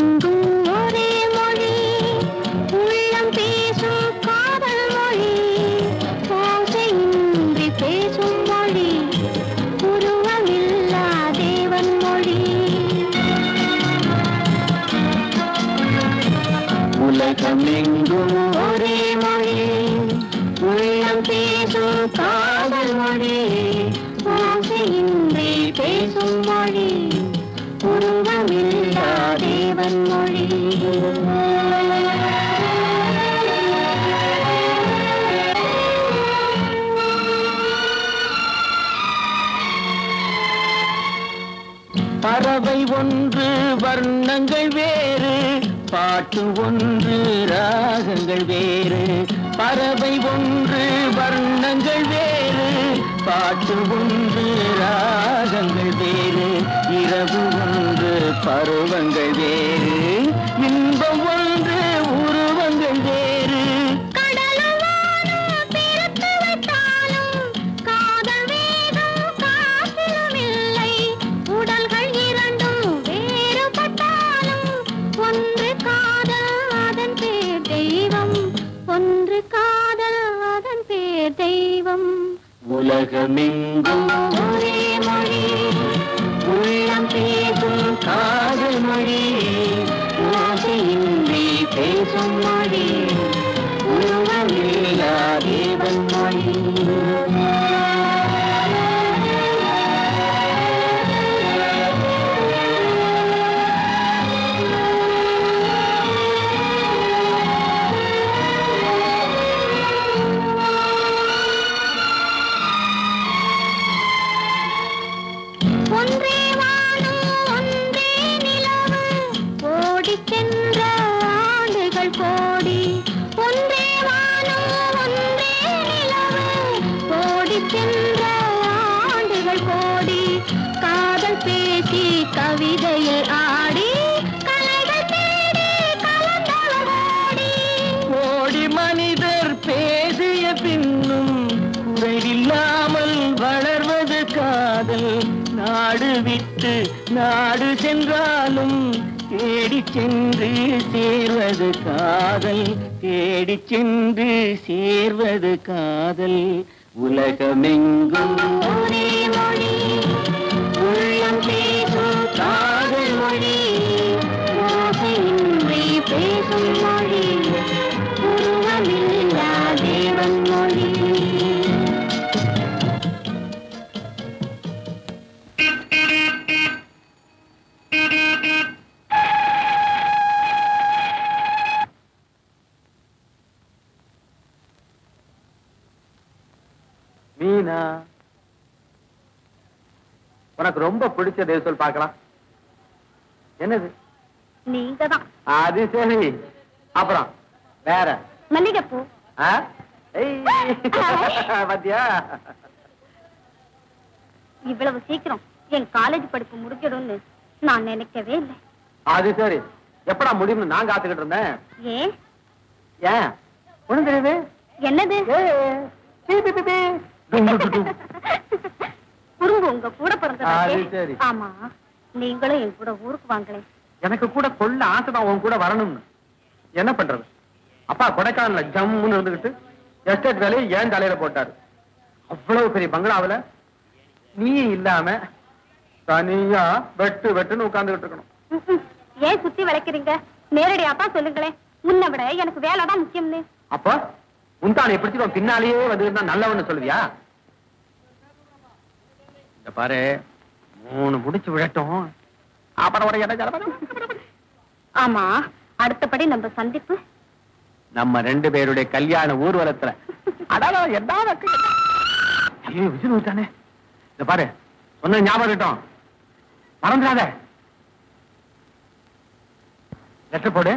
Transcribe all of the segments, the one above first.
உலகமெங்கும் ஒரே மொழி உள்ளம் பேசும் காதல் மொழி ஓசையின்றி பேசும் மொழி உருவமில்லா தேவன் மொழி உலகமெங்கும் ஒரே மொழி உள்ளம் பேசும் காதல் மொழி ஓசையின்றி பேசும் மொழி உருவமில்லா தேவன் மொழி பறவை ஒன்று வர்ணங்கள் வேறு பாட்டு ஒன்று ராகங்கள் வேறு பறவை ஒன்று வர்ணங்கள் வேறு பாட்டு ஒன்று ராகங்கள் வேறு இரவு ஒன்று பருவங்கள் வேறு இன்பம் ஒன்று உருவங்கள் வேறு கடலும் வானும் பிரித்து வைத்தாலும் காதல் வேகம் காற்றிலும் இல்லை உடல்கள் இரண்டும் வேறுபட்டாலும் ஒன்று காதல் அதன் பேர் தெய்வம் ஒன்று காதல் அதன் பேர் தெய்வம் உலகமெங்கும் ஒரே மொழி உள்ளம் பேசும் காதல் மொழி ஓசையின்றி பேசும் மொழி உருவமில்லா தேவன் மொழி ஒன்றே வானம் ஒன்றே நிலவு ஓடிச் சென்ற ஆண்டுகள் கோடி ஒன்றே வானம் ஒன்றே நிலவு ஓடிச் சென்ற ஆண்டுகள் கோடி காதல் பேசி கவிதையில் ஆடி கலைகள் தேடி கலந்தளவோடி கோடி மனிதர் பேசிய பின்னும் குறைவில்லாமல் வளர்வது காதல் நாடு விட்டு நாடு சென்றாலும் தேடி சென்று சேர்வது காதல் தேடி சென்று சேர்வது காதல் உலகமெங்கும் ஒரே மொழி உள்ளம் பேசும் காதல் மொழி ஓசையின்றி பேசும் மொழி உருவமில்லா தேவன் மொழி மீனா உனக்கு ரொம்ப பிடிச்ச சொல் பார்க்கலாம் என்னது நீங்க தான் அது சரி அப்புறம் வேற மல்லிகைப்பூ ஆ? ஏய், பாத்தியா இவ்வளவு சீக்கிரம் என் காலேஜ் படிப்பு முடிஞ்சிடும்னு நான் நினைக்கவே இல்லை அது சரி எப்படா முடியும்னு நான் காத்துக்கிட்டு இருந்தேன் ஏன் ஏன் ஒண்ணும் தெரியுது என்னது ஏய், பீ, பீ, பீ, பீ. டும், டும், டும், டும். குறும்பு உங்க கூட அது பிறந்தது சரி. ஆமா நீங்களும் என் கூட ஊருக்கு வாங்களேன் எனக்கு கூட கொள்ள ஆசைதான் உன் கூட வரணும்னு என்ன பண்றது அப்பா கொடைக்கானல்ல ஜம்முன்னு இருந்துகிட்டு எஸ்டேட் வேலையை ஏன் தலையில போட்டாரு அவ்வளவு பெரிய பங்களாவுல நீ இல்லாம தனியா வெட்டு வெட்டுன்னு உட்கார்ந்துகிட்டு இருக்கணும் ம், ம். ஏன் சுத்தி வளைக்கிறீங்க நேரடியாப்பா சொல்லுங்களேன் உன்னை விட எனக்கு வேலை தான் முக்கியம்னு அப்போ முந்தானை பிடிச்சு உன் பின்னாலேயே வந்து நல்லவன்னு சொல்லுவியா இந்த பாரு மூணு முடிச்சு விழட்டும் அப்புறம் ஒரு இடம் ஆமா அடுத்தபடி நம்ம சந்திப்பு நம்ம ரெண்டு பேருடைய கல்யாண ஊர்வலத்துல அடாடா என்ன வெக்கு. ஐயோ விஜய் விட்டானே இந்த பாரு சொன்ன ஞாபகம் இருக்கட்டும் மறந்துடாத லெட்டர் போடு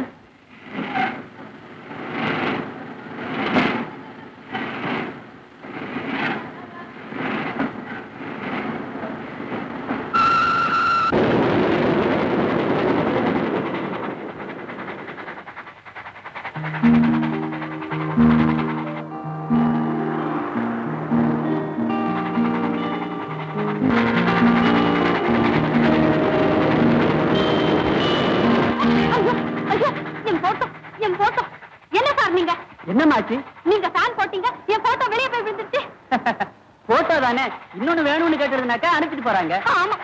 ஐயோ ஐயோ என் போட்டோ என் போட்டோ என்ன சார் நீங்க என்னமாச்சு நீங்க ஃபேன் போட்டீங்க என் போட்டோ வெளியே போய் விழுந்துருச்சு போட்டோ தானே இன்னொன்னு வேணும்னு கேட்டதுனாக்கா அனுப்பிட்டு போறாங்க ஆமா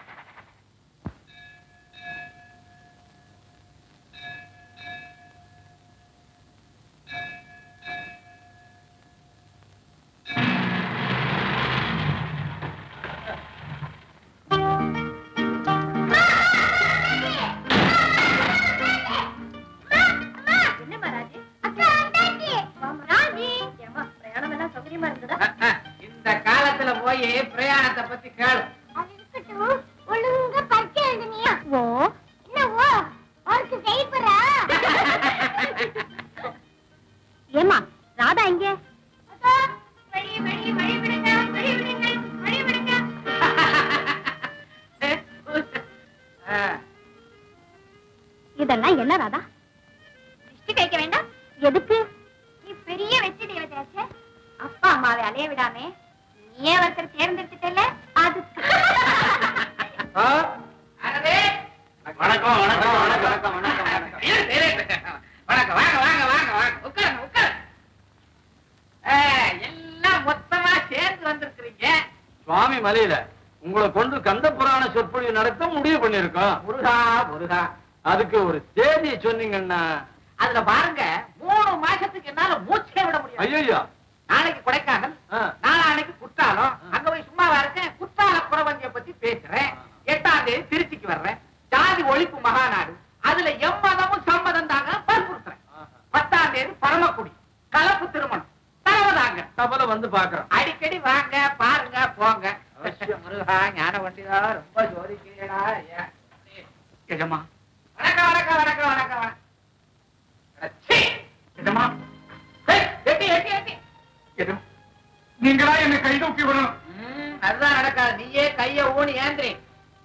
என்னம்மா ராஜி அக்கா ராஜி ராஜி ஏமா பிரயாணம் எல்லாம் சௌகரியமா இருந்ததா இந்த காலத்துல போய் பிரயாணத்தை பத்தி கேளு அது இருக்கட்டும் ஒழுங்கா பரிச்சை எழுதுனியா ஓ என்ன ஓ அவருக்கு செய்யப்படுறா ஏமா ராதா எங்க வழி வழி வழி விடுங்க வழி விடுங்க வழி விடுங்க ஆ, இதெல்லாம் என்ன ராதா திருஷ்டி கைக்க வேண்டாம் எதுக்கு நீ பெரிய வெற்றி தேவதையாச்சே அப்பா அம்மாவை அலைய விடாம நீயே ஒருத்தர் தேர்ந்தெடுத்துட்டல அதுக்கு ஆ? அரவே. வணக்கம், வணக்கம், வணக்கம். வணக்கம் வணக்கம் வணக்கம் இரு, இரு. வணக்கம் வாங்க வாங்க வாங்க வாங்க உட்காருங்க உட்காருங்க ஆ, எல்லாம் மொத்தமா சேர்ந்து வந்திருக்கிறீங்க சுவாமி மலையில உங்களை கொண்டு கந்த புராண சொற்பொழிவு நடத்த முடிவு பண்ணிருக்கோம் முருகா முருகா அதுக்கு ஒரு தேதியை சொன்னீங்கன்னா அதுல பாருங்க மூணு மாசத்துக்கு என்னால மூச்சே விட முடியும் ஐயோ நாளைக்கு கொடைக்கானல் நாளானைக்கு குற்றாலம் அங்க போய் சும்மாவா இருக்கேன் குற்றால குறவஞ்சிய பத்தி பேசுறேன் எட்டாம் தேதி திருச்சிக்கு வர்றேன் ஜாதி ஒழிப்பு மகாநாடு அதுல எம்மதமும் சம்மதம் தாங்க வற்புறுத்துறேன் பத்தாம் தேதி பரமக்குடி கலப்பு திருமணம் தரவதாங்க தபல வந்து பாக்குறோம் அடிக்கடி வாங்க பாருங்க போங்க அவசியம். முருகா ஞான வண்டிதா ரொம்ப ஜோதிக்கிறீடா எஜமா வணக்கம் வணக்கம் வணக்கம் வணக்கம் வணக்கம் அச்சீ! எஜமா ஏய், எட்டி எட்டி எட்டி எஜமா நீங்களா என்ன கை தூக்கி விடணும் ம், அதுதான் நடக்காது நீயே கைய ஊனி ஏந்திரி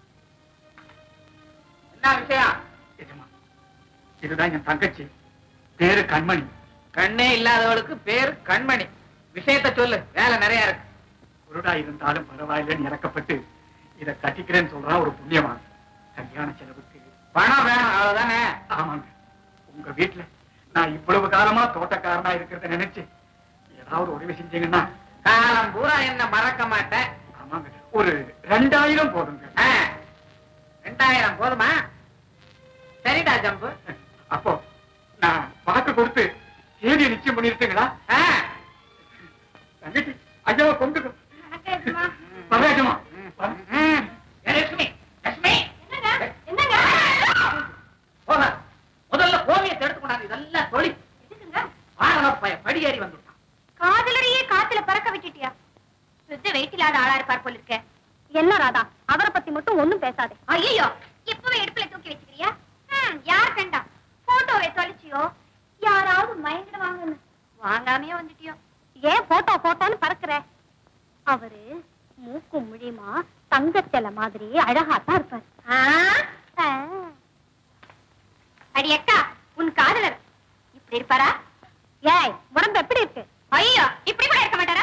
என்ன விஷயம் இதுதான் என் தங்கச்சி பேரு கண்மணி கண்ணே இல்லாதவளுக்கு பேரு கண்மணி விஷயத்த சொல்லு வேலை நிறைய இருக்கு குருடா இருந்தாலும் பரவாயில்லைன்னு இறக்கப்பட்டு இத கட்டிக்கிறேன்னு சொல்றான் ஒரு புண்ணியவான் கல்யாண செலவுக்கு பணம் வேணும் அவ்வளவுதானே ஆமாங்க உங்க வீட்டுல நான் இவ்வளவு காலமா தோட்டக்காரனா இருக்கிறத நினைச்சு ஏதாவது உதவி செஞ்சீங்கன்னா காலம் பூரா என்ன மறக்க மாட்டேன் ஆமாங்க ஒரு ரெண்டாயிரம் போதுங்க ஆ, ரெண்டாயிரம் போதுமா சரிடா ஜம்பு அப்போ நான் வாக்கு கொடுத்து தேதியை நிச்சயம் பண்ணிருக்கீங்களா ஆ, தங்கச்சி ஐயாவை கொண்டு வரேஜமா ம். ஏ, லட்சுமி லட்சுமி என்னங்க போக முதல்ல கோவியத்தை எடுத்து கொண்டாந்து இதெல்லாம் தொழில் எதுக்குங்க வாகன பய படியேறி வந்துட்டான் காதலரையே காத்துல பறக்க விட்டுட்டியா சுத்த வெயிட் இல்லாத ஆளா இருப்பார் போல இருக்க என்ன ராதா அவரை பத்தி மட்டும் ஒண்ணும் பேசாதே ஐயோ இப்பவே இடுப்புல தூக்கி வச்சுக்கிறியா ம், யார் கண்டா போட்டோவை தொலைச்சியோ யாராவது மயங்கிடுவாங்கன்னு வாங்காமையே வந்துட்டியோ ஏன் போட்டோ போட்டோன்னு பறக்குற அவரு மூக்கு முழியுமா தங்கத்தெல மாதிரி அழகாத்தான் இருப்பாரு அடி அக்கா உன் காதலர் இப்படி இருப்பாரா ஏய் உடம்பு எப்படி இருக்கு ஐயோ இப்படி கூட இருக்க மாட்டாரா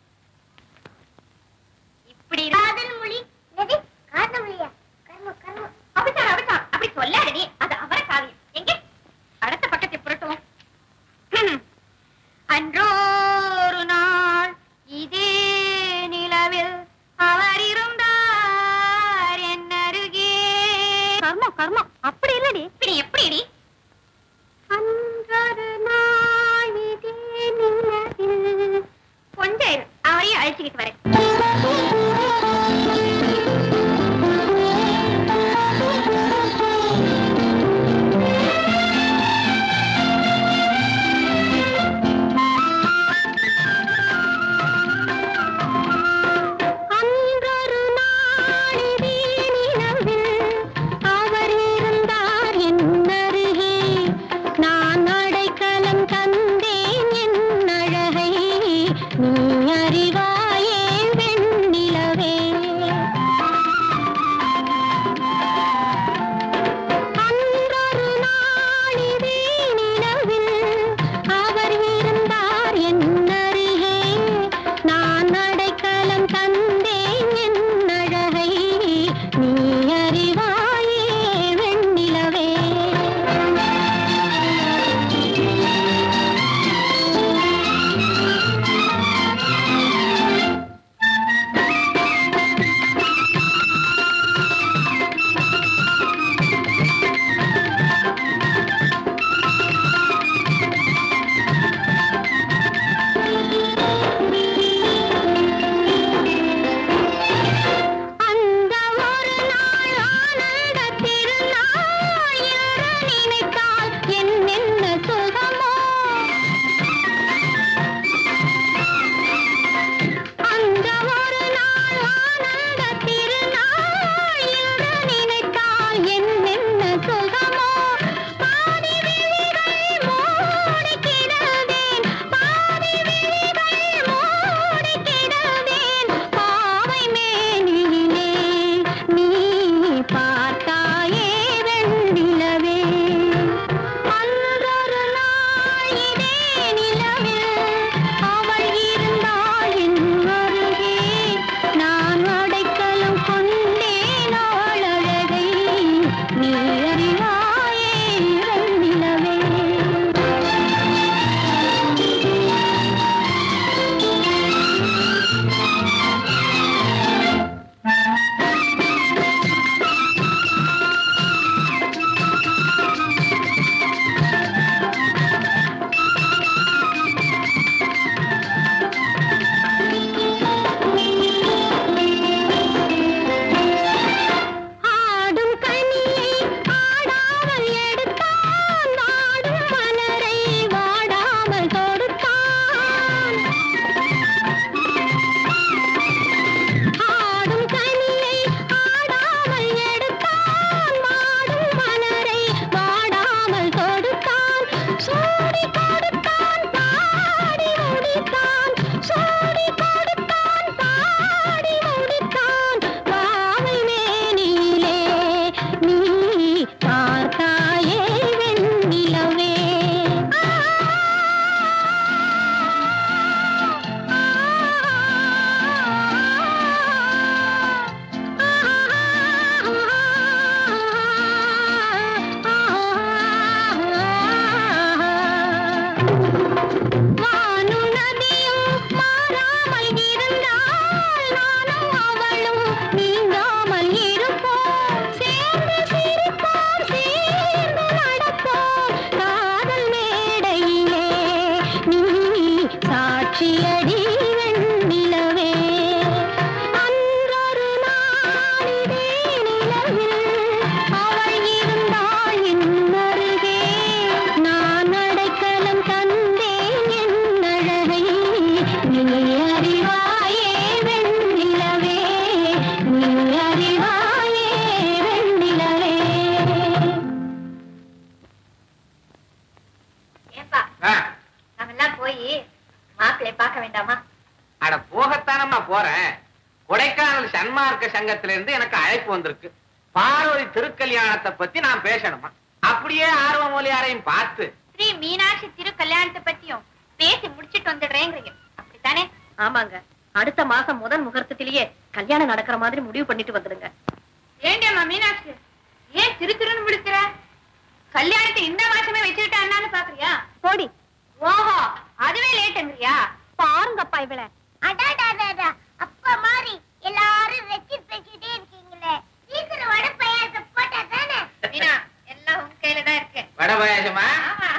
இப்படி காதல் மொழி எது காதல் மொழியா கர்ம கர்ம அப்படித்தான் அப்படித்தான் அப்படி சொல்லாதடி அது அவர காவியம் எங்க அடுத்த பக்கத்தை புரட்டும் ஹம். அன்றோரு நாள் இதே நிலவில் அவர் இருந்தார் என் அருகே கர்மம் கர்மம் அப்படி இல்லடி இப்படி எப்படிடி அன்றொரு நாள் இதே நிலவில் வானும் நதியும் மாறாமல் இருந்தால் நானும் அவளும் நீங்காமல் இருப்போம் சேர்ந்து சிரிப்போம் சேர்ந்து நடப்போம் காதல் மேடையிலே நீ சாட்சியடி வெண்ணிலவே அன்றொரு நாளிதே நிலவில் அவள் இருந்தாள் என் அருகே நான் அடைக்கலம் தந்தேன் என் அழகை நீ அறிவாயே வெண்ணிலவே நீ அறிவாயே வெண்ணிலவே ஏப்பா ஆ, நாமெல்லாம் போய் மாப்பிள்ளை பார்க்க வேண்டாமா அட போகத்தானம்மா போறேன் கொடைக்கானல் சன்மார்க்க சங்கத்துல இருந்து எனக்கு அழைப்பு வந்திருக்கு பார்வதி திருக்கல்யாணத்தை பத்தி நான் பேசணுமா அப்படியே ஆர்வ மொழியாரையும் பார்த்து ஸ்ரீ மீனாட்சி திரு கல்யாணத்தை பத்தியும் பேசி முடிச்சிட்டு வந்துடுறேங்கிறீங்க அப்படித்தானே ஆமாங்க அடுத்த மாசம் முதல் முகூர்த்தத்திலேயே கல்யாணம் நடக்கிற மாதிரி முடிவு பண்ணிட்டு வந்துடுங்க ஏண்டியம்மா மீனாட்சி ஏன் திரு திருன்னு முடிக்கிற கல்யாணத்தை இந்த மாசமே வச்சுக்கிட்டான்னு பாக்குறியா போடி ஓஹோ அதுவே லேட்டுங்கிறியா பாருங்கப்பா இவள அடாடாடாடா அப்பா மாதிரி எல்லாரும் வச்சு பேசிட்டே இருக்கீங்களே சீக்கிரம் வட பையாச போட்டா தானே மீனா எல்லாம் உன் கையில தான் இருக்கு வட பாயாசமா ஆமா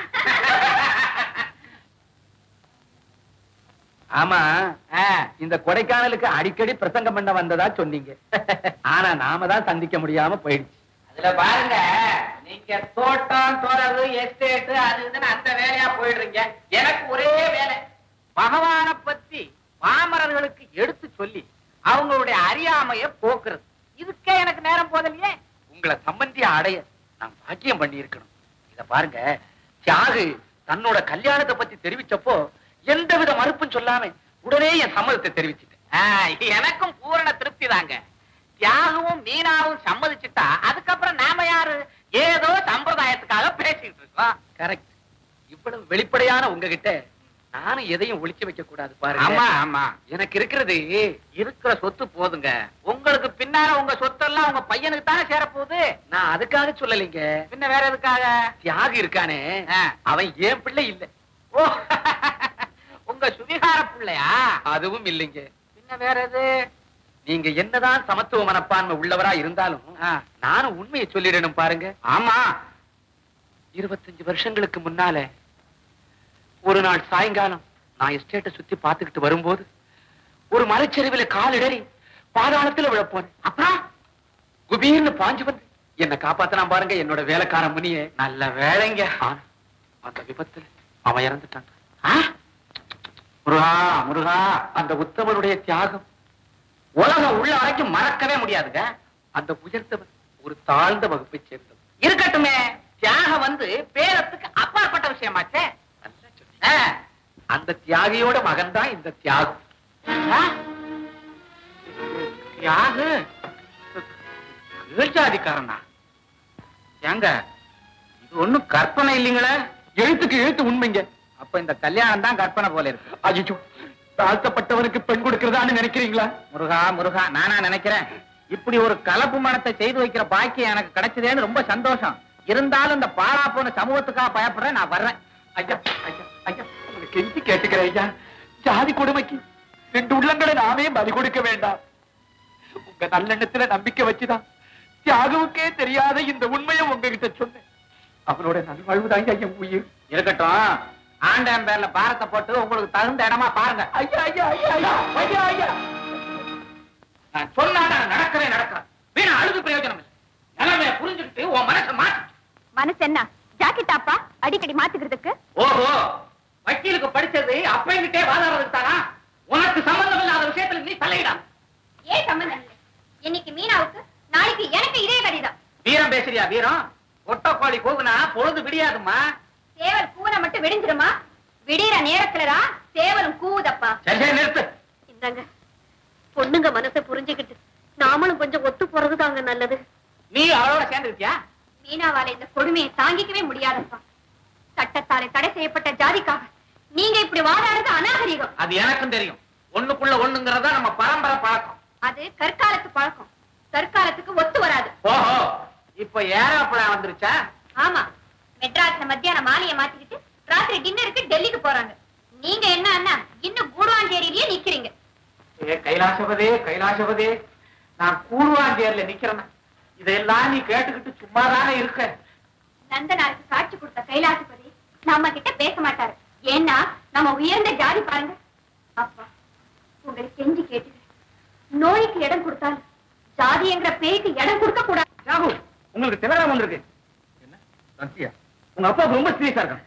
ஆமா ஆ, இந்த கொடைக்கானலுக்கு அடிக்கடி பிரசங்கம் பண்ண வந்ததா சொன்னீங்க ஆனா நாம தான் சந்திக்க முடியாம போயிடுச்சு அதுல பாருங்க நீங்க தோட்டம் தோறது எஸ்டேட் அது இதுன்னு அந்த வேலையா போயிடுறீங்க எனக்கு ஒரே வேலை பகவான பத்தி பாமரர்களுக்கு எடுத்து சொல்லி அவங்களுடைய அறியாமைய போக்குறது இதுக்கே எனக்கு நேரம் போதலையே உங்களை சம்பந்திய அடைய நான் பாக்கியம் பண்ணி இருக்கணும் இத பாருங்க தியாகு தன்னோட கல்யாணத்தை பத்தி தெரிவிச்சப்போ எந்தவித மறுப்பும் சொல்லாம உடனே என் சம்மதத்தை தெரிவிச்சிட்டேன் ஆ, எனக்கும் பூரண திருப்தி தாங்க தியாகவும் மீனாவும் சம்மதிச்சுட்டா அதுக்கப்புறம் நாம யாரு ஏதோ சம்பிரதாயத்துக்காக பேசிட்டு இருக்கோம் கரெக்ட் இவ்வளவு வெளிப்படையான உங்ககிட்ட நானும் எதையும் ஒளிச்சு வைக்க கூடாது பாருங்க ஆமா ஆமா எனக்கு இருக்கிறது இருக்கிற சொத்து போதுங்க உங்களுக்கு பின்னால உங்க சொத்தெல்லாம் உங்க பையனுக்கு தானே சேரப்போகுது நான் அதுக்காக சொல்லலைங்க பின்ன வேற எதுக்காக தியாகு இருக்கானே ஆ. அவன் ஏன் பிள்ளை இல்ல ஓ உங்க சுவிகார பிள்ளையா அதுவும் இல்லைங்க பின்ன வேற எது நீங்க என்னதான் சமத்துவ மனப்பான்மை உள்ளவரா இருந்தாலும் ஆ. நானும் உண்மையை சொல்லிடணும் பாருங்க ஆமா இருபத்தஞ்சு வருஷங்களுக்கு முன்னால ஒரு நாள் சாயங்காலம் நான் எஸ்டேட்டை சுத்தி பார்த்துக்கிட்டு வரும்போது ஒரு மலைச்சரிவுல காலிடறி பாதாளத்துல விழப்போனேன் அப்புறம் குபீர்னு பாஞ்சு வந்து என்ன காப்பாத்தலாம் பாருங்க என்னோட வேலைக்கார முனியே நல்ல வேலைங்க ஆனா அந்த விபத்துல அவன் இறந்துட்டான் ஆ? முருகா முருகா அந்த உத்தமனுடைய தியாகம் உலகம் உள்ள வரைக்கும் மறக்கவே முடியாதுங்க அந்த உயர்ந்தவன் ஒரு தாழ்ந்த வகுப்பை சேர்ந்தவன் இருக்கட்டுமே தியாகம் வந்து பேரத்துக்கு அப்பாற்பட்ட விஷயமாச்சே நல்லா சொன்னீங்க. ஆ. அந்த தியாகியோட மகன் தான் இந்த தியாகம் ஆ? தியாகு கீழ்ஜாதிக்காரனா ஏங்க இது ஒண்ணும் கற்பனை இல்லைங்களே எழுத்துக்கு எழுத்து உண்மைங்க அப்ப இந்த கல்யாணம் தான் கற்பனை போல இருக்கு அஜிஜோ தாழ்த்தப்பட்டவனுக்கு பெண் கொடுக்கிறதான்னு நினைக்கிறீங்களா முருகா முருகா நானா நினைக்கிறேன் இப்படி ஒரு கலப்பு மனத்தை செய்து வைக்கிற பாக்கியம் எனக்கு கிடைச்சதேன்னு ரொம்ப சந்தோஷம் இருந்தாலும் இந்த பாழா போன சமூகத்துக்காக பயப்படுறேன் நான் வர்றேன் ஐயா ஐயா ஐயா உங்களை கெஞ்சி கேட்டுக்கிறேன் ஐயா ஜாதி கொடுமைக்கு ரெண்டு உள்ளங்களை நாமே பலி கொடுக்க வேண்டாம் உங்க நல்லெண்ணத்துல நம்பிக்கை வச்சுதான் தியாகுவுக்கே தெரியாத இந்த உண்மையை உங்ககிட்ட சொன்னேன் அவனோட நல்வாழ்வுதான் ஐயா என் உயிர் இருக்கட்டும் ஆண்டாம் பேர்ல பாரத்தை போட்டு உங்களுக்கு தகுந்த இடமா பாருங்க ஐயா ஐயா ஐயா ஐயா ஐயா ஐயா நான் சொன்னாடா நடக்கவே நடக்கிறேன் வீணா அழுது பிரயோஜனம் இல்லை நிலைமைய புரிஞ்சுக்கிட்டு உன் மனசை மாத்து மனசு என்ன ஜாக்கெட் டாப்பா அடிக்கடி மாத்துக்கிறதுக்கு ஓஹோ வக்கீலுக்கு படிச்சது அப்பங்கிட்டே வாதாடுறதுக்கு தானா உனக்கு சம்பந்தம் இல்லாத விஷயத்துல நீ தலையிடா ஏன் சம்பந்தம் இல்லை இன்னைக்கு மீனாவுக்கு நாளைக்கு எனக்கு இதே கடிதம் வீரம் பேசுறியா வீரம் ஒட்டக்கோழி கூகுனா பொழுது விடியாதும்மா சேவல் கூன மட்டும் விடிஞ்சிருமா விடிற நேரத்துலதான் சேவலும் கூவுதப்பா சரி சரி நிறுத்து இந்தாங்க பொண்ணுங்க மனசை புரிஞ்சுக்கிட்டு நாமளும் கொஞ்சம் ஒத்து போறது தாங்க நல்லது நீ அவளோட சேர்ந்துருக்கியா மீனாவால இந்த கொடுமையை தாங்கிக்கவே முடியாதப்பா சட்டத்தாலே தடை செய்யப்பட்ட ஜாதிக்காக நீங்க இப்படி வாதாடுறது அநாகரிகம் அது எனக்கும் தெரியும் ஒண்ணுக்குள்ள ஒண்ணுங்கிறதா நம்ம பரம்பரை பழக்கம் அது கற்காலத்து பழக்கம் தற்காலத்துக்கு ஒத்து வராது ஓஹோ இப்ப ஏரோப்ளா வந்துருச்சா ஆமா மெட்ராஸ்ல மத்தியானம் மாலையை மாத்திக்கிட்டு ராத்திரி டின்னருக்கு டெல்லிக்கு போறாங்க நீங்க என்ன அண்ணா இன்னும் கூடுவாஞ்சேரியிலேயே நிக்கிறீங்க ஏ கைலாசபதே கைலாசபதே நான் கூடுவாஞ்சேர்ல நிக்கிறேன் இதெல்லாம் நீ கேட்டுக்கிட்டு சும்மாதானே இருக்க நந்தனாருக்கு காட்சி கொடுத்த கைலாசபதி நம்ம கிட்ட பேச மாட்டாரு ஏன்னா நம்ம உயர்ந்த ஜாதி பாருங்க அப்பா உங்களுக்கு கெஞ்சி கேட்டு நோய்க்கு இடம் கொடுத்தாலும் ஜாதி என்ற பேய்க்கு இடம் கொடுக்க கூடாது ராகு உங்களுக்கு திலகம் வந்திருக்கு என்ன சத்தியா உங்க அப்பா ரொம்ப சீரியஸா இருக்கான்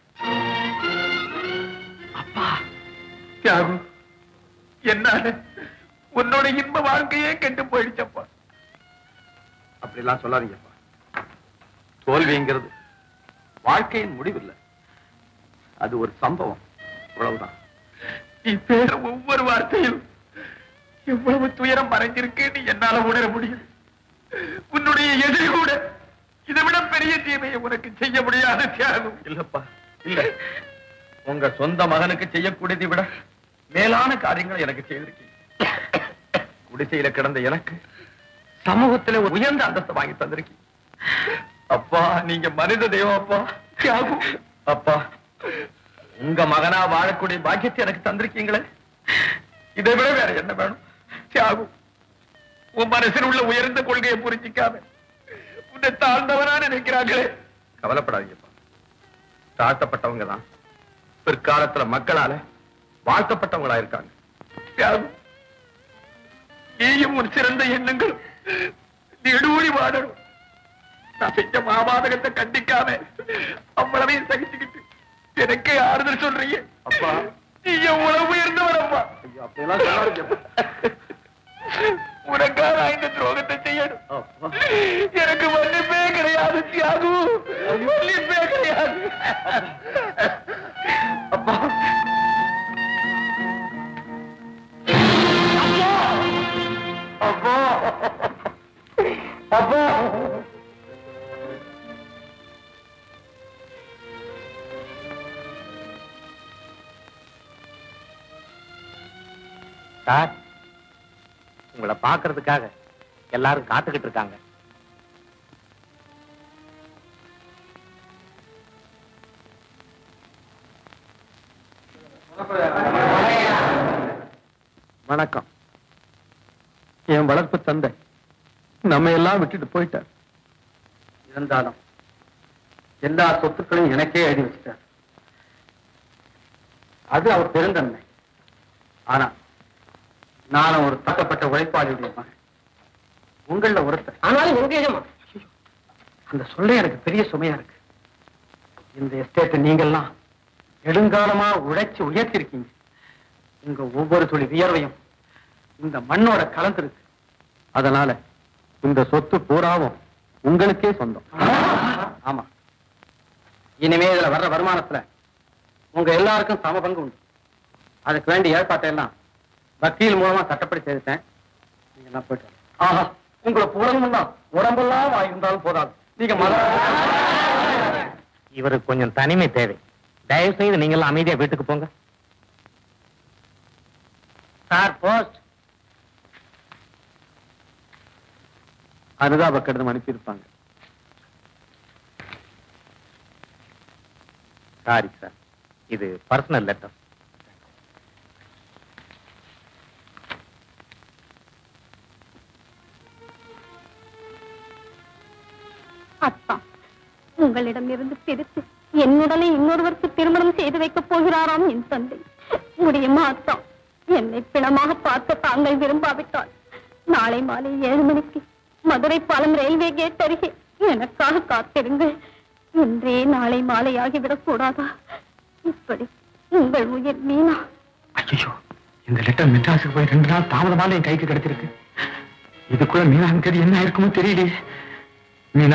அப்பா தியாகு என்னால உன்னோட இன்ப வாழ்க்கையே கெட்டு போயிடுச்சப்பா அப்படிலாம் சொல்லாதீங்கப்பா தோல்விங்கிறது வாழ்க்கையின் முடிவில்லை அது ஒரு சம்பவம் அவ்வளவுதான் நீ பேர ஒவ்வொரு வார்த்தையும் எவ்வளவு துயரம் மறைஞ்சிருக்குன்னு என்னால உணர முடியுது உன்னுடைய எதிரி கூட இதை விட பெரிய தீமையை உனக்கு செய்ய முடியாது தியாகம் இல்லப்பா இல்ல உங்க சொந்த மகனுக்கு செய்யக்கூடியதை விட மேலான காரியங்களை எனக்கு செய்திருக்கீங்க குடிசையில கிடந்த எனக்கு சமூகத்துல ஒரு உயர்ந்த அந்தஸ்தை வாங்கி தந்திருக்கீங்க அப்பா நீங்க மனித தெய்வம் அப்பா தியாகம் அப்பா உங்க மகனா வாழக்கூடிய பாக்கியத்தை எனக்கு தந்திருக்கீங்களே இதை விட வேற என்ன வேணும் தியாகம் உன் மனசில் உள்ள உயர்ந்த கொள்கையை புரிஞ்சிக்காம உன்னை தாழ்ந்தவனா நினைக்கிறாங்களே கவலைப்படாதீங்கப்பா தாழ்த்தப்பட்டவங்க தான் பிற்காலத்துல மக்களால வாழ்த்தப்பட்டவங்களா இருக்காங்க தியாகம் நீயும் உன் சிறந்த எண்ணங்களும் நெடுவழி வாழணும் நான் செஞ்ச மாபாதகத்தை கண்டிக்காம அவ்வளவையும் சகிச்சுக்கிட்டு எனக்கே ஆறுதல் சொல்றீங்க அப்பா. நீ எவ்வளவு உயர்ந்தவர் அப்பா ஐயோ, அப்படியெல்லாம் சொல்லாதீங்கப்பா. உனக்கா நான் இந்த துரோகத்தை செய்யணும் அப்பா. எனக்கு மன்னிப்பே கிடையாது தியாகு மன்னிப்பே கிடையாது அப்பா அப்பா அப்பா சார் உங்களை பாக்குறதுக்காக எல்லாரும் காத்துக்கிட்டு இருக்காங்க வணக்கம் என் வளர்ப்பு தந்தை நம்ம எல்லாம் விட்டுட்டு போயிட்டார் இருந்தாலும் எல்லா சொத்துக்களையும் எனக்கே எழுதி வச்சிட்டார் அது அவர் பெருந்தன்மை ஆனா நானும் ஒரு தாக்கப்பட்ட உழைப்பாளியுடைய மகன் உங்கள ஒருத்தர் ஆனாலும் எங்க எஜமா அந்த சொல்ல எனக்கு பெரிய சுமையா இருக்கு இந்த எஸ்டேட்டை நீங்கெல்லாம் நெடுங்காலமா உழைச்சு உயர்த்திருக்கீங்க உங்க ஒவ்வொரு துளி வியர்வையும் இந்த மண்ணோட கலந்துருக்கு அதனால இந்த சொத்து பூராவும் உங்களுக்கே சொந்தம் ஆமா இனிமே இதுல வர்ற வருமானத்துல உங்க எல்லாருக்கும் சம பங்கு உண்டு அதுக்கு வேண்டிய ஏற்பாட்டை எல்லாம் வக்கீல் மூலமா சட்டப்படி செய்துட்டேன் நீங்க எல்லாம் போயிட்டு வாங்க. ஆஹா உங்களை புலனும்னா உடம்பெல்லாம் வாயிருந்தாலும் போதாது நீங்க மத இவருக்கு கொஞ்சம் தனிமை தேவை தயவு செய்து நீங்க எல்லாம் அமைதியா வீட்டுக்கு போங்க சார் போஸ்ட் அனுதாப கடிதம் அனுப்பியிருப்பாங்க சாரி சார் இது பர்சனல் லெட்டர் அப்பா உங்களிடம் இருந்து பிரித்து என்னுடனே இன்னொருவருக்கு திருமணம் செய்து வைக்கப் போகிறாராம் என் தந்தை முடியுமா அத்தா என்னை பிணமாக பார்க்க தாங்கள் விரும்பாவிட்டால் நாளை மாலை ஏழு மணிக்கு மதுரை பாலம் ரயில்வே கேட் அருகே எனக்காக காத்திருங்கள் இன்றே நாளை மாலை ஆகிவிடக் கூடாதா இப்படி உங்கள் உயிர் மீனா ஐயோ இந்த லெட்டர் மெட்ராஸுக்கு போய் ரெண்டு நாள் தாமதமான என் கைக்கு கிடைச்சிருக்கு இதுக்குள்ள மீனாவின் கதி என்ன இருக்குமோ தெரியலையே மீனா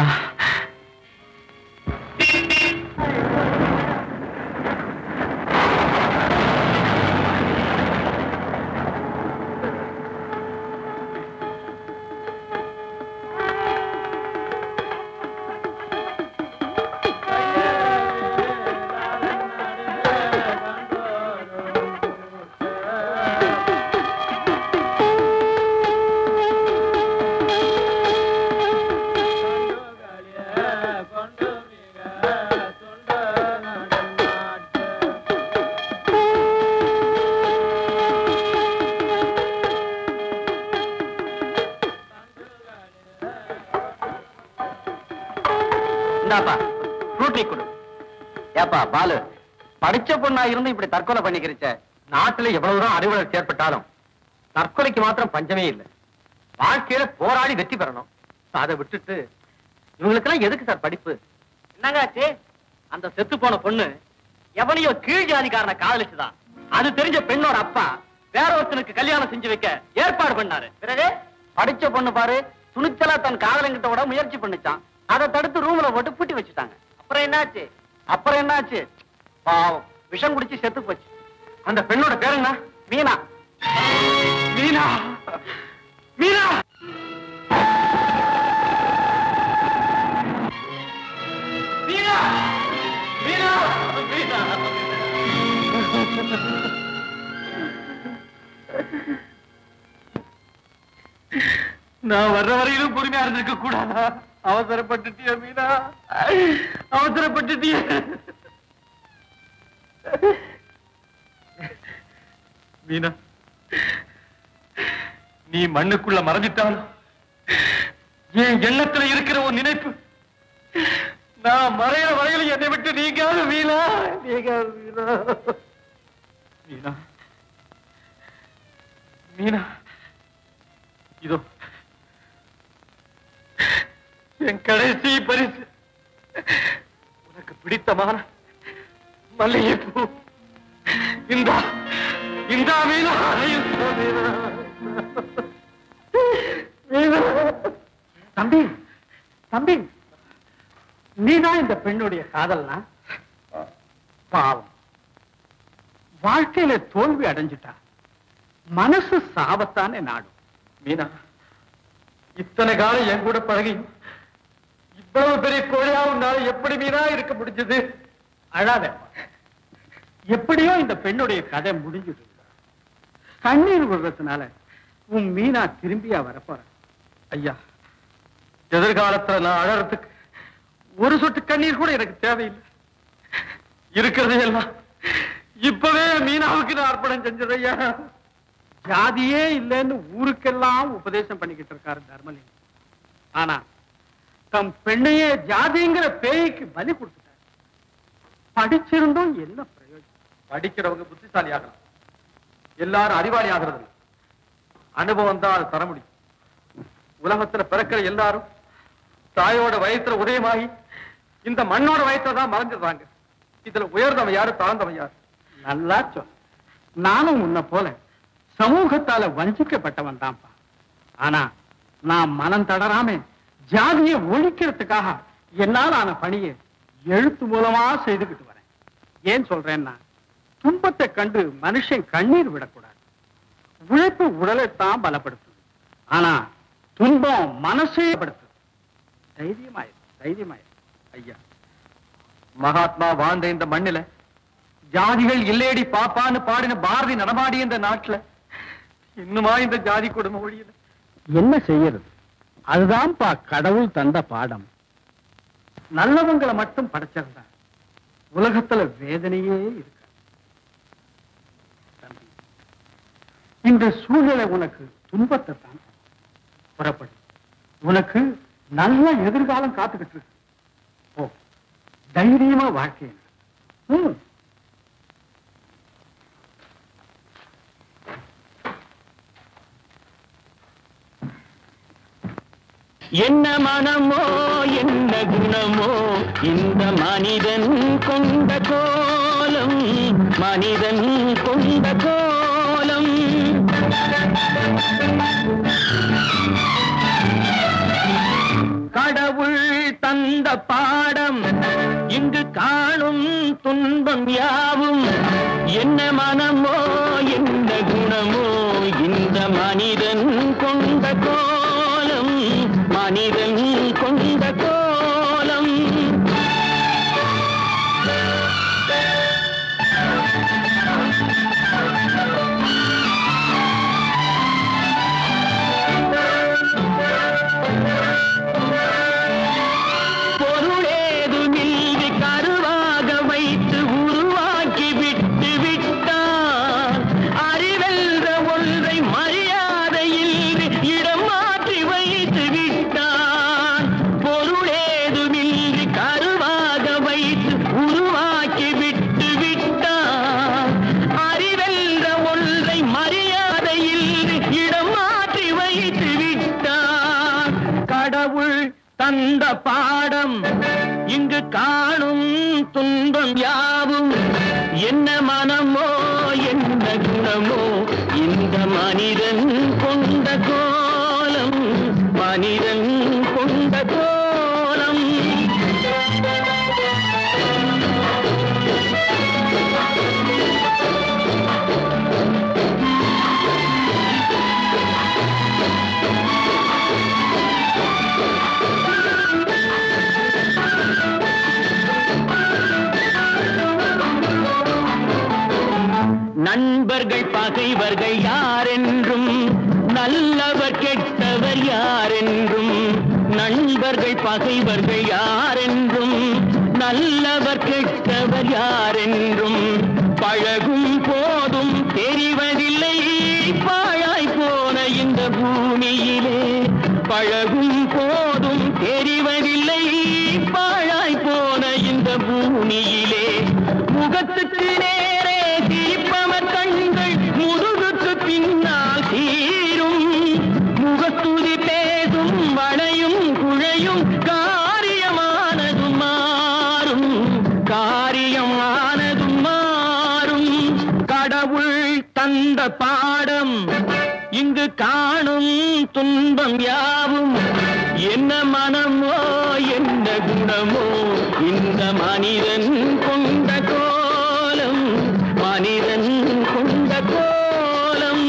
ஆ ஏப்பா பாலு படிச்ச பொண்ணா இருந்து இப்படி தற்கொலை பண்ணிக்கிறச்ச நாட்டுல எவ்வளவுதான் அறிவுலர் ஏற்பட்டாலும் தற்கொலைக்கு மாத்திரம் பஞ்சமே இல்லை வாழ்க்கையில போராடி வெற்றி பெறணும் அதை விட்டுட்டு இவங்களுக்கெல்லாம் எதுக்கு சார் படிப்பு என்னங்காச்சு அந்த செத்து போன பொண்ணு எவனையோ கீழ் ஜாதிக்காரனை காதலிச்சுதான் அது தெரிஞ்ச பெண்ணோட அப்பா வேற ஒருத்தனுக்கு கல்யாணம் செஞ்சு வைக்க ஏற்பாடு பண்ணாரு பிறகு படிச்ச பொண்ணு பாரு துணிச்சலா தன் காதலங்கிட்ட விட முயற்சி பண்ணுச்சான் அதை தடுத்து ரூம்ல போட்டு பூட்டி வச்சுட்டாங்க அப்புறம் என்னாச்சு அப்புறம் என்னாச்சு பாவம் விஷம் குடிச்சு செத்து போச்சு அந்த பெண்ணோட பேர் என்ன மீனா மீனா மீனா மீனா மீனா மீனா நான் வர்ற வரையிலும் பொறுமையா இருந்திருக்க கூடாதா அவசரப்பட்டுட்டிய மீனா அவசரப்பட்டுட்டிய மீனா நீ மண்ணுக்குள்ள மறைஞ்சிட்டாலும் என் எண்ணத்துல இருக்கிற ஒரு நினைப்பு நான் மறையிற வரையில என்னை விட்டு நீங்காது மீனா நீங்காது மீனா மீனா மீனா இதோ என் கடைசி பரிசு உனக்கு பிடித்தமான மல்லிகைப்பூ இந்தா இந்தா மீனா இந்தா மீனா மீனா தம்பி தம்பி நீதான் இந்த பெண்ணுடைய காதல்னா பாவம் வாழ்க்கையில தோல்வி அடைஞ்சிட்டா மனசு சாபத்தானே நாடும் மீனா இத்தனை காலம் என் கூட பழகி இவ்வளவு பெரிய கோழியா உன்னால எப்படி மீனா இருக்க முடிஞ்சது அழாத எப்படியோ இந்த பெண்ணுடைய கதை முடிஞ்சது கண்ணீர் விடுறதுனால உன் மீனா திரும்பியா வரப்போற ஐயா எதிர்காலத்துல நான் அழறதுக்கு ஒரு சொட்டு கண்ணீர் கூட எனக்கு தேவையில்லை இருக்கிறதே எல்லாம் இப்பவே மீனாவுக்கு நான் அர்ப்பணம் செஞ்சதையா ஜாதியே இல்லைன்னு ஊருக்கெல்லாம் உபதேசம் பண்ணிக்கிட்டு இருக்காரு தர்மலிங்கம் ஆனா தம் பெண்ணையே ஜாதிங்கிற பேய்க்கு பலி கொடுத்துட்டாரு படிச்சிருந்தும் என்ன பிரயோஜனம் படிக்கிறவங்க புத்திசாலி ஆகலாம் எல்லாரும் அறிவாளி ஆகிறது இல்ல. அனுபவம் தான் அதை தர முடியும் உலகத்துல பிறக்கிற எல்லாரும் தாயோட வயத்துல உதயமாகி இந்த மண்ணோட வயத்துல தான் மறைஞ்சிடுறாங்க இதுல உயர்ந்தவன் யாரு தாழ்ந்தவன் யாரு நல்லா சொல் நானும் உன்னை போல சமூகத்தால வஞ்சிக்கப்பட்டவன் தான்ப்பா ஆனா நான் மனம் தளராம ஜாதியை ஒழிக்கிறதுக்காக என்னால் ஆன பணியை எழுத்து மூலமா செய்துக்கிட்டு வரேன் ஏன் சொல்றேன்னா துன்பத்தை கண்டு மனுஷன் கண்ணீர் விடக்கூடாது உழைப்பு உடலைத்தான் பலப்படுத்துது ஆனா துன்பம் மனசே படுத்துது தைரியமாயிரு தைரியமாயிரு ஐயா மகாத்மா வாழ்ந்த இந்த மண்ணில ஜாதிகள் இல்லேடி பாப்பான்னு பாடின பாரதி நடமாடிய இந்த நாட்டுல இன்னுமா இந்த ஜாதி கொடுமை ஒழியல என்ன செய்யறது அதுதான்ப்பா கடவுள் தந்த பாடம் நல்லவங்களை மட்டும் படைச்சிருந்தா உலகத்துல வேதனையே இருக்கு தம்பி, இந்த சூழ்நிலை உனக்கு துன்பத்தை தான் புறப்படு உனக்கு நல்ல எதிர்காலம் காத்துக்கிட்டு இருக்கு ஓ தைரியமா வாழ்க்கை ம் என்ன மனமோ என்ன குணமோ இந்த மனிதன் கொண்ட கோலம் மனிதன் கொண்ட கோலம் கடவுள் தந்த பாடம் இங்கு காணும் துன்பம் யாவும் என்ன மனமோ என்ன குணமோ இந்த மனிதன் கொண்ட கோலம் மனிதன் கொண்ட கோலம் பொருளேதுமின்றி கருவாக வைத்து உருவாக்கி விட்டு விட்டான் அறிவென்ற ஒன்றை மரியாதையில் துன்பம் யாவும் என்ன மனமோ என்ன குணமோ இந்த மனிதன் கொண்ட கோலம் மனிதன் கொண்ட கோலம் நண்பர்கள் பகைவர்கள் யாரென்றும் நல்லவர் கெட்டவர் யாரென்றும் நண்பர்கள் பகைவர்கள் யாரென்றும் நல்லவர் கெட்டவர் யாரென்றும் பழகும் போதும் தெரிவதில்லை பாழாய் போன இந்த பூமியிலே பழகும் போதும் தெரிவதில்லை பாழாய் போன இந்த பூமியிலே முகத்துக்கு நேரே தீர்ப்பவர் கண்கள் முதுகுக்கு பின்னால் தீரும் முகத்துதி பேசும் வளையும் குழையும் காரியமானதும் மாறும் காரியமானதும் மாறும் கடவுள் தந்த பாடம் இங்கு காணும் துன்பம் யாவும் என்ன மனமோ என்ன குணமோ இந்த மனிதன் கொண்ட கோலம் மனிதன் கொண்ட கோலம்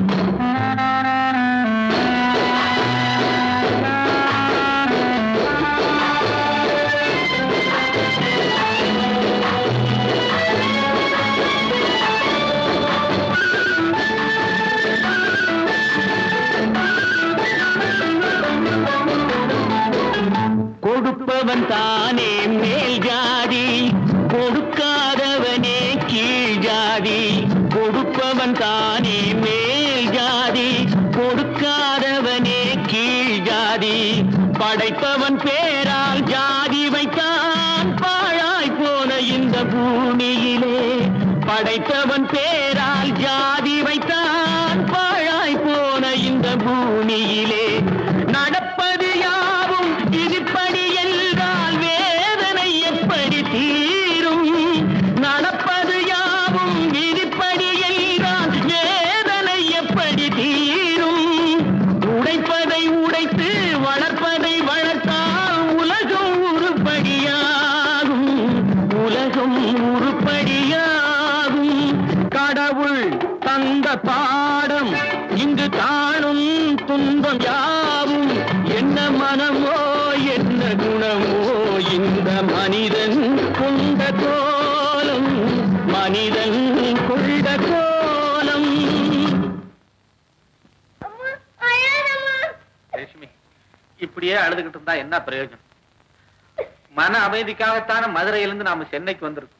கொடுப்பவன் தானே மேல் ஜாதி கொடுக்காதவனே கீழ் ஜாதி கொடுப்பவன் தானே மேல் ஜாதி கொடுக்காதவனே கீழ் ஜாதி படைப்பவன் பேரால் ஜாதி வைத்தான் பாழாய் போன இந்த பூமியிலே படைத்தவன் பேரால் ஜாதி வைத்தான் பாழாய் போன இந்த பூமியிலே நடப்பது யாவும் இதுபடி என்றால் வேதனை எப்படி தீரும் நடப்பது யாவும் விதிப்படி என்றால் வேதனை எப்படி தீரும் உடைப்பதை உடைத்து வளர்ப்பதை வளர்த்தால் உலகம் உருப்படியாகும் உலகம் உருப்படியாகும் கடவுள் தந்த பாடம் இங்கு காணும் துன்பம் யாவும் என்ன மனமோ என்ன குணமோ இந்த மனிதன் கொண்ட கோலம் மனிதன் கொண்ட கோலம் லட்சுமி இப்படியே அழுதுகிட்டு இருந்தா என்ன பிரயோஜனம் மன அமைதிக்காகத்தான மதுரையிலிருந்து நாம சென்னைக்கு வந்திருக்கோம்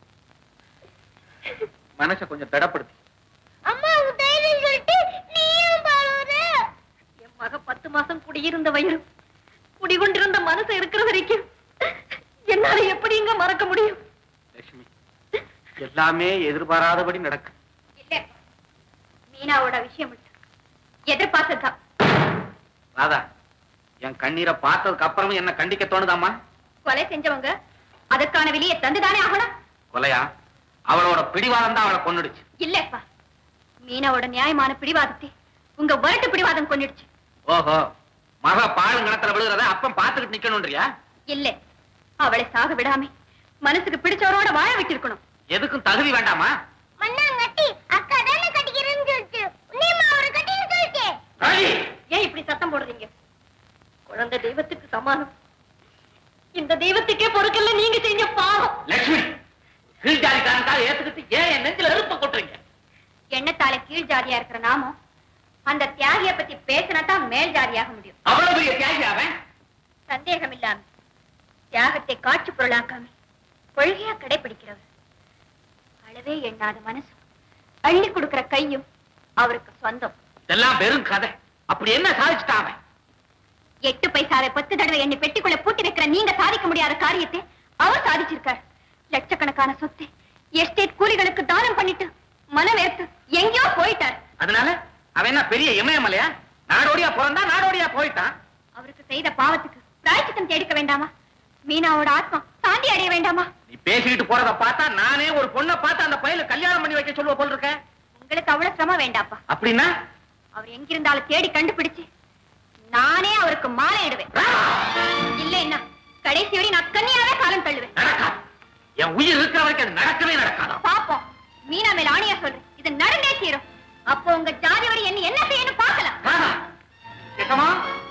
மனசை கொஞ்சம் திடப்படுத்தி அம்மா தைரியம் சொல்லிட்டு நீயும் பாடுற என் மக பத்து மாசம் குடியிருந்த வயிறு குடிகொண்டிருந்த மனசு இருக்கிற வரைக்கும் என்னால எப்படி இங்க மறக்க முடியும் லட்சுமி எல்லாமே எதிர்பாராதபடி நடக்கு இல்ல மீனாவோட விஷயம் மட்டும் எதிர்பார்த்ததுதான் ராதா என் கண்ணீரை பார்த்ததுக்கு அப்புறமும் என்ன கண்டிக்க தோணுதாம்மா கொலை செஞ்சவங்க அதற்கான வெளியே தந்துதானே ஆகணும் கொலையா அவளோட பிடிவாதம் தான் அவளை கொன்னுடுச்சு இல்லப்பா மீனாவோட நியாயமான பிடிவாதத்தை உங்க வரட்டு பிடிவாதம் கொண்டுடுச்சு ஓஹோ மக பாழுங்கணத்துல விழுகிறத அப்பம் பார்த்துக்கிட்டு நிக்கணும்ன்றியா இல்ல அவளை சாக விடாம மனசுக்கு பிடிச்சவரோட வாழ விட்டிருக்கணும் எதுக்கும் தகுதி வேண்டாமா மண்ணாங்கட்டி அக்கா தானே கட்டிக்கிறேன்னு சொல்லிச்சு நீமா அவரை கட்டின்னு சொல்லிச்சு ராணி! ஏன் இப்படி சத்தம் போடுறீங்க குழந்தை தெய்வத்துக்கு சமானம் இந்த தெய்வத்துக்கே பொறுக்கல நீங்க செஞ்ச பாவம் லட்சுமி கீழ்ஜாதிக்காரனுக்காக ஏத்துக்கிட்டு ஏன் என் நெஞ்சில எருப்ப கொட்டுறீங்க எண்ணத்தால கீழ் ஜாதியா இருக்கிற நாமும் அந்த தியாகிய பத்தி பேசினா தான் மேல் ஜாதியாக முடியும் அவ்வளவு பெரிய தியாகி அவன் சந்தேகம் இல்லாம தியாகத்தை காட்சி பொருளாக்காம கொள்கையா கடைபிடிக்கிறவர் அளவே எண்ணாத மனசு அள்ளி கொடுக்கிற கையும் அவருக்கு சொந்தம் இதெல்லாம் வெறும் கதை அப்படி என்ன சாதிச்சுட்டான் அவன் எட்டு பைசாவை பத்து தடவை என்னை பெட்டிக்குள்ள பூட்டி வைக்கிற நீங்க சாதிக்க முடியாத காரியத்தை அவர் சாதிச்சிருக்கார் லட்சக்கணக்கான சொத்து எஸ்டேட் கூலிகளுக்கு தானம் பண்ணிட்டு மனவேர்த்து எங்கேயோ போயிட்டார் அதனால அவன் என்ன பெரிய இமயமலையா நாடோடியா பிறந்தா நாடோடியா போயிட்டான் அவருக்கு செய்த பாவத்துக்கு பிராய்ச்சித்தம் தேடிக்க வேண்டாமா மீனாவோட ஆத்மா சாந்தி அடைய வேண்டாமா நீ பேசிக்கிட்டு போறத பார்த்தா நானே ஒரு பொண்ணை பார்த்து அந்த பையல கல்யாணம் பண்ணி வைக்க சொல்லுவ போல் இருக்கேன் உங்களுக்கு அவ்வளவு சிரமம் வேண்டாப்பா அப்படின்னா அவர் எங்கிருந்தாலும் தேடி கண்டுபிடிச்சு நானே அவருக்கு மாலை இடுவேன் இல்லைன்னா கடைசி வரை நான் கன்னியாவே காலம் தள்ளுவேன் நடக்காது என் உயிர் இருக்கிற வரைக்கும் அது நடக்கவே நடக்காதா பாப்போம் மீனா மேல ஆணியா சொல்றேன் இது நடந்தே தீரும் அப்போ உங்க ஜாதி வரை என்ன என்ன செய்யணும் பார்க்கலாம் ஆஹா. கேட்டமா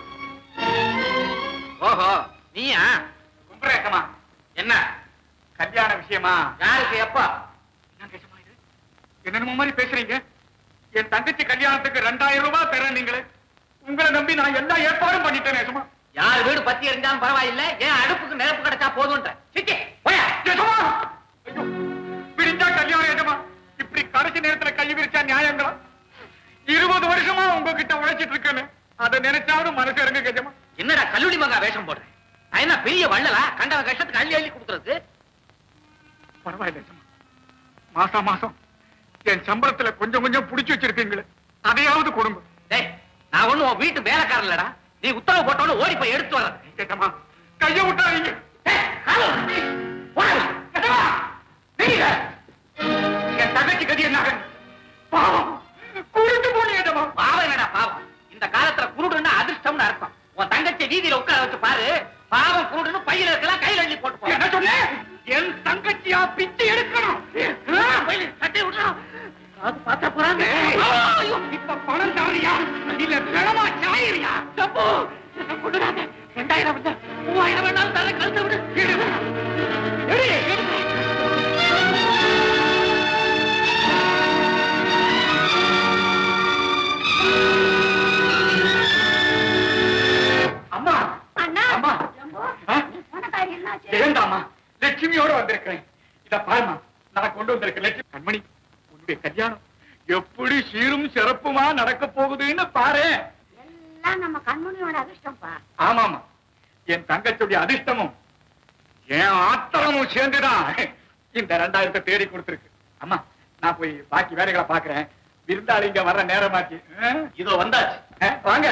ஓஹோ நீயா கும்பரேக்கமா என்ன கல்யாண விஷயமா யாருக்கு எப்பா என்ன கேசமா இது என்னென்னமோ மாதிரி பேசுறீங்க என் தங்கச்சி கல்யாணத்துக்கு ரெண்டாயிரம் ரூபாய் தரேன் நீங்களே உங்களை நம்பி நான் எல்லா ஏற்பாடும் பண்ணிட்டேன் நேசமா யார் வீடு பத்தி எரிஞ்சாலும் பரவாயில்லை ஏன் அடுப்புக்கு நெருப்பு கிடைச்சா போதும்ன்ற சிச்சி போயா நேசமா ஐயோ விடிஞ்சா கல்யாணம் ஏஜமா இப்படி கடைசி நேரத்துல கை விரிச்சா நியாயங்களா இருபது வருஷமா உங்ககிட்ட உழைச்சிட்டு இருக்கேன்னு அதை நினைச்சாவது மனசு இறங்க கஜமா என்னடா கல்லூரி மங்கா வேஷம் போடுறேன் நான் என்ன பெரிய வள்ளலா கண்டவன் கஷ்டத்துக்கு அள்ளி அள்ளி கொடுக்கறது பரவாயில்ல நேசமா மாசா மாசம் என் சம்பளத்துல கொஞ்சம் கொஞ்சம் புடிச்சு வச்சிருக்கீங்களே அதையாவது கொடுங்க டேய் நான் ஒண்ணும் உன் வீட்டு வேலைக்காரன் இல்லடா நீ உத்தரவு போட்டவன ஓடி போய் எடுத்து வர்றது கேட்டமா கைய விட்டாதீங்க டேய், காலு. போடா. கேட்டமா நீங்க என் தங்கச்சி கதி என்ன பாவம் குருட்டு போனி கேட்டமா பாவம் என்னடா பாவம் இந்த காலத்துல குருடுன்னா அதிர்ஷ்டம்னு அர்த்தம் உன் தங்கச்சி வீதியில உட்கார வச்சு பாரு பாவம் குருடுன்னு பையில இருக்கலாம் கையில அள்ளி போட்டு போ என்ன சொன்னேன் என் தங்கச்சியா பிச்சை எடுக்கணும் பையில கட்டி விடுறா அது பார்த்தா போறாங்க ஐயோ, இப்ப பணம் தாரியா இல்ல பிணமா சாயிரியா தப்பு என்ன கொண்டுடாத ரெண்டாயிரம் வந்து மூவாயிரம் வேணாலும் தர கழுத்த விடு எடு, எடு. அம்மா அண்ணா அம்மா ஆ? உனக்கு என்னாச்சு ஏண்டாமா லட்சுமியோட வந்திருக்கிறேன் இத பாருமா நான் கொண்டு வந்திருக்கேன் லட்சுமி கண்மணி உன்னுடைய கல்யாணம் எப்படி சீரும் சிறப்புமா நடக்க போகுதுன்னு பாரு எல்லாம் நம்ம கண்மணியோட அதிர்ஷ்டம்ப்பா ஆமாமா என் தங்கச்சியுடைய அதிர்ஷ்டமும் என் ஆத்திரமும் சேர்ந்துதான் இந்த ரெண்டாயிரத்தை தேடி கொடுத்திருக்கு அம்மா நான் போய் பாக்கி வேலைகளை பாக்குறேன் விருந்தாளிங்க வர்ற நேரமாச்சு ஆ? இதோ வந்தாச்சு ஆ, வாங்க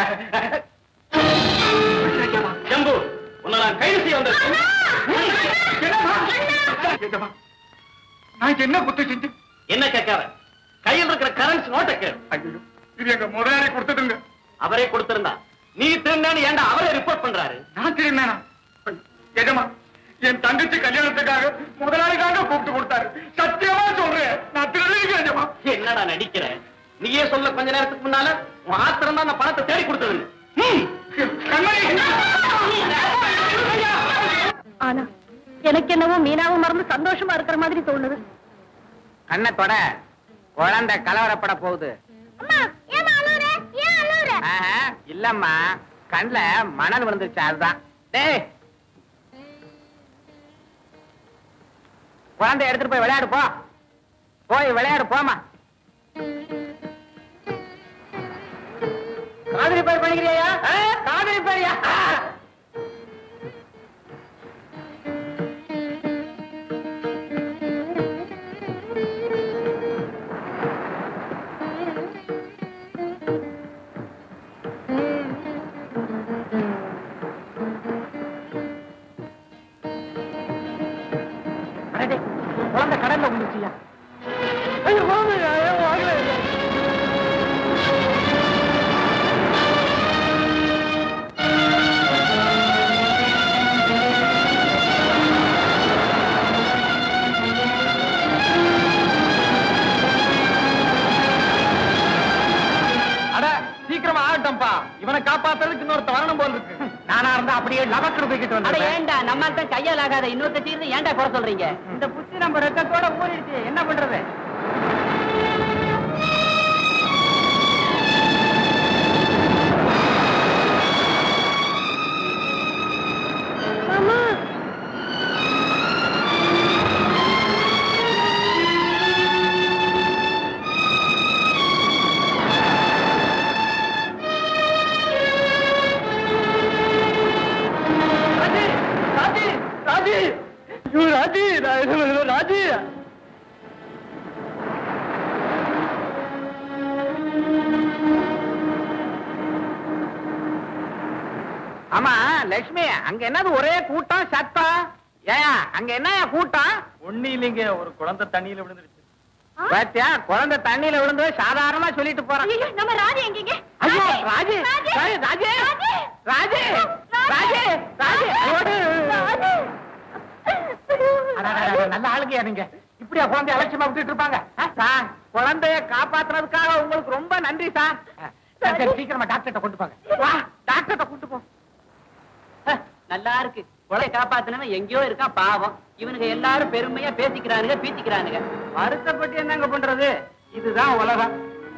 ஜம்பு உன்னை நான் கைது செய்ய வந்தேன் என்னம்மா? என்னம்மா? நான் என்ன குத்து செஞ்சு என்ன கேட்காத கையில் இருக்கிற கரன்சி நோட்டை கேளு ஐயோ இது எங்க முதலாளி கொடுத்ததுங்க அவரே கொடுத்திருந்தா நீ திருந்தேன்னு ஏன்டா அவரே ரிப்போர்ட் பண்றாரு நான் திரும்பினா எஜமா என் தங்கச்சி கல்யாணத்துக்காக முதலாளிக்காக கூப்பிட்டு கொடுத்தாரு சத்தியமா சொல்றேன் நான் திருடுங்க எஜமா என்னடா நடிக்கிற நீயே சொல்ல கொஞ்ச நேரத்துக்கு முன்னால உன் ஆத்திரம் தான் அந்த பணத்தை தேடி கொடுத்தது கண்மணி ஆனா எனக்கு என்னவோ மீனாவும் மறந்து சந்தோஷமா இருக்கிற மாதிரி தோணுது கண்ணத்தோட குழந்தை கலவரப்பட போகுது அம்மா ஏமா அழுவுற ஏன் அழுவுற ஆஹா, இல்லம்மா கண்ணுல மணல் விழுந்துருச்சு அதுதான் டேய் குழந்தை எடுத்துட்டு போய் விளையாடு போ போய் விளையாடு போமா காதலி பேர் பண்ணிக்கிறியா காதலி பேரியா அடடே, குழந்தை கடல்ல விழுந்துச்சியா ஐயோ குழந்தை ஐயோ, வாங்கல. அட சீக்கிரமா ஆகட்டும்பா இவனை காப்பாத்துறதுக்கு இன்னொருத்த வரணும் போல இருக்கு நானா இருந்தா அப்படியே லபக்கு போய்கிட்டு அட வந்தேன் ஏன்டா நம்ம தான் கையால் ஆகாத இன்னொருத்த தீர்ந்து ஏன்டா குறை சொல்றீங்க இந்த புத்தி நம்ம ரத்தத்தோட ஊறிடுச்சு என்ன பண்றது ராஜி ராஜி ராஜி ஐயோ ராஜி நான் என்ன பண்ணுவேன் ராஜி ஆமா லட்சுமி அங்க என்னது ஒரே கூட்டம் சத்தம் ஏயா அங்க என்ன கூட்டம் ஒண்ணு இல்லைங்க ஒரு குழந்தை தண்ணியில விழுந்துருச்சு பாத்தியா குழந்தை தண்ணியில விழுந்து சாதாரணமா சொல்லிட்டு போறான் ஐயோ, நம்ம ராஜு எங்கீங்க ஐயோ ராஜு ராஜு! ராஜு ராஜு ராஜு! ராஜு ராஜு ராஜு ஐயோ. ராஜு! அடடடட, நல்ல ஆளுங்கயா நீங்க இப்படியா குழந்தைய அலட்சியமா விட்டுட்டு இருப்பாங்க ஆ, சார் குழந்தைய காப்பாத்துனதுக்காக உங்களுக்கு ரொம்ப நன்றி சார் ஆ, சரி, சரி, சீக்கிரமா டாக்டர்கிட்ட கொண்டு போங்க வா டாக்டர்கிட்ட கொண்டு போ நல்லா இருக்கு கொலை காப்பாத்தினவன் எங்கேயோ இருக்கான் பாவம் இவனுங்க எல்லாரும் பெருமையா பேசிக்கிறானுங்க பீத்திக்கிறானுங்க வருத்தப்பட்டு என்னங்க பண்றது இதுதான் உலகம்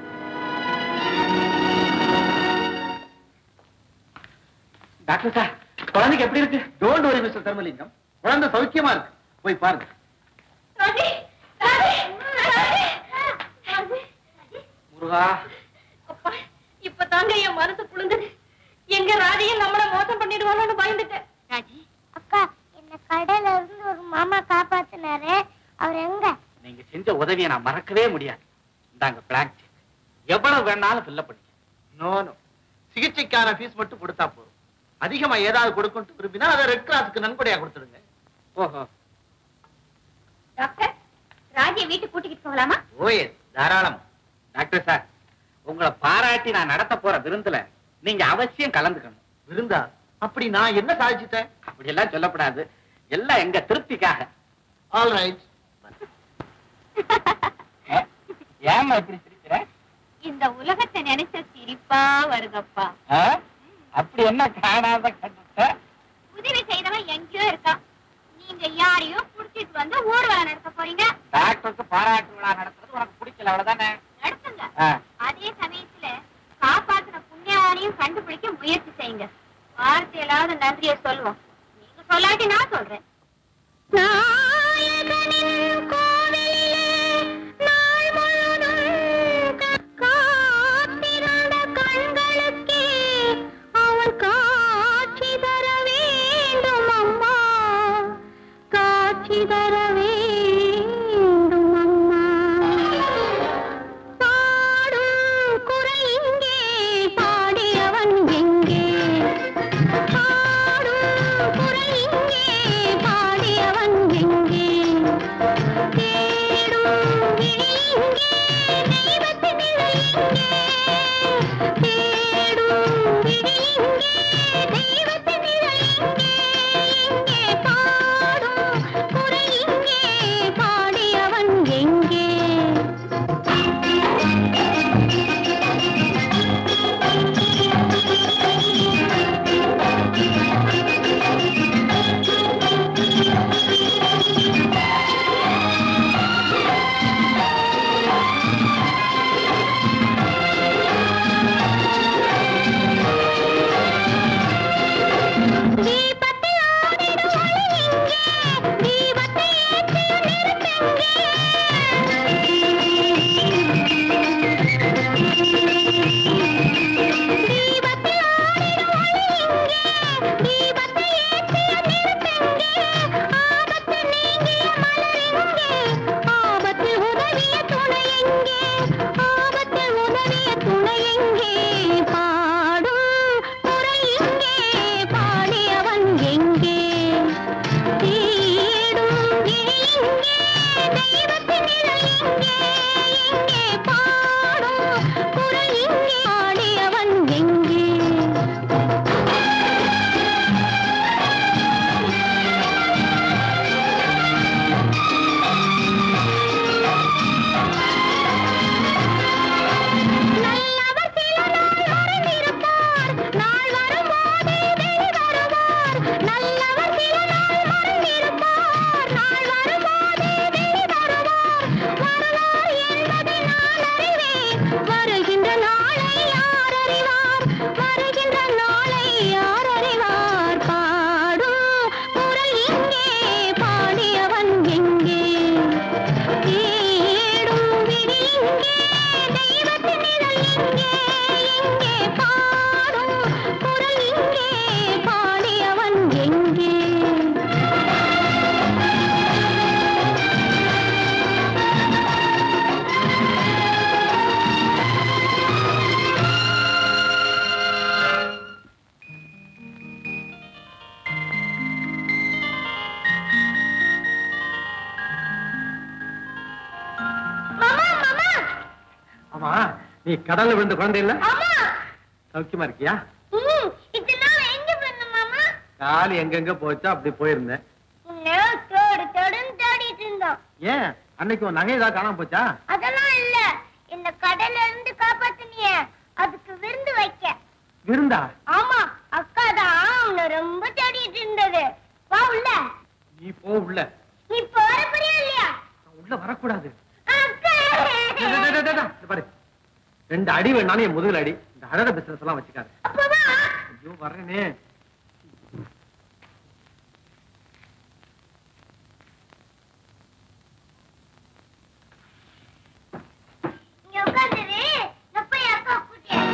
டாக்டர் சார் குழந்தைக்கு எப்படி இருக்கு டோன்ட் வரி மிஸ்டர் தர்மலிங்கம் குழந்தை சௌக்கியமா இருக்கு போய் பாருங்க ராஜு! ராஜு! ராஜு! ராஜு! முருகா அப்பா, இப்பதாங்க என் மனசு குளிர்ந்தது எங்க ராஜையும் நம்மள மோசம் பண்ணிடுவானோன்னு பயந்துட்டேன் ராஜி அக்கா என்ன கடையில இருந்து ஒரு மாமா காப்பாத்தினாரு அவர் எங்க நீங்க செஞ்ச உதவியை நான் மறக்கவே முடியாது இந்தாங்க பிளாங்க் செக் எவ்வளவு வேணாலும் ஃபில்ல பண்ணிக்க நோ நோ சிகிச்சைக்கான ஃபீஸ் மட்டும் கொடுத்தா போதும் அதிகமா ஏதாவது கொடுக்கணும் விரும்பினா அதை ரெட் கிராஸ்க்கு நன்கொடையா கொடுத்துடுங்க ஓஹோ டாக்டர் ராஜியை வீட்டுக்கு கூட்டிக்கிட்டு போகலாமா ஓயே தாராளம் டாக்டர் சார் உங்களை பாராட்டி நான் நடத்த போற விருந்துல நீங்க அவசியம் கலந்துக்கணும் விருந்தா அப்படி நான் என்ன சாதிச்சிட்டேன் அப்படி எல்லாம் சொல்லக்கூடாது எல்லாம் எங்க திருப்திக்காக ஆல் ரைட் ஏமா இப்படி சிரிக்கிற இந்த உலகத்தை நினைச்ச சிரிப்பா வருதப்பா ஆ? அப்படி என்ன காணாத கண்டுட்ட உதவி செய்தவன் எங்கேயோ இருக்கான் நீங்க யாரையும் புடிச்சிட்டு வந்து ஊர்வலம் நடத்த போறீங்க டாக்டருக்கு பாராட்டு விழா நடத்துறது உனக்கு பிடிக்கல அவ்வளவுதானே நடத்துங்க ஆ. அதே சமயத்துல காப்பாத்தின புண்ணியவானையும் கண்டுபிடிக்க முயற்சி செய்யுங்க வார்த்தையிலாவது நன்றியை சொல்லுவோம் நீங்க சொல்லாட்டி நான் சொல்றேன் நாயகனின் கோவிலிலே நாள் முழுதும் காத்திருந்த கண்களுக்கே அவன் காட்சி தர வேண்டும் அம்மா காட்சி தர வேண்டும் அம்மா பாடும் குரல் இங்கே பாடியவன் எங்கே பாடும் குரல் இங்கே பாடியவன் எங்கே தேடும் விழி இங்கே தெய்வத்தின் நிழல் இங்கே தேடும் விழி இங்கே தெய்வத்தின் நிழல் இங்கே எங்கே பாடும் குரல் இங்கே பாடியவன் எங்கே தீபத்தில் ஆடிடும் ஒளி எங்கே? தீபத்தை ஏற்றிய நெருப்பெங்கே? தீபத்தில் ஆடிடும் ஒளி எங்கே? தீபத்தை ஏற்றிய நெருப்பெங்கே? ஆபத்து நீங்கிய மலர் எங்கே? ஆபத்தில் உதவிய துணை எங்கே? ஆபத்தில் உதவிய துணை எங்கே? பாடும் குரல் எங்கே? பாடியவன் எங்கே? தேடும் விழி எங்கே? தெய்வத்தின் நிழல் எங்கே? எங்கே? பாடும் குரல் எங்கே? பாடியவன் எங்கே நல்லவர் சில நாள் மறைந்திருப்பார் நாள் வரும்போது வெளிவருவார் நல்லவர் சில நாள் மறைந்திருப்பார் நாள் வரும்போது வெளிவருவார் ஆமா நீ கடல்ல விழுந்த குழந்தை இல்ல ஆமா சௌக்கியமா இருக்கியா ம், இதெல்லாம் எங்க பண்ண மாமா கால் எங்கெங்க போச்சோ அப்படி போயிருந்தேன் இன்னும் தேடு தேடுன்னு தேடிட்டு இருந்தோம் ஏன் அன்னைக்கு உன் நகை ஏதாவது காணாம போச்சா அதெல்லாம் இல்ல இந்த கடல்ல இருந்து காப்பாத்தினியே அதுக்கு விருந்து வைக்க விருந்தா ஆமா அக்கா தான் உன்னை ரொம்ப தேடிட்டு இருந்தது வா உள்ள நீ போ உள்ள நீ போற புரியா இல்லையா நான் உள்ள வரக்கூடாது அக்கா டே, டே, டே, டே, டே, இத பாரு ரெண்டு அடி வேணாலும் என் முதுகுல அடி இந்த அழக பிசினஸ் எல்லாம் வச்சுக்காரு அப்பவா ஐயோ வர்றேனே நீ உட்காந்துரு நான் போய் அக்கா கூட்டியேன்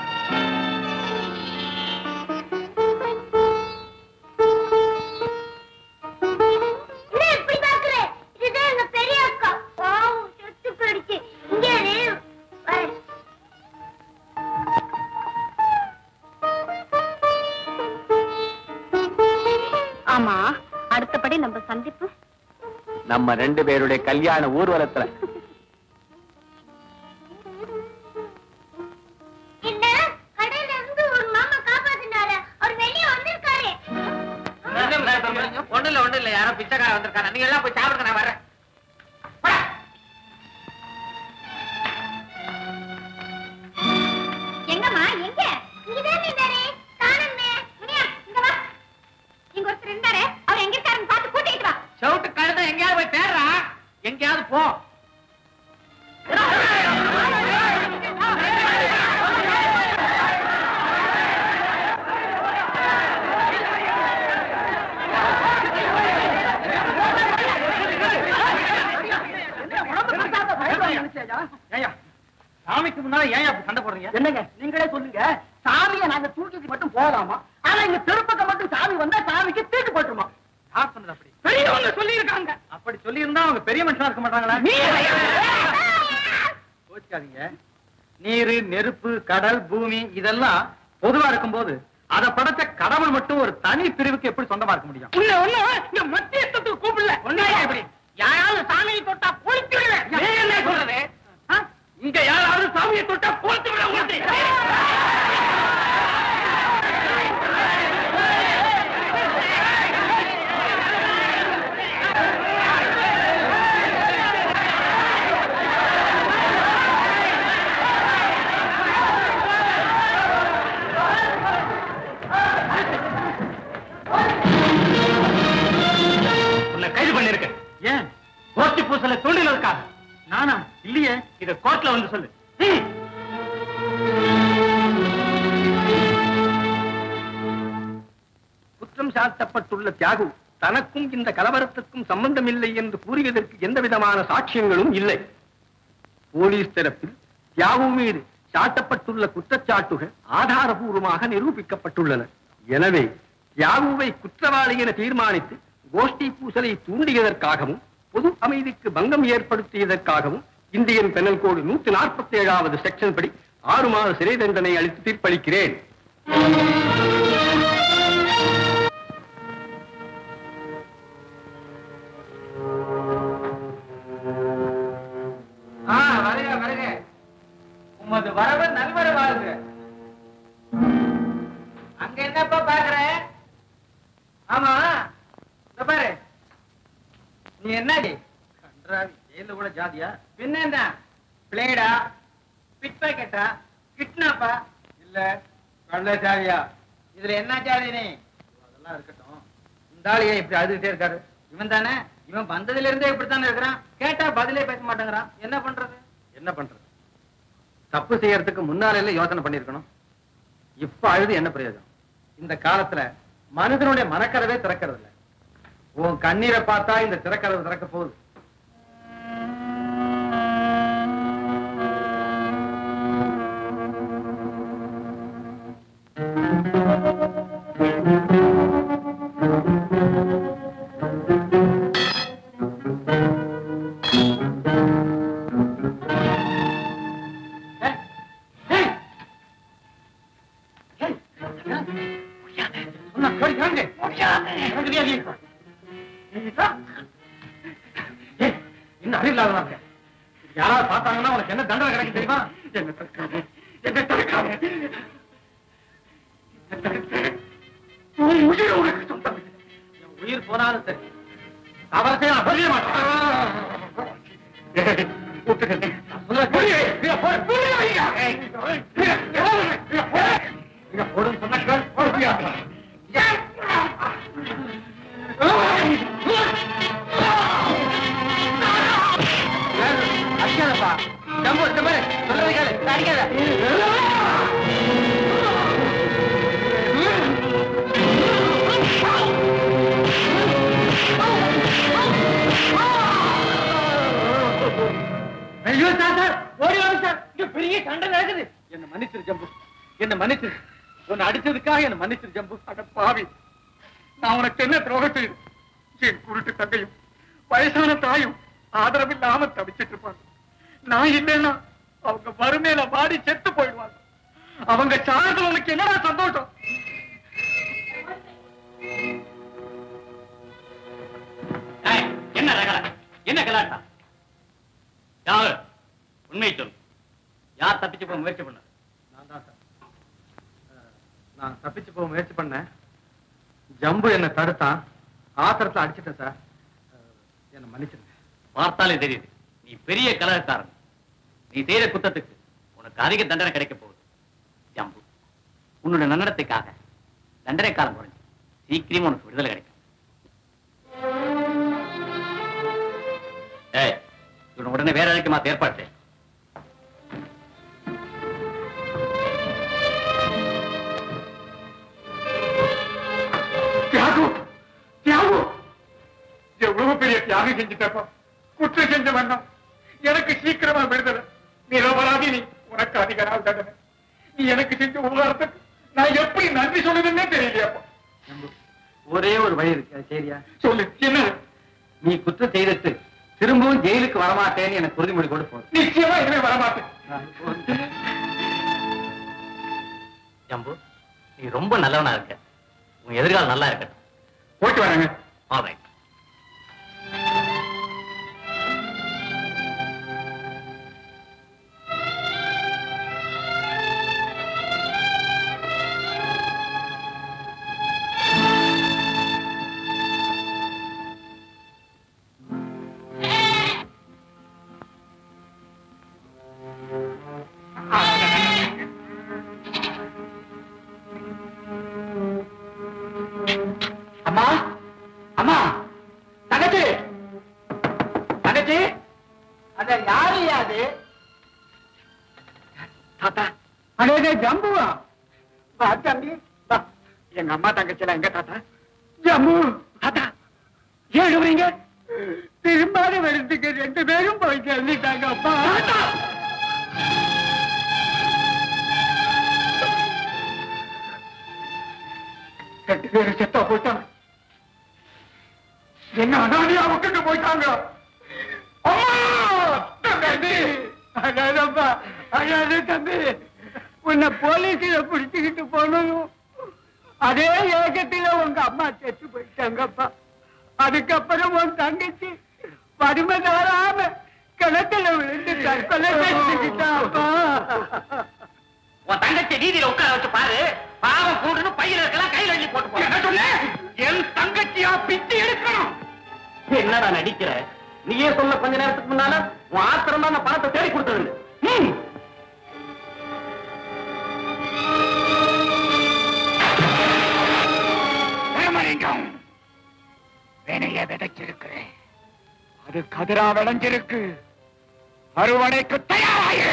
என்ன இப்படி பாக்குற இதுதான் எங்க பெரிய அக்கா பாவம் செத்து போயிடுச்சு இங்க இரு. வரேன். ஆமா அடுத்தபடி நம்ம சந்திப்பு நம்ம ரெண்டு பேருடைய கல்யாண ஊர்வலத்துல என்ன கடையில இருந்து ஒரு மாமா காப்பாத்தினாரு அவர் வெளியே வந்திருக்காரு ஒண்ணு இல்ல ஒண்ணு இல்ல யாரோ பிச்சைக்கார வந்திருக்காங்க நீங்க எல்லாம் போய் சாப்பிடுங்க நான் வரேன் போடா. எங்கம்மா எங்க இங்கதான் இருந்தாரு காணுமே முனியா இங்க வா இங்க ஒருத்தர் இருந்தாரு அவர் எங்க இருக்காருன்னு பார்த்து கூட்டிட்டு வா செவுட்டு கழுத எங்கேயாவது போய் தேடுறா எங்கேயாவது போ ஏய்யா சாமிக்கு முன்னால ஏன் அப்படி சண்டை போடுறீங்க என்னங்க நீங்களே சொல்லுங்க சாமியை நாங்க தூக்கிட்டு மட்டும் போகலாமா ஆனா இங்க திருப்பக்கம் மட்டும் சாமி வந்தா சாமிக்கு தீட்டு போட்டுருமா யார் சொன்னது அப்படி பெரியவங்க சொல்லி இருக்காங்க அப்படி சொல்லி இருந்தா அவங்க பெரிய மனுஷனா இருக்க மாட்டாங்களா கோச்சுக்காதீங்க நீரு நெருப்பு கடல் பூமி இதெல்லாம் பொதுவா இருக்கும்போது அத படைச்ச கடவுள் மட்டும் ஒரு தனி பிரிவுக்கு எப்படி சொந்தமா இருக்க முடியும் உன்ன ஒண்ணு இங்க மத்தியத்துக்கு கூப்பிடல ஒண்ணு எப்படி யாராவது சாமியை தொட்டா பொழித்து விடுவேன் நீ என்ன சொல்றது ஆ? இங்க யாராவது சாமியை தொட்டா பொழித்து விட உன்னை கைது பண்ணிருக்கேன் ஏன் கோஷ்டி பூசல தூண்டில இருக்கா நானா இல்லையே இத கோர்ட்ல வந்து சொல்லு ம். குற்றம் சாட்டப்பட்டுள்ள தியாகு தனக்கும் இந்த கலவரத்திற்கும் சம்பந்தமில்லை என்று கூறியதற்கு எந்த விதமான சாட்சியங்களும் இல்லை போலீஸ் தரப்பில் தியாகு மீது சாட்டப்பட்டுள்ள குற்றச்சாட்டுகள் ஆதாரபூர்வமாக நிரூபிக்கப்பட்டுள்ளன எனவே தியாகுவை குற்றவாளி என தீர்மானித்து கோஷ்டி பூசலை தூண்டியதற்காகவும் பொது அமைதிக்கு பங்கம் ஏற்படுத்தியதற்காகவும் இந்தியன் பெனல் கோடு நூத்தி நாற்பத்தி ஏழாவது செக்ஷன் படி ஆறு மாத சிறை தண்டனை அளித்து தீர்ப்பளிக்கிறேன் ஆ வருக வருக உமது வரவு நல்வரவாகுக அங்க என்னப்பா பாக்குற ஆமா இந்த பாரு நீ என்னடி கன்றாவி ஜெயில கூட ஜாதியா பின்ன என்ன பிளேடா பிட் பாக்கெட்டா கிட்னாப்பா இல்ல கள்ளச்சாரியா இதுல என்ன ஜாதி நீ அதெல்லாம் இருக்கட்டும் இந்த ஆள் ஏன் இப்படி அழுதுகிட்டே இருக்காரு இவன் தானே இவன் வந்ததுல இருந்தே இப்படித்தானே இருக்கிறான் கேட்டா பதிலே பேச மாட்டேங்கிறான் என்ன பண்றது என்ன பண்றது தப்பு செய்யறதுக்கு முன்னாலே யோசனை பண்ணிருக்கணும் இப்ப அழுது என்ன பிரயோஜனம் இந்த காலத்துல மனிதனுடைய மனக்கதவே திறக்கிறது இல்ல உன் கண்ணீரை பார்த்தா இந்த திறக்கதவு திறக்க போகுது சொன்னா கேளு, கேளுங்க. எனக்கு தெரியாது. ஏய், என்ன அறிவில்லாதவனா இருக்க? யாராவது பார்த்தாங்கன்னா உனக்கு என்ன தண்டனை கிடைக்கும் தெரியுமா என்ன தடுக்காது என்ன தடுக்காது என்ன தடுத்து, உன் உயிர் உனக்கு சொந்தம் இல்லை. என் உயிர் போனாலும் சரி அவரத்தை நான் சொல்ல மாட்டேன் ஏய், விட்டுடுங்க. புரிய வை. இங்க போடு, புரிய வைங்க. இங்க போடுன்னு சொன்னா கேள், போடுவியா? அடிக்காதப்பா ஜம்பு இந்த மாதிரி சொல்றது கேளு அடிக்காத ஐயோ சார் சார் ஓடி வாங்க சார் இங்க பெரிய சண்டை நடக்குது என்ன மன்னிச்சிரு ஜம்பு என்ன மன்னிச்சிரு உன்னை அடிச்சதுக்காக என்ன மன்னிச்சிரு ஜம்பு அட பாவி நான் உனக்கு என்ன துரோகம் செய்து என் குருட்டு தங்கையும் வயசான தாயும் ஆதரவில்லாம தவிச்சிட்டு இருப்பாங்க நான் இல்லைன்னா அவங்க வறுமையில வாடி செத்து போயிடுவாங்க அவங்க சார்ந்தவங்களுக்கு உனக்கு என்னடா சந்தோஷம் ஏய், என்ன ரகலை என்ன கலாட்டா யாரு உண்மை சொல் யார் தப்பிச்சு போக முயற்சி பண்ண நான் தான் சார் நான் தப்பிச்சு போக முயற்சி பண்ணேன் ஜம்பு என்ன தடுத்தான் ஆத்திரத்துல அடிச்சிட்டேன் சார் என்ன மன்னிச்சிருங்க பார்த்தாலே தெரியுது நீ பெரிய கலகக்காரன் நீ செய்த குத்தத்துக்கு உனக்கு அதிக தண்டனை கிடைக்க போகுது ஜம்பு உன்னோட நன்னடத்தைக்காக தண்டனை காலம் குறைஞ்சு சீக்கிரமா உனக்கு விடுதலை கிடைக்கும் ஏய் இவனை உடனே வேற யாருக்கு மாத்த ஏற்பாடு செய். தியாகம் தியாகம் எவ்வளவு பெரிய தியாகம் செஞ்சுட்டப்பா குற்றம் செஞ்ச வேண்டாம் எனக்கு சீக்கிரமா விடுதலை நிரபராதி நீ உனக்கு அதிக நாள் தண்டனை நீ எனக்கு செஞ்ச உபகாரத்துக்கு நான் எப்படி நன்றி சொல்லுதுன்னே தெரியலையாப்பா ஜம்பு ஒரே ஒரு வழி இருக்கு அது சரியா சொல்லு என்ன நீ குற்றம் செய்துட்டு திரும்பவும் ஜெயிலுக்கு வரமாட்டேன்னு எனக்கு உறுதிமொழி கொடு போதும் நிச்சயமா இனிமே வரமாட்டேன் நான் இப்போ வந்து- ஜம்பு நீ ரொம்ப நல்லவனா இருக்க உன் எதிர்காலம் நல்லா இருக்கட்டும் போயிட்டு வரேங்க ஆல்ரைட் அம்மா அம்மா தங்கச்சி தங்கச்சி அத யாரு யாது தாத்தா அடே ஜம்புவா வா தம்பி வா எங்க அம்மா தங்கச்சி எல்லாம் எங்க தாத்தா ஜம்மு தாத்தா ஏன் எழுவுறீங்க திரும்பாத வரத்துக்கு ரெண்டு பேரும் போய் சேர்ந்துட்டாங்க அப்பா ரெண்டு பேரும் செத்தா போயிட்டாங்க என்ன அனாதையா விட்டுட்டு போயிட்டாங்க அம்மா தங்கச்சி அடாதப்பா அடாத தம்பி உன்னை போலீஸ்ல பிடிச்சுக்கிட்டு போனதும் அதே ஏகத்துல உங்க அம்மா செத்து போயிட்டாங்கப்பா அதுக்கப்புறம் உன் தங்கச்சி வறுமை தாராம கிணத்துல விழுந்து தற்கொலை செஞ்சுக்கிட்டாப்பா உன் தங்கச்சி நீதியில உட்கார வச்சு பாரு பாவம் கூடுன்னு பையில இருக்கலாம் கையில அள்ளி போட்டு போ என்ன சொன்ன என் தங்கச்சியா பிச்சு எடுக்கணும் என்னடா நடிக்கிற நீயே சொல்ல கொஞ்ச நேரத்துக்கு முன்னால உன் ஆத்திரம் தான் பணத்தை தேடி கொடுத்தது ம். பிரமலிங்கம் வினைய விதைச்சிருக்கிறேன் அது கதிரா விளைஞ்சிருக்கு அறுவடைக்கு தயாராயு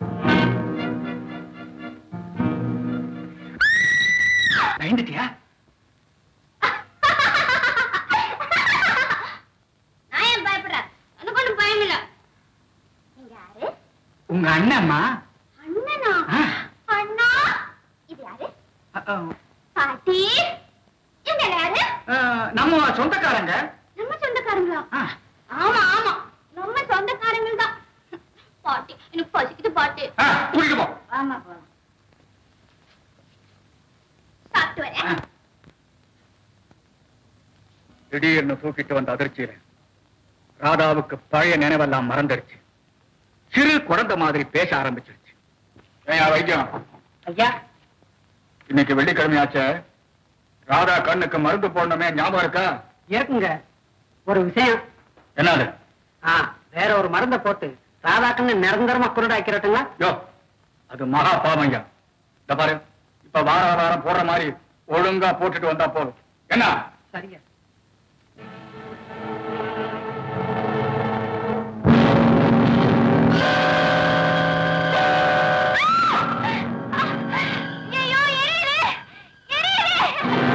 பயந்துட்டியா உங்க அண்ணம்மா அண்ணனா ஆ. அண்ணா இது யாரு அ, அ, பாட்டி இவங்க யாரு அ, நம்ம சொந்தக்காரங்க நம்ம சொந்தக்காரங்களா ஆ, ஆமா ஆமா நம்ம சொந்தக்காரங்க தான் பாட்டி எனக்கு பசிக்குது பாட்டி ஆ, கூட்டிட்டு போ ஆமா போலாம் சாப்பிட்டு வரேன் திடீர்னு தூக்கிட்டு வந்த அதிர்ச்சியில ராதாவுக்கு பழைய நினைவெல்லாம் மறந்துடுச்சு சிறு குழந்தை மாதிரி பேச ஆரம்பிச்சிருச்சு ஏன் வைத்தியம் ஐயா இன்னைக்கு வெள்ளிக்கிழமையாச்சே ராதா கண்ணுக்கு மருந்து போடணுமே ஞாபகம் இருக்கா இருக்குங்க ஒரு விஷயம் என்னது ஆ வேற ஒரு மருந்தை போட்டு ராதாக்கண்ணு நிரந்தரமா குருடாக்கிறட்டுங்களா யோ அது மகா பாவங்க இந்த பாரு இப்ப வார வாரம் போடுற மாதிரி ஒழுங்கா போட்டுட்டு வந்தா போதும் என்ன சரிங்க ஐயோ எரியுது எரியுது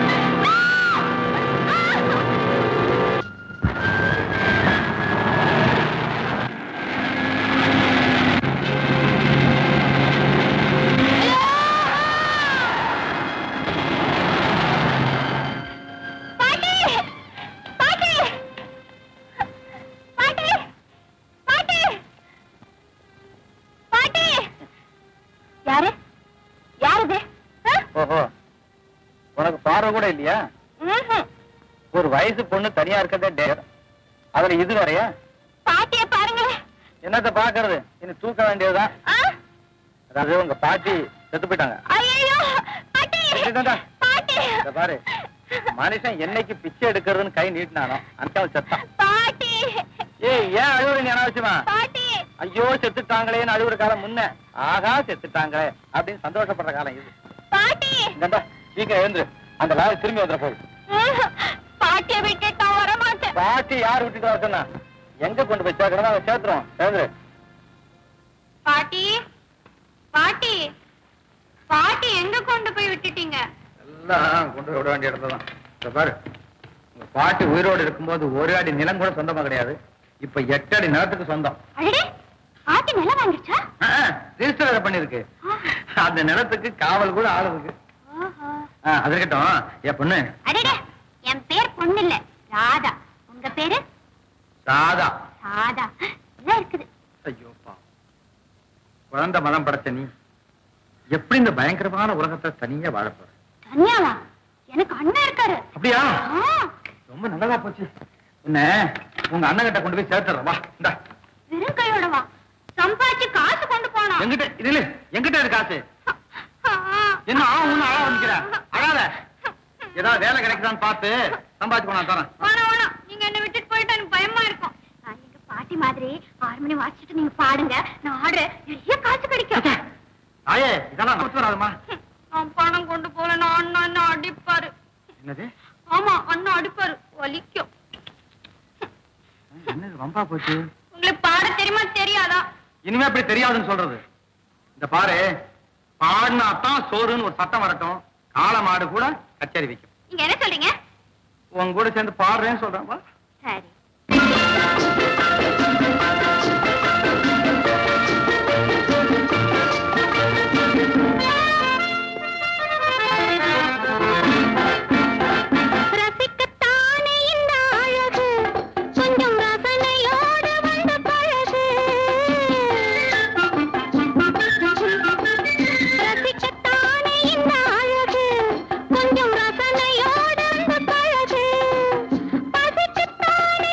பாட்டி பாட்டி பாட்டி பாட்டி பாட்டி யாரு யாருது ஓஹோ உனக்கு பார்வை கூட இல்லையா ஒரு வயசு பொண்ணு தனியா இருக்கதே டேர் அதுல இது வரையா பாட்டிய பாருங்களேன் என்னத்த பாக்குறது இனி தூக்க வேண்டியதுதான் ஆ? அதாவது உங்க பாட்டி செத்து போயிட்டாங்க ஐயையோ பாட்டி இதுதான்டா. பாட்டி இத பாரு மனுஷன் என்னைக்கு பிச்சை எடுக்கிறதுன்னு கை நீட்டினானோ அன்னைக்கு செத்தான் பாட்டி ஏய் ஏன் அழுவுறீங்க அனாவசியமா பாட்டி ஐயோ செத்துட்டாங்களேன்னு அழுவுற காலம் முன்ன ஆகா செத்துட்டாங்களே அப்படின்னு சந்தோஷப்படுற காலம் இது பாட்டி இந்தா சீக்கிரம் எழுந்துரு அந்த லாரி திரும்பி வந்துட போகுது பாட்டிய விட்டுட்டா வர மாட்டேன் பாட்டி யார் விட்டுட்டு வர சொன்னா எங்க கொண்டு போய் சேர்க்கறதா அதை சேர்த்துருவோம் எழுந்துரு பாட்டி பாட்டி பாட்டி எங்க கொண்டு போய் விட்டுட்டீங்க எல்லாம் கொண்டு போய் விட வேண்டிய இடத்துல தான் இந்த பாரு உங்க பாட்டி உயிரோடு இருக்கும்போது ஒரு அடி நிலம் கூட சொந்தமா கிடையாது இப்ப எட்டு அடி நிலத்துக்கு சொந்தம் அடடே பாட்டி நிலம் வாங்கிடுச்சா ரிஜிஸ்டர் வேற பண்ணிருக்கு அந்த நிலத்துக்கு காவல் கூட ஆள் இருக்கு ஓஹோ ஆ, அது இருக்கட்டும் என் பொண்ணு அடடே என் பேர் பொண்ணு இல்ல ராதா உங்க பேரு சாதா சாதா எல்லாம் இருக்குது ஐயோ பாவம். குழந்தை மனம் படைச்ச நீ எப்படி இந்த பயங்கரமான உலகத்தை தனியா வாழ போற தனியாவா எனக்கு அண்ணன் இருக்காரு அப்படியா ஆ, ரொம்ப நல்லதா போச்சு உன்ன உங்க அண்ணன் கிட்ட கொண்டு போய் சேர்த்துறேன் வா இந்தா வெறும் கையோட வா சம்பாதிச்சு காசு கொண்டு போனா எங்கிட்ட இல்ல எங்கிட்ட இருக்கு காசு என்ன ஆ ஒண்ணு அழ வந்துக்கிற அழாத ஏதாவது வேலை கிடைக்குதான்னு பார்த்து சம்பாதிச்சு போனா தரேன் வேணாம் வேணாம் நீங்க என்ன விட்டுட்டு போயிட்டா எனக்கு பயமா இருக்கும் நான் எங்க பாட்டி மாதிரி ஆறு மணி வாசிச்சுட்டு நீங்க பாடுங்க நான் ஆடுற நிறைய காசு கிடைக்கும் ஆயே இதெல்லாம் நமக்கு வராதுமா நான் பணம் கொண்டு போல நான் அண்ணா என்ன அடிப்பாரு என்னது ஆமா அண்ணா அடிப்பாரு வலிக்கும் என்னது வம்பா போச்சு உங்களுக்கு பாட தெரியுமா தெரியாதா இனிமே அப்படி தெரியாதுன்னு சொல்றது இந்த பாரு பாடினாத்தான் சோறுன்னு ஒரு சட்டம் வரட்டும் காளை மாடு கூட கச்சேரி வைக்கும் நீங்க என்ன சொல்றீங்க உன் கூட சேர்ந்து பாடுறேன்னு சொல்றேன் வா. சரி ரசிக்கத்தானே இந்த அழகு கொஞ்சம் ரசனையோடு வந்து பழகு ரசிக்கத்தானே இந்த அழகு கொஞ்சம் ரசனையோடு வந்து பழகு பசிக்கத்தானே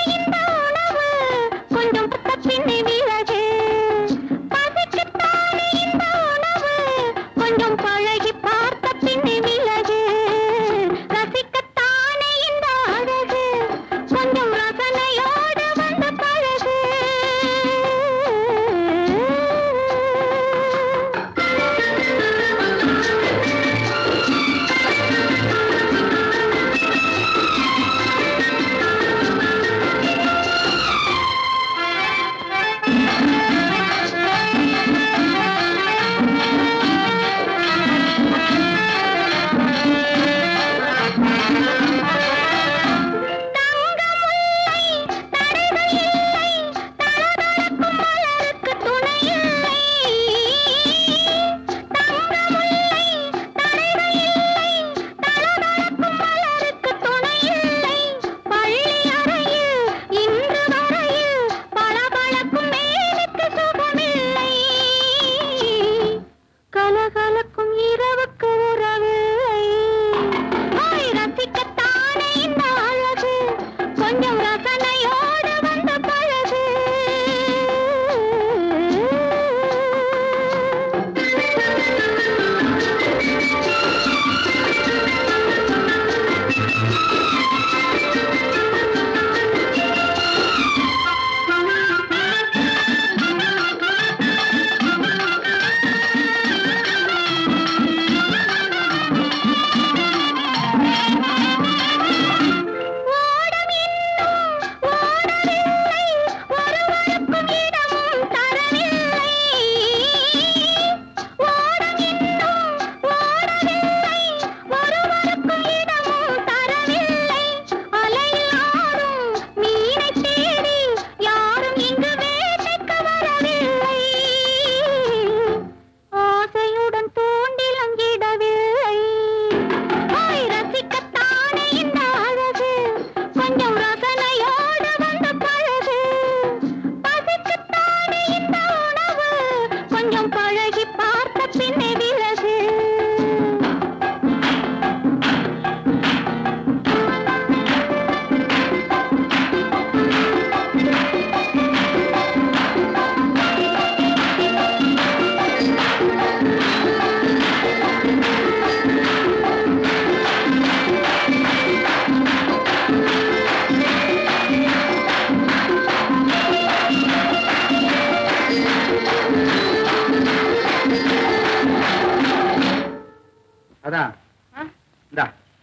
இந்தா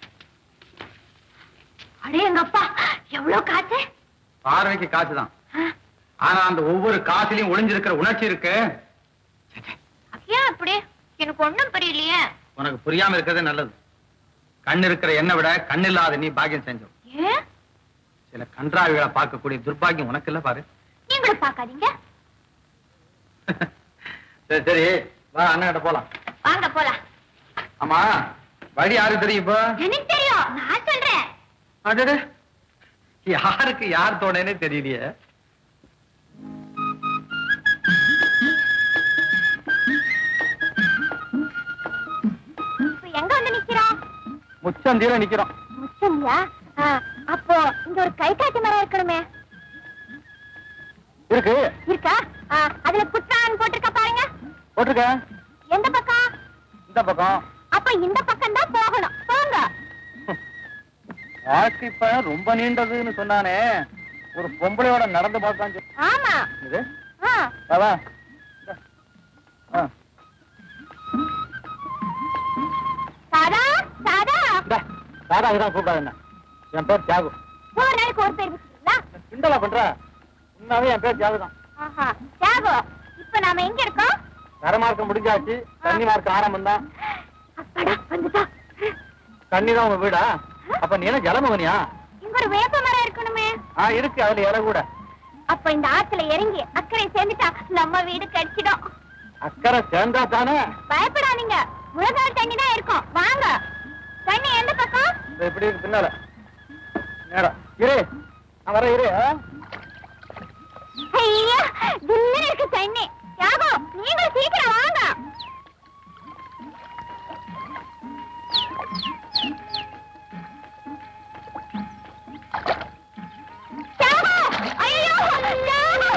அடே எங்க அப்பா எவ்வளவு காசு பார்வைக்கு காசுதான் ஆனா அந்த ஒவ்வொரு காசுலயும் ஒளிஞ்சிருக்கிற உணர்ச்சி இருக்கு ஏன் அப்படி எனக்கு ஒண்ணும் புரியலையே உனக்கு புரியாம இருக்கிறதே நல்லது கண் இருக்கிற என்னை விட கண் இல்லாத நீ பாக்கியம் செஞ்சோம் ஏன் சில கன்றாவிகளை பார்க்கக்கூடிய துர்பாக்கியம் உனக்கு இல்ல பாரு நீங்களும் பாக்காதீங்க சரி சரி வா அண்ணன் போலாம் வாங்க போலாம் ஆமா வழி யாருக்கு தெரியும் இப்போ எனக்கு தெரியும் நான் சொல்றேன் அடடே யாருக்கு யார் தோணேனே தெரியலையே இப்ப எங்க வந்து நிக்கிறோம் முச்சந்தியில நிக்கிறோம் முச்சந்தியா அப்போ இங்க ஒரு கை காட்டி மரம் இருக்கணுமே இருக்கு இருக்கா ஆ, அதுல குற்றான் போட்டிருக்க பாருங்க போட்டிருக்க எந்த பக்கம் இந்த பக்கம் அப்ப இந்த பக்கம் தான் போகணும் போங்க வாழ்க்கை பயணம் ரொம்ப நீண்டதுன்னு சொன்னானே ஒரு பொம்பளையோட நடந்து பார்த்தான் ஆமா இது ஆ, வா, வா இந்தா. ஆ, சாரா சாரா இந்தா. ராதா இதான் கூப்பிடாது என்ன என் பேர் தியாகு ஒரு நாளைக்கு ஒரு பேர் வச்சுக்கீங்களா கிண்டலா பண்ற உண்மையாவே என் பேர் தியாகு தான் ஆஹா தியாகு இப்ப நாம எங்க இருக்கோம் கரை மார்க்கம் முடிஞ்சாச்சு தண்ணி மார்க்கம் ஆரம்பம் தான் அப்பாடா வந்துட்டா தண்ணி தான் உங்க வீடா அப்ப நீ என்ன ஜலமகனியா இங்க ஒரு வேப்ப மரம் இருக்கணுமே ஆ இருக்கு அதுல இலை கூட அப்ப இந்த ஆத்துல இறங்கி அக்கறை சேர்ந்துட்டா நம்ம வீடு கிடைச்சிடும் அக்கறை சேர்ந்தா தானே பயப்படாதீங்க முழங்கால் தண்ணி தான் இருக்கும் வாங்க தண்ணி எந்த பக்கம் இந்த இப்படி இருக்கு பின்னால நேரம் இரு நான் வர இரு ஆ? ஐயா தின்னு இருக்கு தண்ணி யாகோ நீங்க சீக்கிரம் வாங்க தியாகு! ஐயோ! தியாகு!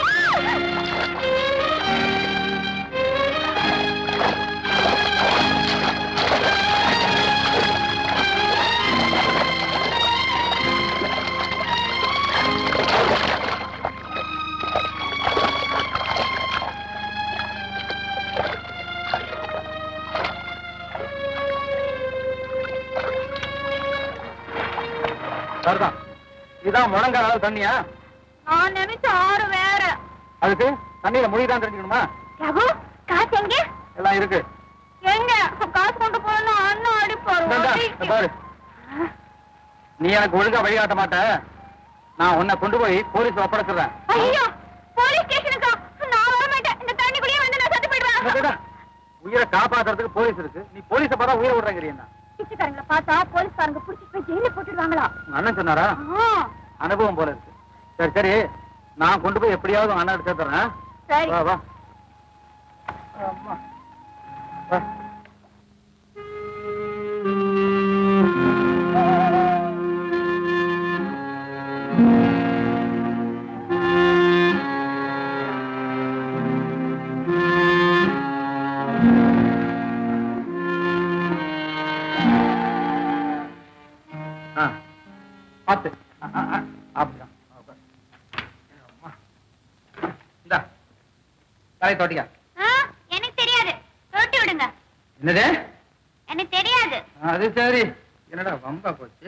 சரிதான் இதான் முழங்கால அளவு தண்ணியா நான் நினைச்ச ஆறு வேற அதுக்கு தண்ணியில முடிதான் தெரிஞ்சுக்கணுமா ரகு காசு எங்க எல்லாம் இருக்கு எங்க காசு கொண்டு போகணும் அண்ணன் இந்தா, இந்தா, இத பாரு அடிப்பாரு நீ எனக்கு ஒழுங்கா வழிகாட்ட மாட்ட நான் உன்னை கொண்டு போய் போலீஸ் ஒப்படைச்சிடுறேன் ஐயோ போலீஸ் ஸ்டேஷனுக்கா நான் வர மாட்டேன் இந்த தண்ணிக்குள்ளேயே வந்து நான் செத்து இந்தா, போயிடுவேன் இந்தா. உயிரை காப்பாத்துறதுக்கு போலீஸ் இருக்கு நீ போலீஸ பார்த்தா உயிரை விடுறேங்கிறீங்க பிச்சைக்காரங்களை பார்த்தா போலீஸ்காரங்க புடிச்சிட்டு போய் ஜெயில போட்டுடுவாங்களா உங்க அண்ணன் சொன்னாரா ஆ, அனுபவம் போல இருக்கு சரி சரி நான் கொண்டு போய் எப்படியாவது உங்க அண்ணன் சேர்த்துறேன் சரி வா வா அம்மா. வா. ஆ, பாத்து ஆ, ஆ, ஆ, அப்படிதான் அப்ப. அம்மா. இந்தா தலை தோட்டியா ஆ, எனக்கு தெரியாது தொட்டி விடுங்க என்னது எனக்கு தெரியாது அது சரி என்னடா வம்பா போச்சு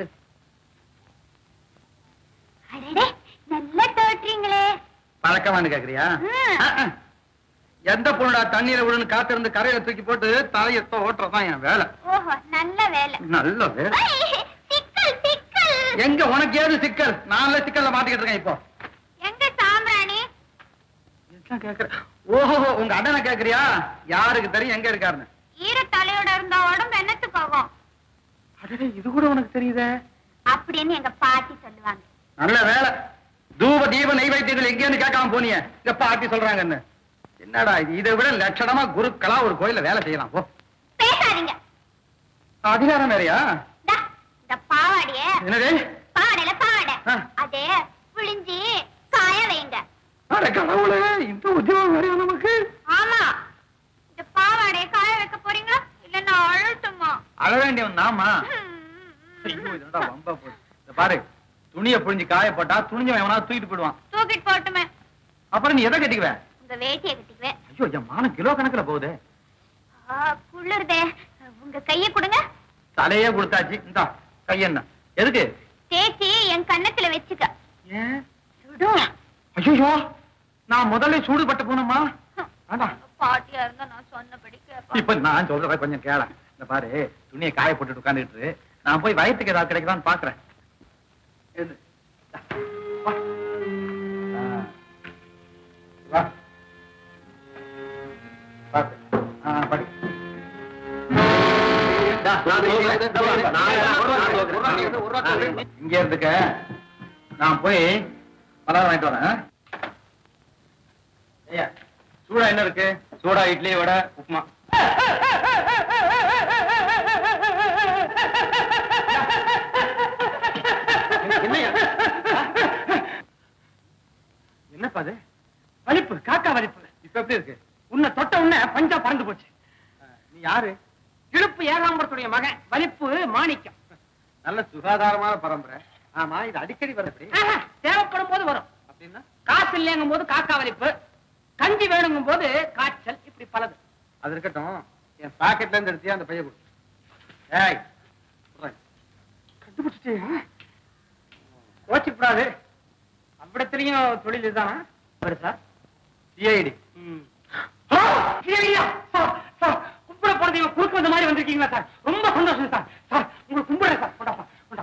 அடடே நல்லா தோட்டுறீங்களே பழக்கமானு கேக்குறியா ம். ஆ, ஆ. எந்த பொண்ணுடா தண்ணீரை விடுன்னு காத்திருந்து கரையில தூக்கி போட்டு தலையை ஓட்டுறதுதான் என் வேலை ஓஹோ நல்ல வேலை நல்ல வேலை ஐ, சிக்கல் சிக்கல் எங்க உனக்கு ஏது சிக்கல் நான்ல சிக்கல்ல மாட்டிக்கிட்டு இருக்கேன் இப்போ எங்க சாம்பிராணி என்ன கேக்குற ஓஹோ உங்க அண்ணனை கேக்குறியா யாருக்கு தெரியும் எங்க இருக்காருன்னு ஈர தலையோட இருந்தா உடம்பு என்னத்துக்கு ஆகும் அடடே இது கூட உனக்கு தெரியுதே அப்படின்னு எங்க பாட்டி சொல்லுவாங்க நல்ல வேலை தூப தீப நைவேத்தியங்கள் எங்கேன்னு கேட்காம போனியே இங்க பாட்டி சொல்றாங்கன்னு என்னடா இது இதை விட லட்சணமா குருக்களா ஒரு கோயில்ல வேலை செய்யலாம் போ பேசாதீங்க அதிகாரம் வேறையா இந்தா, இந்த பாவாடைய என்னது பாவாடையில பாவாடை ஆ. அதே புழிஞ்சி காய வைங்க அட கடவுளே இந்த உத்தியோகம் வேறையா நமக்கு ஆமா இந்த பாவாடைய காய வைக்க போறீங்களா இல்ல நான் அழட்டுமா அழ வேண்டியவன் நாமா ஐயோ, இதென்னடா வம்பா போச்சு. இத பாரு துணியை புழிஞ்சு காய போட்டா துணிஞ்சவன் எவனா தூக்கிட்டு போயிடுவான் தூக்கிட்டு போட்டுமே அப்புறம் நீ எதை கட்டிக்குவ உங்க வேட்டியை கட்டிக்குவேன் ஐயோ என் மானம் கிலோ கணக்குல போகுது ஆ, குளிருதே உங்க கைய கொடுங்க தலையே கொடுத்தாச்சு இந்தா கையென்ன எதுக்கு தேய்ச்சி என் கன்னத்துல வச்சுக்க ஏன் சுடும் ஐயோ நான் முதல்ல சூடுபட்டு போனோமா வேண்டாம் பாட்டியா இருந்தா நான் சொன்னபடி கேட்பா இப்ப நான் சொல்றத கொஞ்சம் கேள இந்த பாரு துணியை காய போட்டுட்டு உட்காந்துட்டு இரு. நான் போய் வயிற்றுக்கு ஏதாவது கிடைக்குதான்னு பாக்குறேன் எது? வா. ஆ. வா. பாத்து. ஆ, படி. இங்க இருந்துக்க நான் போய் பலகாரம் வாங்கிட்டு வரேன் ஆ? ஐயா சூடா என்ன இருக்கு சூடா இட்லி வடை உப்புமா என்னய்யா? என்னப்பா அது வலிப்பு காக்கா வலிப்பு இப்ப எப்படி இருக்கு உன்னை தொட்ட உடனே பஞ்சா பறந்து போச்சு நீ யாரு இழுப்பு ஏகாம்பரத்துடைய மகன் வலிப்பு மாணிக்கம் நல்ல சுகாதாரமான பரம்பரை ஆமா இது அடிக்கடி வரப்படி ஆஹா, தேவைப்படும் போது வரும் அப்படின்னா காசு இல்லைங்கும் போது காக்கா வலிப்பு கஞ்சி வேணுங்கும் போது காய்ச்சல் இப்படி பலது அது இருக்கட்டும் என் பாக்கெட்ல இருந்து எடுத்தியா அந்த பைய கொடு ஏய் சொல்றேன். கண்டுபிடிச்சிட்டே ஓச்சிக்கூடாது அவ்விடத்திலையும் தொழில் இதுதானா பெருசா சிஐடி கும்பிட போனது குறுக்கு வந்த மாதிரி வந்திருக்கீங்களா சார் ரொம்ப சந்தோஷம் சார் சார் உங்களுக்கு கும்பிடுறேன் சார் கொண்டாப்பா கொண்டா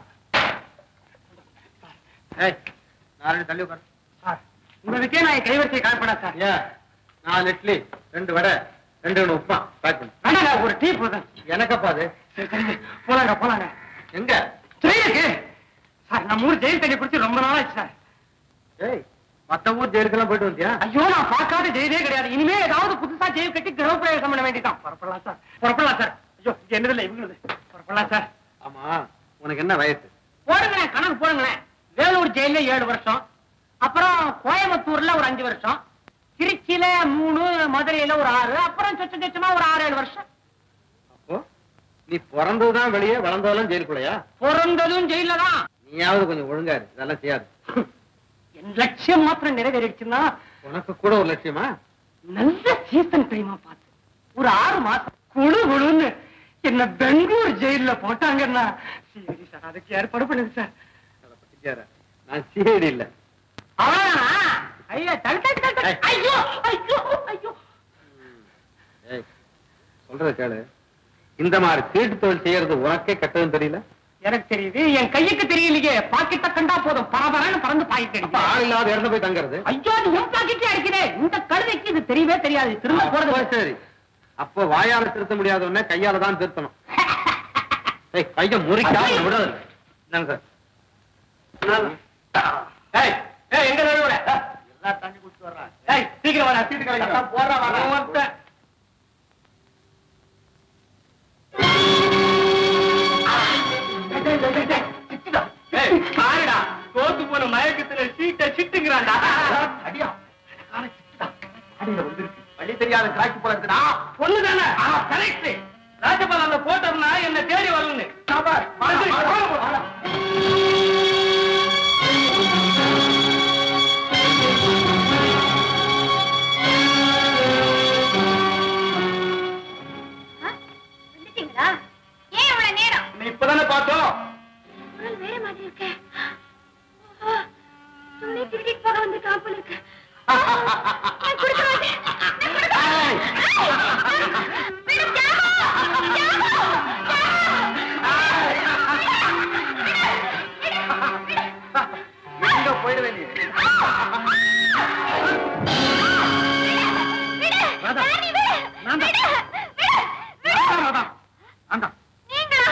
ஏய் நாலு தள்ளி உட்காரு சார் உங்களுக்கே நான் என் கைவரிசை காணப்படா சார் ஏன் நாலு இட்லி ரெண்டு வடை ரெண்டு ரெண்டு உப்புமா பேக் பண்ணு வேண்டாங்க ஒரு டீ போதும் எனக்கப்பா அது சரி, சரிங்க. போலாங்க போலாங்க எங்க ஜெயிலுக்கு சார் நம்ம ஊர் ஜெயில் தண்ணி குடிச்சு ரொம்ப நாளாச்சு சார் ஏய் மத்த ஊர் ஜெயிலுக்கெல்லாம் போயிட்டு வந்தியா ஐயோ நான் பார்க்காத ஜெயிலே கிடையாது இனிமே ஏதாவது புதுசா ஜெயில் கட்டி கிரகப்பிரவேசம் பண்ண வேண்டியதான் புறப்படலாம் சார் புறப்படலாம் சார் ஐயோ இது என்னதில்ல இவங்களுது புறப்படலாம் சார் ஆமா உனக்கு என்ன வயசு போடுங்களேன் கணக்கு போடுங்களேன் வேலூர் ஜெயில ஏழு வருஷம் அப்புறம் கோயம்புத்தூர்ல ஒரு அஞ்சு வருஷம் திருச்சியில மூணு மதுரையில ஒரு ஆறு அப்புறம் சொச்ச சொச்சமா ஒரு ஆறு ஏழு வருஷம் அப்போ நீ பிறந்ததுதான் வெளியே வளர்ந்ததெல்லாம் ஜெயிலுக்குள்ளையா பிறந்ததும் ஜெயில தான் நீயாவது கொஞ்சம் ஒழுங்கா இரு இதெல்லாம் செய்யாது என் லட்சியம் மாத்திரம் நிறைவேறிடுச்சுன்னா உனக்கு கூட ஒரு லட்சியமா நல்ல சீசன் டைமா பார்த்து ஒரு ஆறு மாசம் குழு குழுன்னு என்ன பெங்களூர் ஜெயில போட்டாங்கன்னா சரி சார் அதுக்கு ஏற்பாடு பண்ணுங்க சார் அதை பத்தி கேற. நான் சிஐடி இல்ல அவ்வளவுதானா? ஐயா, தள்ளு, தள்ளு, தள்ளு, தள்ளு. ஏய். ஐயோ, ஐயோ, ஐயோ. ஏய் சொல்றத கேளு இந்த மாதிரி தீட்டு தொழில் செய்யறது உனக்கே கெட்டதுன்னு தெரியல எனக்கு தெரியுது என் கையுக்கு தெரியலையே பாக்கெட்ட கண்டா போதும் பரபரன்னு பறந்து பாக்கெட் அப்ப அடிக்கும் ஆள் இல்லாத இடத்துல போய் தங்குறது ஐயோ அது என் பாக்கெட்டே அடிக்குதே இந்த கழுதைக்கு இது தெரியவே தெரியாது திரும்ப போறது அப்ப சரி அப்ப வாயால திருத்த முடியாத உடனே கையால தான் திருத்தணும் ஏய் கைய முறிக்காம ஐயோ. விடாது என்னங்க சார் ஏய், ஏய், எங்க நடுவுல? எல்லாம் தண்ணி குடிச்சு வர்றான் ஏய், சீக்கிரம் வாடா, சீட்டு கலைக்கிறோம். போடுறா, வாடா. ஒருத்தன். ஏய், பாருடா, தோத்து போன மயக்கத்துல சீட்டை சிட்டுங்கிறான்டா. அடியா, காலை சிட்டுடா. அடியில வந்திருக்கு. வழி தெரியாத காய்ச்சி போல இருக்குடா பொண்ணுதானே? ஆ, correct. ராஜபாளையம்ல போட்டோம்னா என்ன தேடி வரும்னு. சாபாஷ். வந்து, போடு, போடு. வந்துட்டீங்களா ஏன் இவ்வளவு நேரம் நீ இப்பதானே பார்த்தோம் குரல் வேற மாதிரி இருக்க ஓஹோ, துணி திருடிட்டு போக வந்து காப்பல் இருக்கு நான் கொடுக்க மாட்டேன். நான் கொடுக்க மாட்டேன். விடு, தியாகம், தியாகம், எங்க போயிடுவே நீ விடு, ராதா. ராணி, விடு, நான் தான். விடு, விடு, விடு. ராதா, ஆண்டா நீங்களா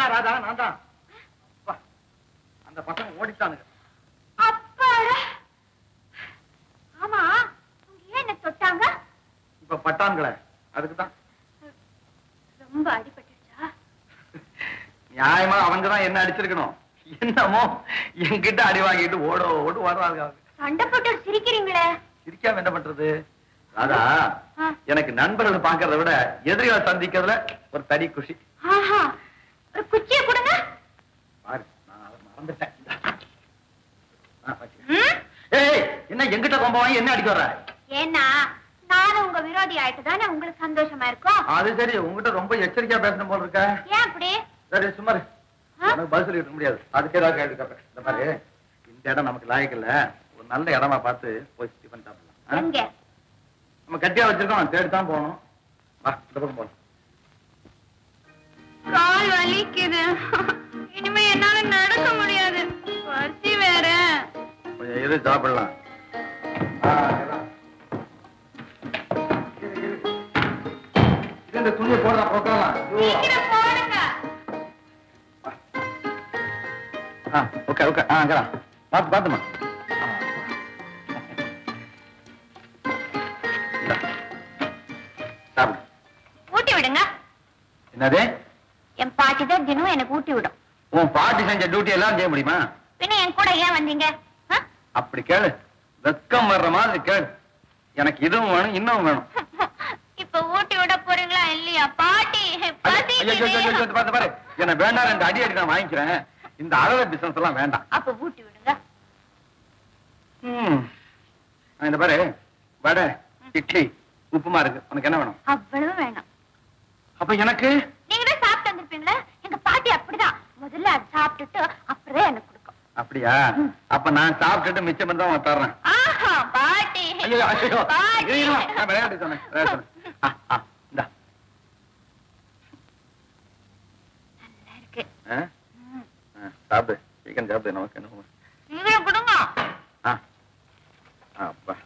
தான் ராதா நான் தான் வா. அந்த பசங்க ஓடிட்டானுங்க அப்பாடா ஆமா உங்க ஏன் என்ன தொட்டாங்க இப்ப பட்டான்களே அதுக்கு தான் ரொம்ப அடிபட்டுச்சா நியாயமா அவங்க தான் என்ன அடிச்சிருக்கணும் என்னமோ என்கிட்ட அடி வாங்கிட்டு ஓட ஓடு வர்றாங்க அவங்க. சண்டை போட்டு சிரிக்கிறீங்களே சிரிக்காம என்ன பண்றது ராதா ஆ. எனக்கு நண்பர்கள் பாக்குறத விட எதிரிகளை சந்திக்கிறதுல ஒரு தனி குஷி ஆஹா ஒரு குச்சியை கொடுங்க பாரு நான் அதை மறந்துட்டேன் இந்தா. ஆ, வச்சுக்க. ம்? ஏய் என்ன எங்கிட்ட கொம்ப வாங்கி என்ன அடிக்க வர்ற ஏன்னா நானும் உங்க விரோதி ஆயிட்டு தானே உங்களுக்கு சந்தோஷமா இருக்கும் அது சரி உங்ககிட்ட ரொம்ப எச்சரிக்கையா பேசணும் போல இருக்க ஏன் அப்படி சரி சும்மா இரு. ஆ? உனக்கு பதில் சொல்லிட்டு இருக்க முடியாது அதுக்கு ஏதாவது கேள்வி கேட்பேன் இந்த மாதிரி இந்த இடம் நமக்கு லாயக்கு இல்ல ஒரு நல்ல இடமா பார்த்து போய் டிஃபன் சாப்பிடலாம் ஆ? எங்க நம்ம கட்டியா வச்சிருக்கோம் தேடி தான் போகணும் வா இந்த பக்கம் போகலாம் கால் வலிக்குது இனிமே என்னால நடக்க முடியாது பசி வேற கொஞ்சம் இரு சாப்பிடலாம் ஆ, இதெல்லாம். இரு, இரு. இது இந்த துணியை போடலாம் உட்காரலாம் சீக்கிரம் போடுங்க ஆ ஓகே ஓகே ஆ அங்கடா பார்த்து பார்த்துமா சாப்பிடு ஊட்டி விடுங்க என்னது என் பாட்டி தான் தினம் எனக்கு ஊட்டி விடும் உன் பாட்டி செஞ்ச டியூட்டி எல்லாம் செய்ய முடியுமா பின்ன என் கூட ஏன் வந்தீங்க ஆ? அப்படி கேளு வெக்கம் வர்ற மாதிரி கேளு எனக்கு இதுவும் வேணும் இன்னும் வேணும் இப்ப ஊட்டி விட போறீங்களா இல்லையா பாட்டி ஐயோ, ஐயோ, ஐயோ, ஐயோ, ஐயோ, பசிக்குது. பாரு, பாரு. என்ன வேண்டாம் ரெண்டு அடி அடி நான் வாங்கிக்கிறேன் இந்த அறவை பிசினஸ் எல்லாம் வேண்டாம் அப்ப ஊட்டி விடுங்க ம். ஆ, இந்த பாரு வடை இட்லி உப்புமா இருக்கு உனக்கு என்ன வேணும் அவ்வளவு வேணாம் அப்ப எனக்கு நீங்களும் சாப்பிட்டு வந்திருப்பீங்களே எங்க பாட்டி அப்படிதான் முதல்ல அது சாப்பிட்டுட்டு அப்புறம் எனக்கு கொடுக்கும் அப்படியா அப்ப நான் சாப்பிட்டுட்டு மிச்சம் தான் உனக்கு தர்றேன் ஆஹா பாட்டி ஐயோ ஐயோ பாட்டி இரு, இருமா. நான் விளையாட்டு சொன்னேன் விளையாட்டு சொன்னேன் ஆ, ஆ, இந்தா. நல்லா இருக்கு ஆ? ஆ, சாப்பிடு சிக்கன் சாப்பிடு நமக்கு என்ன நீங்களும் கொடுங்க ஆ ஆ, அப்பா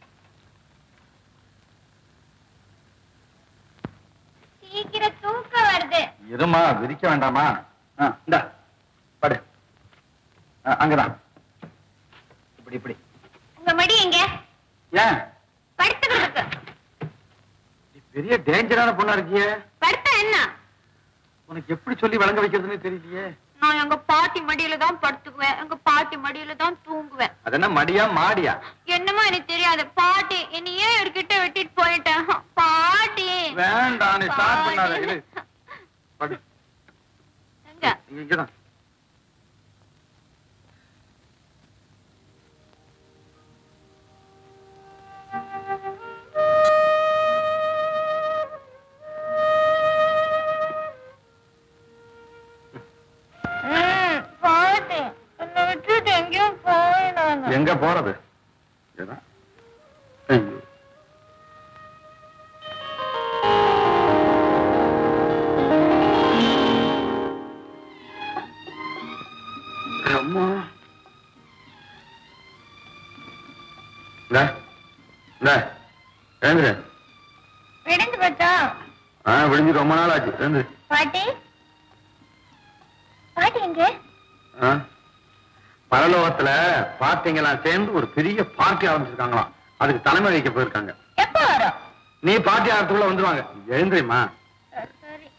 சீக்கிரம் தூக்கம் வருது இருமா விரிக்க வேண்டாமா ஆ, இந்தா படு ஆ, அங்கதான் இப்படி இப்படி உங்க மடி எங்க ஏன் படுத்துக்கிறதுக்கு நீ பெரிய டேஞ்சரான பொண்ணா இருக்கியே படுத்தா என்ன உனக்கு எப்படி சொல்லி விளங்க வைக்கிறதுன்னு தெரியலையே நான் எங்க பாட்டி மடியில தான் படுத்துக்குவேன் எங்க பாட்டி மடியில தான் தூங்குவேன் அது என்ன மடியா மாடியா என்னமோ எனக்கு தெரியாது பாட்டி என்னை ஏன் இவர்கிட்ட விட்டுட்டு போயிட்டேன் பாட்டி வேண்டாம் நீ ஸ்டார்ட் பண்ணாத இரு படு எங்க இங்க இங்கதான் ம், பாட்டி என்னை விட்டுட்டு எங்கேயும் போயிடாங்க எங்க போறது இங்கதான். ஐயோ அம்மா இந்தா, இந்தா, எழுந்துரு. விடுந்து பார்த்தா ஆ விடிஞ்சு ரொம்ப நாள் ஆச்சு எழுந்து பாட்டி பாட்டி எங்க ஆ? பரலோகத்துல பாட்டிங்கெல்லாம் சேர்ந்து ஒரு பெரிய பார்ட்டி ஆரம்பிச்சிருக்காங்களாம் அதுக்கு தலைமை வைக்க போயிருக்காங்க எப்ப வரும் நீ பார்ட்டி ஆகிறதுக்குள்ள வந்துருவாங்க எழுந்திரிமா சரி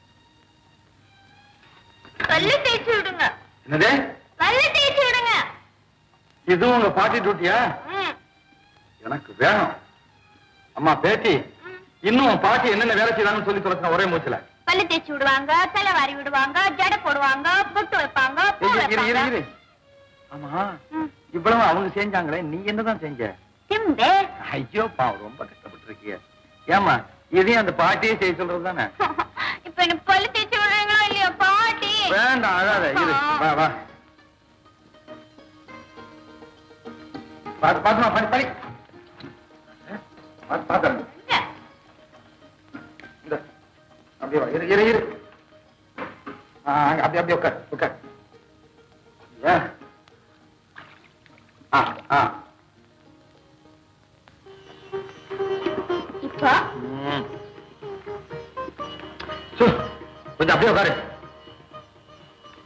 பல்லு தேய்ச்சி விடுங்க என்னது பல்லு தேய்ச்சி விடுங்க இதுவும் உங்க பார்ட்டி டியூட்டியா ம், எனக்கு வேணும் அம்மா பேட்டி ம். இன்னும் உன் பாட்டி என்னென்ன வேலை செய்யலாம்னு சொல்லி தொலைச்சின ஒரே மூச்சுல பல்லு தேய்ச்சி விடுவாங்க தலை வாரி விடுவாங்க ஜடை போடுவாங்க பொட்டு வைப்பாங்க பூ ஏய், இரு, இரு, வைப்பாங்க இரு. ஆமா ம். இவ்வளவு அவங்க செஞ்சாங்களே நீ என்னதான் செஞ்ச சிம்பு ஐயோ பாவம் ரொம்ப கஷ்டப்பட்டு இருக்கிய ஏமா இதையும் அந்த பாட்டியே செய்ய சொல்றது தானே இப்ப எனக்கு பல்லு தேய்ச்சி விடுறீங்களா இல்லையா பாட்டி வேண்டாம் அழாத இரு வா வா பாத்து பாத்துமா படி படி பாத்து பாத்து இங்க. இந்த அப்படியே வா இரு இரு இரு ஆ, அங்க, அப்படியே அப்படியே உட்கார் உட்கார் ஏன் ஆ ஆ இப்போ ம். சு, கொஞ்சம் அப்படியே உட்காரு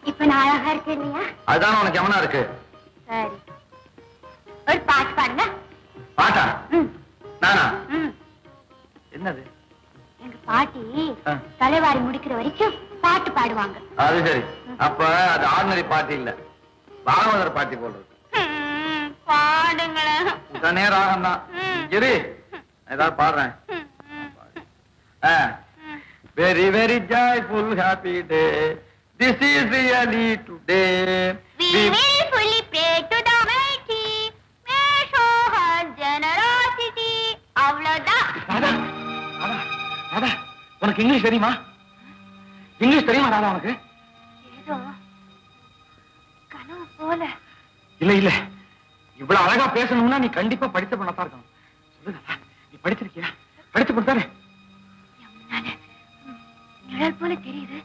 இப்ப நான் அழகா இருக்கேன் இல்லையா அதுதான் உனக்கு எவனா இருக்கு சரி ஒரு பாட்டு பாடுங்க பாட்டா ம், நானா ம். என்னது எங்க பாட்டி ஆ. தலைவாரி முடிக்கிற வரைக்கும் பாட்டு பாடுவாங்க அது சரி அப்ப அது ஆர்டினரி பார்ட்டி இல்ல பாகவதர் பார்ட்டி போல் இருக்கு ம், பாடுங்களேன் உடனே ராகம் தான் ம். இரு ஏதாவது பாடுறேன் ம், ம். Very very joyful happy day this is really today We will fully pray to the Almighty. May show her generosity. அவ்வளவுதான் ராதா ராதா ராதா உனக்கு இங்கிலீஷ் தெரியுமா இங்கிலீஷ் தெரியுமா ராதா உனக்கு ஏதோ கனவு போல இல்ல இல்ல இவ்வளவு அழகா பேசணும்னா நீ கண்டிப்பா படிச்ச பண்ணத்தான் இருக்கணும் சொல்லு ராதா நீ படிச்சிருக்கியா படிச்சு கொடுத்தாரு என் முன்னால ம், நிழல் போல தெரியுது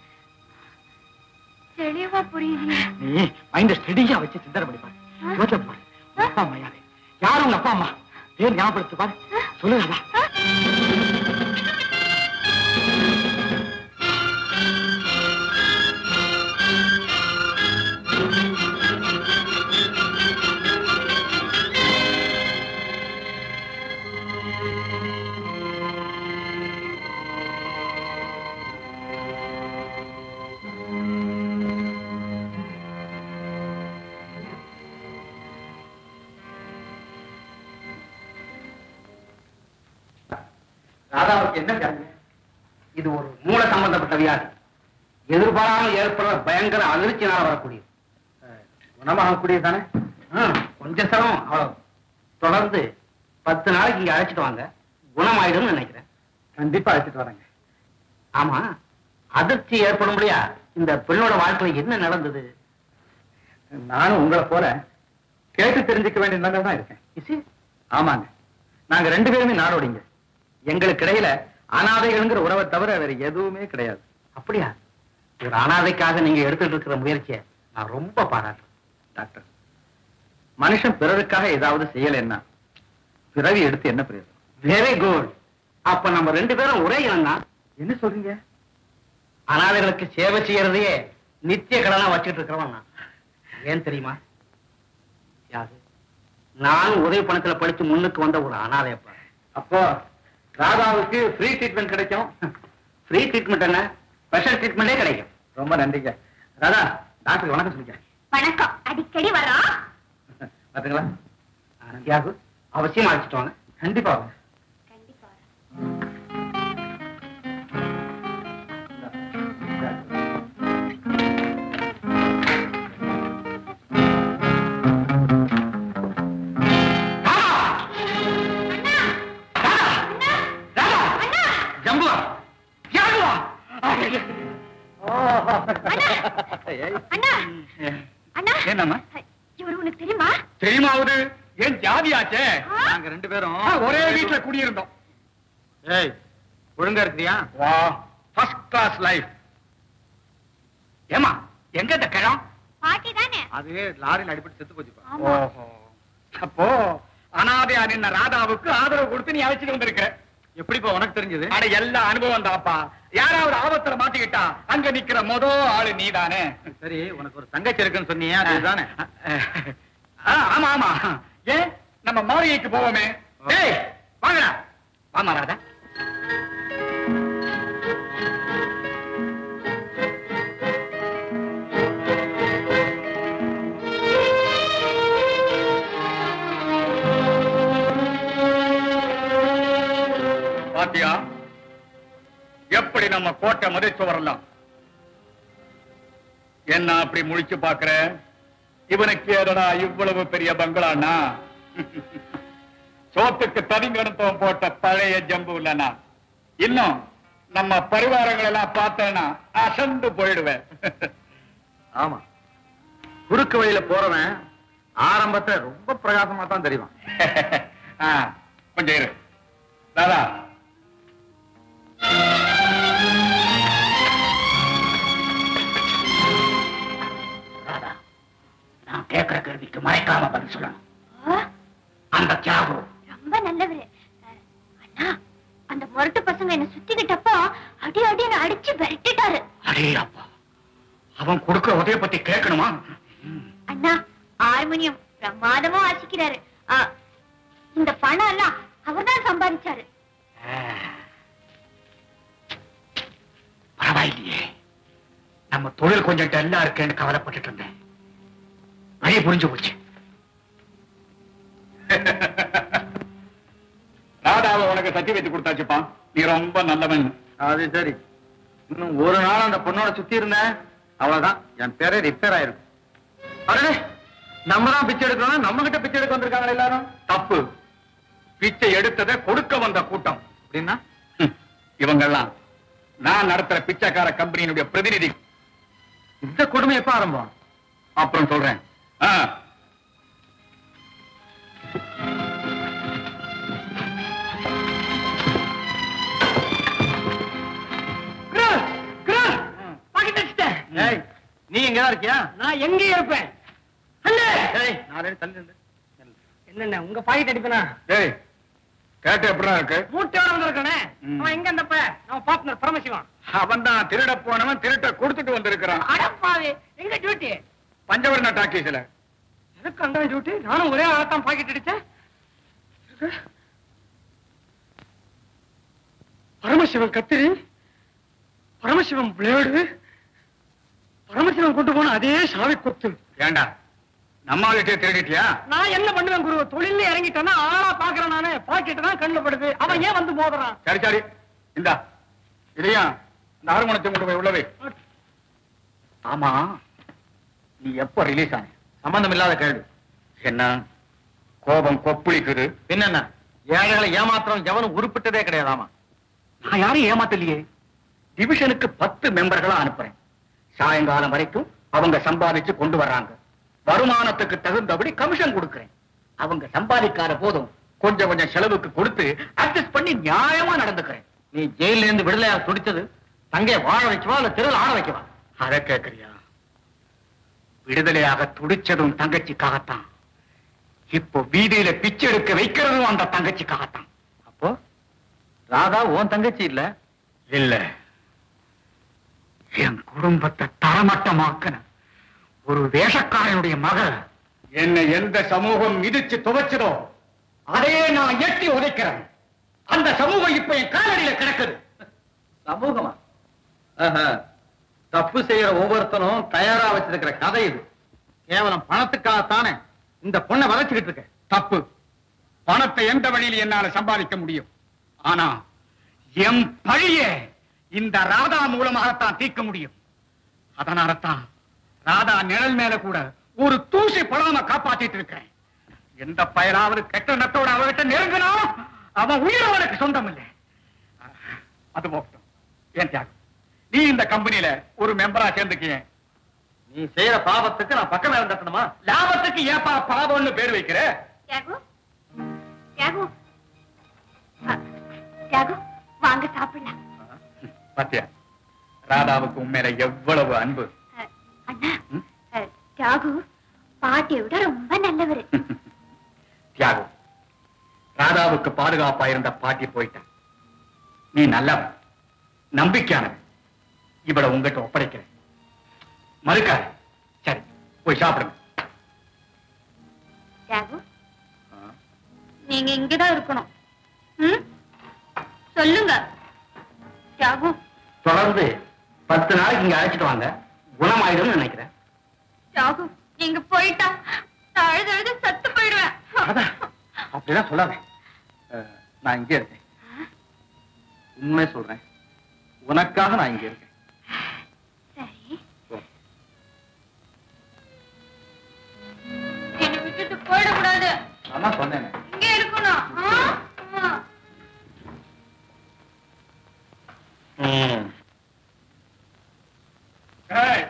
தெளிவா புரியுது நீ மைண்ட ஸ்டெடியா வச்சு சிந்தனை பண்ணி பாரு யோசனை பாரு உங்க அப்பா அம்மா யாரு யாரு உங்க அப்பா அம்மா பேர் ஞாபகப்படுத்து பாரு சொல்லு ராதா ராதாவுக்கு என்ன வியாதி இது ஒரு மூல சம்பந்தப்பட்ட வியாதி எதிர்பாராமல் ஏற்படுற பயங்கர அதிர்ச்சியினால வரக்கூடியது குணமாகக்கூடியது தானே ம், கொஞ்சம் சிரமம் அவ்வளவு தொடர்ந்து பத்து நாளைக்கு இங்க அழைச்சிட்டு வாங்க குணமாயிடும்னு நினைக்கிறேன் கண்டிப்பா அழைச்சிட்டு வரேங்க ஆமா அதிர்ச்சி ஏற்படும்படியா இந்த பெண்ணோட வாழ்க்கையில என்ன நடந்தது நானும் உங்களை போல கேட்டு தெரிஞ்சுக்க வேண்டிய நிலைமை தான் இருக்கேன் இசி, ஆமாங்க நாங்க ரெண்டு பேருமே நாடோடிங்க எங்களுக்கு இடையில அனாதைகள்ங்கிற உறவை தவிர வேற எதுவுமே கிடையாது அப்படியா ஒரு அனாதைக்காக நீங்க எடுத்துட்டு இருக்கிற முயற்சியை நான் ரொம்ப பாராட்டுறேன் டாக்டர் மனுஷன் பிறருக்காக ஏதாவது செய்யலைன்னா பிறவி எடுத்து என்ன பிரயோஜனம் வெரி குட் அப்ப நம்ம ரெண்டு பேரும் ஒரே இனம் தான் என்ன சொல்றீங்க அனாதைகளுக்கு சேவை செய்யறதையே நித்திய கடனா வச்சுட்டு இருக்கிறவன் நான் ஏன் தெரியுமா யாரு நானும் உதவி பணத்துல படிச்சு முன்னுக்கு வந்த ஒரு அனாதையப்பா அப்போ ராதாவுக்கு ஃப்ரீ ட்ரீட்மெண்ட் கிடைக்கும் ஃப்ரீ ட்ரீட்மெண்ட் என்ன ஸ்பெஷல் ட்ரீட்மெண்டே கிடைக்கும் ரொம்ப நன்றிங்க ராதா டாக்டருக்கு வணக்கம் சொல்லிக்க வணக்கம் அடிக்கடி வரோம் பாத்துங்களா தியாகு அவசியம் அழைச்சிட்டு வாங்க கண்டிப்பா வாங்க. கண்டிப்பா வரோம் ஜம்புவா ஜம்புவா அண்ணா அண்ணா என்னம்மா இவர் உனக்கு தெரியுமா தெரியுமாவது ஏன் ஜாதியாச்சே நாங்க ரெண்டு பேரும் ஒரே வீட்டுல குடியிருந்தோம் ஏய் ஒழுங்கா இருக்கிறியா வா ஃபர்ஸ்ட் கிளாஸ் லைஃப் ஏமா எங்க இந்த கிழம் பாட்டி தானே அது லாரியில் அடிபட்டு செத்து போச்சுப்பா ஆமா ஓஹோ அப்போ அனாதையா நின்ன ராதாவுக்கு ஆதரவு கொடுத்து நீ அழைச்சிட்டு வந்திருக்க எப்படிப்பா உனக்கு தெரிஞ்சது அட எல்லா அனுபவம் தான்ப்பா யாராவது ஆபத்துல மாட்டிக்கிட்டா அங்க நிக்கிற மொத ஆளு நீதானே சரி உனக்கு ஒரு தங்கச்சி இருக்குன்னு சொன்னியே அதுதானே ஆ, ஆமா ஆமா ஏன் நம்ம மாளிகைக்கு போவோமே ஏய் வாங்கடா வாமா ராதா பாத்தியா எப்படி நம்ம கோட்டை மதிச்சு வரலாம் என்ன அப்படி முழிச்சு பாக்குற இவனுக்கு ஏதடா இவ்வளவு பெரிய பங்களானா சோத்துக்கு தனிங்கணத்துவம் போட்ட பழைய ஜம்பு இல்லனா இன்னும் நம்ம பரிவாரங்கள் எல்லாம் பார்த்தேன்னா அசந்து போயிடுவேன் ஆமா குறுக்கு வழியில போறவன் ஆரம்பத்துல ரொம்ப பிரகாசமா தான் தெரியும் ஆ, கொஞ்சம் இரு தாதா ராதா நான் கேட்கிற கேள்விக்கு மறைக்காம பதில் சொல்லணும் ஆ, அந்த தியாகு ரொம்ப நல்லவரு அஹ், அண்ணா அந்த முரட்டு பசங்க என்ன சுத்திக்கிட்டப்போ அடி அடின்னு அடிச்சு விரட்டிட்டாரு அடே அப்பா அவன் கொடுக்கிற உதவிய பத்தி கேட்கணுமா அண்ணா ஹார்மோனியம் பிரமாதமா வாசிக்கிறாரு ஆ, இந்த பணம் எல்லாம் அவர்தான் சம்பாதிச்சாரு பரவாயில்லையே நம்ம தொழில் கொஞ்சம் டல்லா இருக்கேன்னு கவலைப்பட்டுட்டு இருந்தேன் வழி புரிஞ்சு போச்சு ராதாவை உனக்கு சத்தி வைத்து கொடுத்தாச்சுப்பா நீ ரொம்ப நல்லவன் அது சரி இன்னும் ஒரு நாள் அந்த பொண்ணோட சுத்தி இருந்தேன் அவ்வளவுதான் என் பேரே ரிப்பேர் ஆயிருக்கும் அடடே நம்ம தான் பிச்சை எடுக்கணும் நம்ம கிட்ட பிச்சை எடுக்க வந்திருக்காங்க எல்லாரும் தப்பு பிச்சை எடுத்ததை கொடுக்க வந்த கூட்டம் அப்படின்னா ஹம், இவங்கெல்லாம் நான் நடத்துற பிச்சைக்கார கம்பெனியினுடைய பிரதிநிதி இந்த கொடுமை எப்ப ஆரம்பம் அப்புறம் சொல்றேன் ஆ. பாக்கெட் அடிச்சிட்டேன் ஏய் நீ எங்கதான் இருக்கியா நான் எங்க இருப்பேன் அண்ணே ஏய் நாலு தள்ளி இருந்து என்னண்ணே உங்க பாக்கெட் அடிப்பேனா டேய் கேட்ட எப்படிடா இருக்கு மூட்டையோட வந்திருக்கானே ம். அவன் எங்க அந்த பையன் நம்ம பார்ட்னர் பரமசிவம் அவன் தான் திருட போனவன் திருட்ட கொடுத்துட்டு வந்திருக்கிறான் அடப்பாவே எங்க டியூட்டி பஞ்சவர்ண டாக்கீஸ்ல எனக்கு அந்த டியூட்டி நானும் ஒரே ஆளத்தான் பாக்கெட் அடிச்சேன் பரமசிவன் கத்திரி பரமசிவன் பிளேடு பரமசிவன் கொண்டு போன அதே சாவி கொத்து ஏண்டா நம்ம ஆளுகிட்டே திருடிட்டியா நான் என்ன பண்ணுவேன் குரு தொழில இறங்கிட்டேன்னா ஆளா பாக்குறேன் நானு பாக்கெட் தான் கண்ணுல படுது அவன் ஏன் வந்து மோதுறான் சரி சரி இந்தா இதையா இந்த ஹார்மோனத்தை கொண்டு போய் உள்ளவே ஆமா நீ எப்ப ரிலீஸ் ஆன சம்பந்தம் இல்லாத கேள்வி என்ன கோபம் கொப்புளிக்குது பின்ன ஏழைகளை ஏமாத்திரம் எவனும் உருப்பிட்டதே கிடையாதாமா நான் யாரும் ஏமாத்தலையே டிவிஷனுக்கு பத்து மெம்பர்களா அனுப்புறேன் சாயங்காலம் வரைக்கும் அவங்க சம்பாதிச்சு கொண்டு வர்றாங்க வருமானத்துக்கு தகுந்தபடி கமிஷன் கொடுக்கிறேன் அவங்க சம்பாதிக்காத போதும் கொஞ்சம் கொஞ்சம் செலவுக்கு கொடுத்து அட்ஜஸ்ட் பண்ணி நியாயமா நடந்துக்கிறேன் நீ ஜெயில இருந்து விடுதலையா துடிச்சது தங்கைய வாழ வைக்கவா இல்ல தெருவில் ஆட வைக்கவா அத கேக்குறியா விடுதலையாக துடிச்சதும் தங்கச்சிக்காகத்தான் இப்போ வீதியில பிச்சை எடுக்க வைக்கிறதும் அந்த தங்கச்சிக்காகத்தான் அப்போ ராதா உன் தங்கச்சி இல்ல இல்ல என் குடும்பத்தை தரமட்டமாக்கின ஒரு வேஷக்காரனுடைய மக என்னை எந்த சமூகம் மிதிச்சு துவைச்சதோ அதையே நான் எட்டி உதைக்கிறேன் அந்த சமூகம் இப்ப என் காலடியில கிடக்குது சமூகமா ஆஹா. தப்பு செய்யற ஒவ்வொருத்தனும் தயாரா வச்சிருக்கிற கதை இது கேவலம் பணத்துக்காகத்தானே இந்த பொண்ணை வளர்ச்சிக்கிட்டு இருக்க தப்பு பணத்தை எந்த வழியில் என்னால சம்பாதிக்க முடியும் ஆனா என் பழிய இந்த ராதா மூலமாகத்தான் தீர்க்க முடியும் அதனாலதான் ராதா நிழல் மேல கூட ஒரு தூசி படாம காப்பாத்திட்டு இருக்கிறேன் எந்த பயலாவது கெட்ட நத்தோட அவகிட்ட நெருங்கினா அவன் உயிர் அவனுக்கு சொந்தம் இல்லை அது போகட்டும் ஏன் தியாகம் நீ இந்த கம்பெனியில ஒரு மெம்பரா சேர்ந்துக்கிய நீ செய்யற பாவத்துக்கு நான் பக்கமே இருந்தட்டணுமா லாபத்துக்கு ஏப்பா பாவம்னு பேர் வைக்கிற தியாகு தியாகு அ, தியாகு வாங்க சாப்பிடலாம் பாத்தியா ராதாவுக்கு உண்மையில எவ்வளவு அன்பு அ, அண்ணா ம்? அ, தியாகு பாட்டியை விட ரொம்ப நல்லவர் தியாகம் ராதாவுக்கு பாதுகாப்பா இருந்த பாட்டி போயிட்டான் நீ நல்லவன் நம்பிக்கையானவன் இவளை உங்ககிட்ட ஒப்படைக்கிறேன் மறுக்காத சரி போய் சாப்பிடுங்க தியாகு நீங்க இங்கதான் இருக்கணும் ம்? சொல்லுங்க தியாகு தொடர்ந்து பத்து நாளைக்கு இங்க அழைச்சிட்டு வாங்க குணமாயிடும்னு நினைக்கிறேன் தியாகு நீங்க போயிட்டா நான் அழுது அழுது சத்து போயிடுவேன் ராதா, அப்படிதான் சொல்லாத அஹ், நான் இங்கே இருக்கேன் உண்மை சொல்றேன் உனக்காக நான் இங்க இருக்கேன் சரி என்னை விட்டுட்டு போயிடக்கூடாது நான் சொன்னேன் இங்க இருக்கணும் ஆ? ஆ. ஏய்.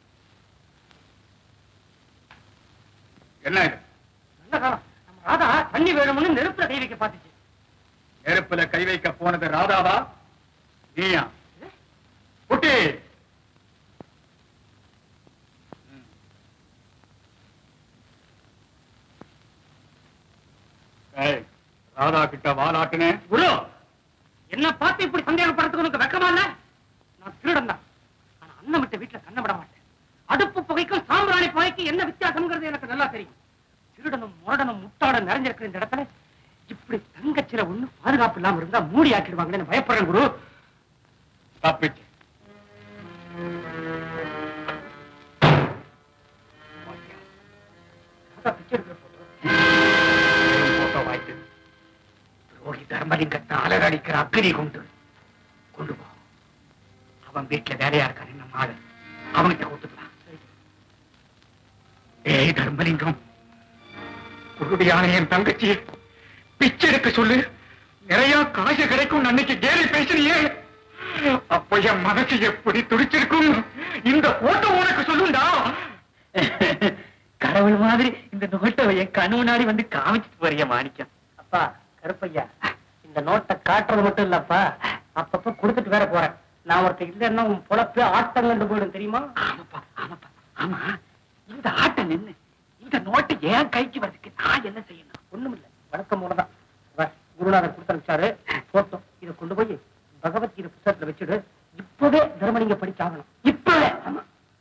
என்ன இது நல்ல காலம் நம்ம ராதா தண்ணி வேணும்னு நெருப்புல கை வைக்க பாத்துச்சு நெருப்புல கை வைக்க போனது ராதாவா நீயா குட்டி ம். ஏய், ராதா கிட்ட வாலாட்டுனே குரு என்ன பார்த்து இப்படி சந்தேகப்படுறதுக்கு உனக்கு வெக்கமா இல்ல நான் திருடன் தான் ஆனா அண்ணன் விட்ட வீட்டுல கண்ண விட மாட்டேன் கூட்டம் நிறைஞ்சிருக்கிற இந்த இடத்துல இப்படி தங்கச்சில ஒண்ணு பாதுகாப்பு இல்லாம இருந்தா மூடி ஆக்கிடுவாங்கன்னு பயப்படுறேன் குரு தப்பிச்சு அதான் பிச்சை எடுக்கிற photo. போட்டோ வாய்த்து துரோகி தர்மலிங்கத்தை அலறடிக்கிற அக்னி கொண்டு கொண்டு போ அவன் வீட்டுல வேலையா இருக்கான் நம்ம ஆளு அவன்கிட்ட கொடுத்துக்கலாம் ஏய் தர்மலிங்கம் குருடியான என் தங்கச்சியை பிச்சை எடுக்க சொல்லு நிறைய காசு கிடைக்கும் அன்னைக்கு கேலி பேசுறியே அப்ப என் மனசு எப்படி துடிச்சிருக்கும் இந்த போட்டோ உனக்கு சொல்லுண்டா கடவுள் மாதிரி இந்த நோட்டை என் கண்ணு முன்னாடி வந்து காமிச்சிட்டு போறிய மாணிக்கம் அப்பா கருப்பையா இந்த நோட்டை காட்டுறது மட்டும் இல்லப்பா அப்பப்ப கொடுத்துட்டு வேற போறேன் நான் ஒருத்தர் இல்லைன்னா உன் பொழப்பு ஆட்டம் கண்டு போயிடும் தெரியுமா ஆமாப்பா ஆமாப்பா ஆமா இந்த ஆட்டம் நின்னு இந்த நோட்டு ஏன் கைக்கு வரதுக்கு நான் என்ன செய்யணும் ஒண்ணும் இல்ல வழக்கம் போலதான் வா, குருநாதர் கொடுத்து அனுப்பிச்சாரு போட்டோம் இதை கொண்டு போய் பகவத்கீதை புத்தகத்துல வச்சுடு இப்பவே தர்மலிங்க படிச்சாகணும் இப்பவே ஆமா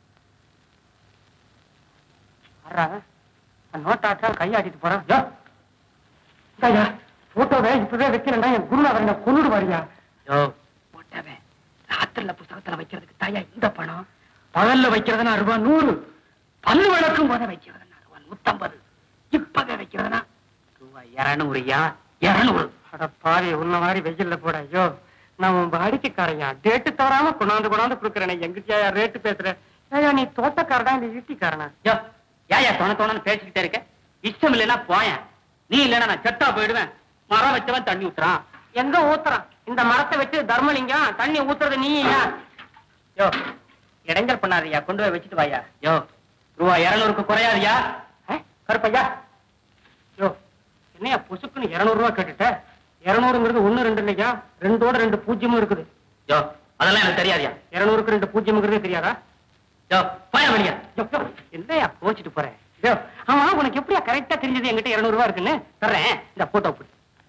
ஆறா நோட்டாட்டம் கையாட்டிட்டு போறான் யோ, இந்தாய்யா, போட்டோவை இப்பவே வைக்கலன்னா என் குருநாதர் என்ன கொண்டுடுவாரியா யோ போட்டவன் ராத்திரில புத்தகத்துல வைக்கிறதுக்கு தாயா இந்த பணம் பகல்ல வைக்கிறதுனா ரூபாய் நூறு பல்லு விளக்கும் போத வைக்கிறதுனா ரூபாய் நூத்தம்பது இப்பவே வைக்கிறதுனா ரூபாய் இருநூறுயா இருநூறு அட பாவி உன்ன மாதிரி வெயில்ல போட ஐயோ நான் உன் வாடிக்கைக்காரையா டேட்டு தவறாம கொண்டாந்து கொண்டாந்து கொடுக்குறேன் எங்கிட்டயா ரேட்டு பேசுற ஏய்யா நீ தோட்டக்காரடா இந்த ஈட்டிக்காரனா யோ ஏயா தொண தொணன்னு பேசிக்கிட்டே இருக்க இஷ்டம் இல்லைன்னா போயேன் நீ இல்லைன்னா நான் செத்தா போயிடுவேன் மரம் வச்சவன் தண்ணி ஊத்துறான் எங்க ஊத்துறான் இந்த மரத்தை வச்சு தர்மலிங்கம் தண்ணி ஊத்துறது நீயா யோ இடைஞ்சல் பண்ணாதயா கொண்டு போய் வச்சுட்டு வாயா யோ ரூபாய் இருநூறுக்கு குறையாதியா ஏ, கருப்பையா யோ என்னையா புசுக்குன்னு இருநூறு ரூபா கேட்டுட்ட இருநூறுங்கிறது ஒண்ணு ரெண்டு இல்லையா ரெண்டோட ரெண்டு பூஜ்ஜியமும் இருக்குது யோ அதெல்லாம் எனக்கு தெரியாதியா இருநூறுக்கு ரெண்டு பூஜ்ஜியம்ங்கிறதே தெரியாதா யோ போயா வெளியா யோ, யோ, என்னையா கோச்சிட்டு போறேன் யோ, ஆமா உனக்கு எப்படியா கரெக்டா தெரிஞ்சது என்கிட்ட இருநூறு ரூபா இருக்குன்னு தர்றேன் இந்த போட்டோ போட்டு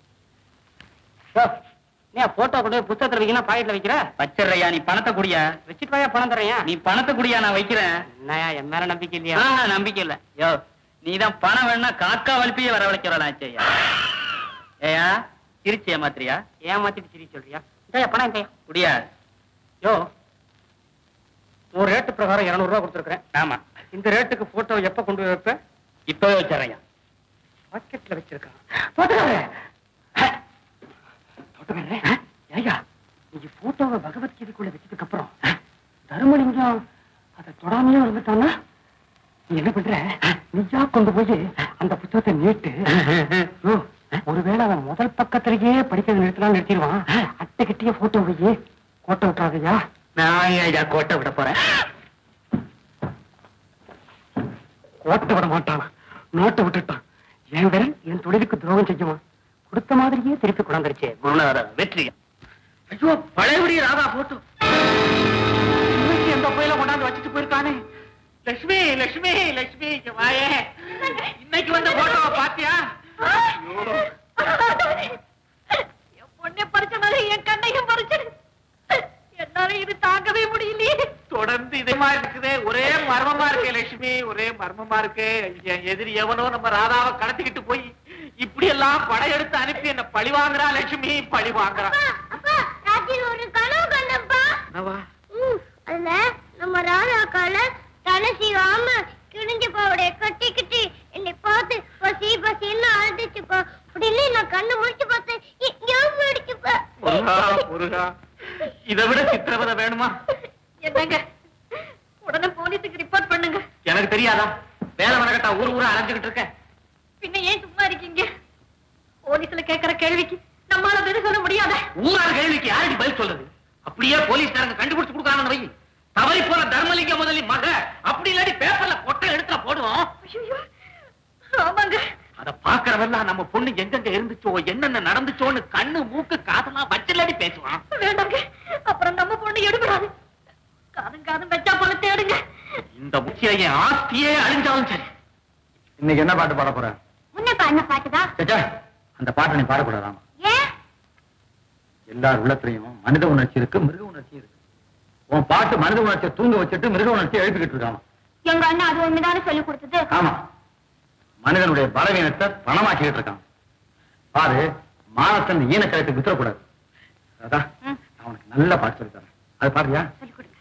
நீ போட்டோ கொண்டு போய் புத்தகத்துல வைக்கணும் பாக்கெட்ல வைக்கிற வச்சிடுறையா நீ பணத்தை குடியா வச்சுட்டு வாயா பணம் தரேன் நீ பணத்தை குடியா நான் வைக்கிறேன் என்னயா என் மேல நம்பிக்கை இல்லையா ஆ, நம்பிக்கை இல்ல யோ நீதான் பணம் வேணும்னா காக்கா வலிப்பையே வரவழைக்கிறவளாச்சேயா ஏயா திருச்சி ஏமாத்திரியா ஏமாத்திட்டு சிரி சொல்றியா இந்தாயா பணம் இந்தாயா குடியா யோ ஒரு ரேட்டு பிரகாரம் இருநூறு ரூபா கொடுத்துருக்கேன் ஆமா இந்த ரேட்டுக்கு போட்டோ எப்ப கொண்டு போய் வைப்ப இப்பவே வச்சிடுறையா பாக்கெட்ல வச்சிருக்கான் தோட்டக்காரரே. தோட்டக்காரரே, ஏய்யா நீங்க போட்டோவை பகவத்கீதைக்குள்ள வச்சதுக்கு அப்புறம் தர்மலிங்கம் அதை தொடாமையே இருந்துட்டான்னா நீ என்ன பண்ற நீயா கொண்டு போய் அந்த புத்தகத்தை நீட்டு ஓ, ஒருவேளை அவன் முதல் பக்கத்திலேயே படிக்கிறது நிறுத்தலாம் நிறுத்திடுவான் அட்டை கட்டிய போட்டோ வையே கோட்டை விட்டுறாதையா நான் ஏன் கோட்டை விட போறேன் கோட்டை விட மாட்டான் நோட்டை விட்டுட்டான் என் விரல் என் தொழிலுக்கு துரோகம் செய்யுமா கொடுத்த மாதிரியே திருப்பி கொண்டாந்துருச்சே குருநாதர வெற்றி ஐயோ பழையபடி ராதா போட்டு இன்னைக்கு எந்த கோயில கொண்டாந்து வச்சுட்டு போயிருக்கானே லட்சுமி லட்சுமி லட்சுமி இங்க வாயே இன்னைக்கு வந்த போட்டோவை பாத்தியா என் பொண்ணை பறிச்ச மாதிரி என் கண்ணையும் பறிச்சிடு என்னால இது தாங்கவே முடியலையே தொடர்ந்து இதே மாதிரி இருக்குதே ஒரே மர்மமா இருக்கே லட்சுமி ஒரே மர்மமா இருக்கு என் எதிரி எவனோ நம்ம ராதாவை கடத்திக்கிட்டு போய் இப்படி எல்லாம் படையெடுத்து அனுப்பி என்ன பழி வாங்குறா லட்சுமி பழி வாங்குறா அப்பா ராத்திரி ஒரு கனவு கண்டப்பா என்னவா? ம், அதுல நம்ம ராதாக்கால தலை சீவாம கிழிஞ்ச பாவடைய கட்டிக்கிட்டு என்னை பார்த்து பசி பசின்னு அழுதுச்சுப்பா அப்படி இல்லை நான் கண்ணு முடிச்சு பார்த்தேன் இ- ஞாபகம் போயிடுச்சுப்பா முருகா முருகா இதை விட சித்திரவதை வேணுமா என்னங்க உடனே போலீஸுக்கு ரிப்போர்ட் பண்ணுங்க எனக்கு தெரியாதா வேலை வணக்கட்டா ஊர் ஊரா அலைஞ்சுகிட்டு இருக்க பின்ன ஏன் சும்மா இருக்கீங்க போலீஸ்ல கேக்குற கேள்விக்கு நம்மால பதில் சொல்ல முடியாத ஊரார் கேள்விக்கு யாருக்கு பதில் சொல்றது அப்படியே போலீஸ்காரங்க கண்டுபிடிச்சு கொடுக்குறாங்கன்னு வை தவறி போன தர்மலிங்க முதலி மக அப்படி இல்லாட்டி பேப்பர்ல கொட்டை எடுத்துல போடுவோம் ஐயோ ஆமாங்க அத பாக்குறவெல்லாம் நம்ம பொண்ணு எங்கெங்க இருந்துச்சோ என்னென்ன நடந்துச்சோன்னு கண்ணு மூக்கு காதெல்லாம் வச்சில்லாடி பேசுவான் வேண்டாங்க அப்புறம் நம்ம பொண்ணு எடுபடாது காதும் காதும் வச்சா போல தேடுங்க இந்த முக்கிய என் ஆஸ்தியே அழிஞ்சாலும் சரி இன்னைக்கு என்ன பாட்டு பாட போற முன்னப்பா என்ன பாட்டுதா சேச்சா அந்த பாட்டை நீ பாடக்கூடாதாமா ஏன் எல்லார் உள்ளத்திலையும் மனித உணர்ச்சி இருக்கு மிருக உணர்ச்சி இருக்கு உன் பாட்டு மனித உணர்ச்சியை தூங்க வச்சுட்டு மிருக உணர்ச்சியை எழுப்பிக்கிட்டு இருக்காமா எங்க அண்ணா அது ஒண்ணுதானே சொல்லி கொடுத்தது ஆமா மனிதனுடைய பலவீனத்தை பணமாக்கிட்டு இருக்கான் பாரு மானத்தன் ஈனக்கழுத்து வித்துறக்கூடாது அதான் நான் உனக்கு நல்ல பாட்டு சொல்லி தரேன் அது பாருயா சொல்லிக் கொடுங்க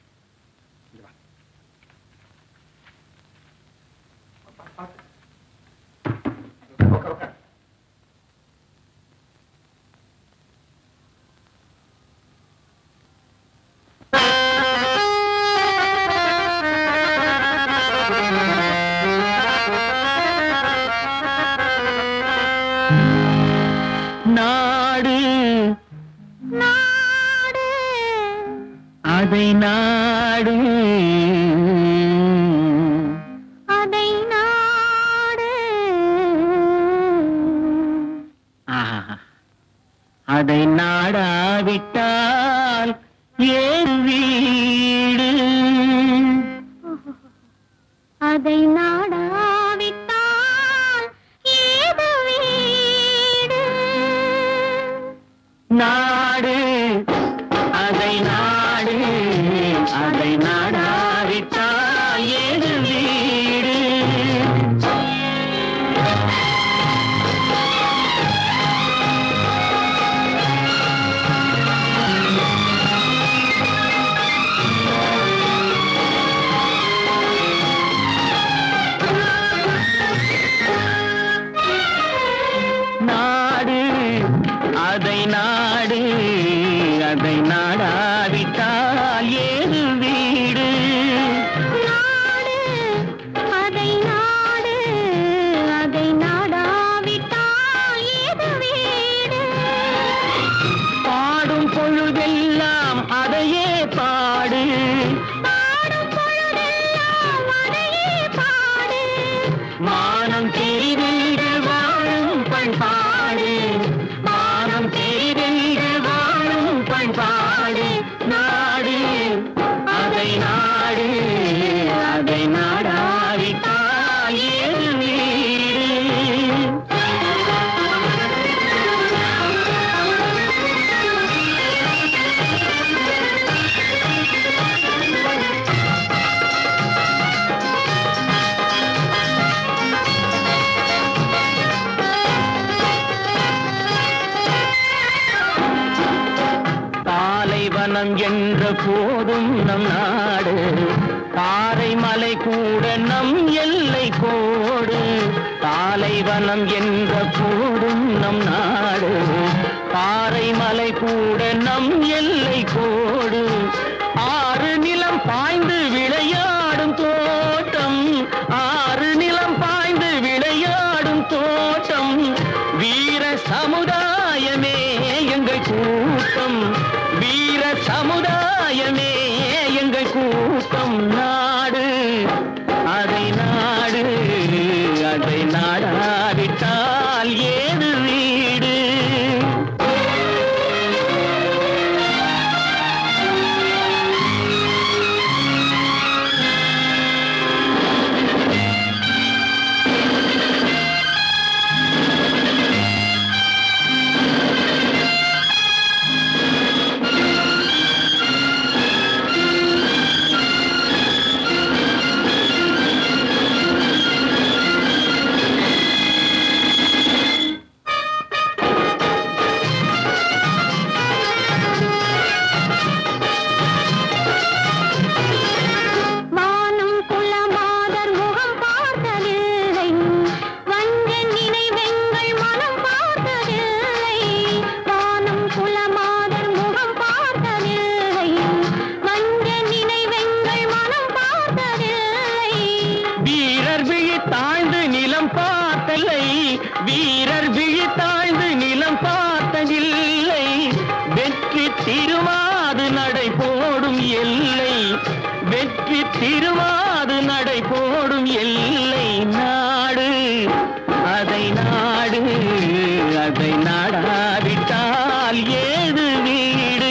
நாடு நாடு அதை நாடு அதை நாடு ஆஹா. அதை நாடாவிட்டால் ஏன் வீடு அதை நாடாவிட்டால் ஏது வீடு நாடு அதை நாடு அதை நாடாவிட்டால் ஏது வீடு நாடு அதை நாடு அதை நாடாவிட்டால் ஏது வீடு நாடு அதை நாடு அதை நாடாவிட்டால் ஏது வீடு பாடும் பொழுதெல்லாம் அதையே பாடு பாடும் பொழுதெல்லாம் அதையே பாடு மானம் தெரிவென்று வாழும் பண்பாடு மானம் தெரிவென்று வாழும் பண்பாடு நாடு அதை நாடு அதை நாடாவிட்டால் ஏது வீடு பாலைவனம் என்ற போதும் நம் நாடு பாறை மலை கூட நம் எல்லை கோடு பாலைவனம் என்ற போதும் நம் நாடு பாறை மலை கூட நம் எல்லை கோடு ஆறு நிலம் பாய்ந்து விளையாடும் தோட்டம் ஆறு நிலம் பாய்ந்து விளையாடும் தோட்டம் வீர சமுதாயமே எங்கள் கூட்டம் வீர சமுதாயமே எங்கள் கூட்டம் நாடு அதை நாடு அதை நாடாவிட்டால் ஏது வீடு வானம் குலமாதர் முகம் பார்த்ததில்லை வஞ்ச நினைவெங்கள் மனம் பார்த்ததில்லை வானம் குலமாதர் முகம் பார்த்ததில்லை வஞ்ச நினைவெங்கள் மனம் பார்த்ததில்லை வீரர் விழி தாழ்ந்து நிலம் பார்த்தலை வீரர் விழி தாழ்ந்து நிலம் பார்த்ததில்லை வெற்றி திருமாது நடை போடும் எல்லை வெற்றி திருமாது நடை போடும் எல்லை நாடு அதை நாடு அதை நாடாவிட்டால் ஏது வீடு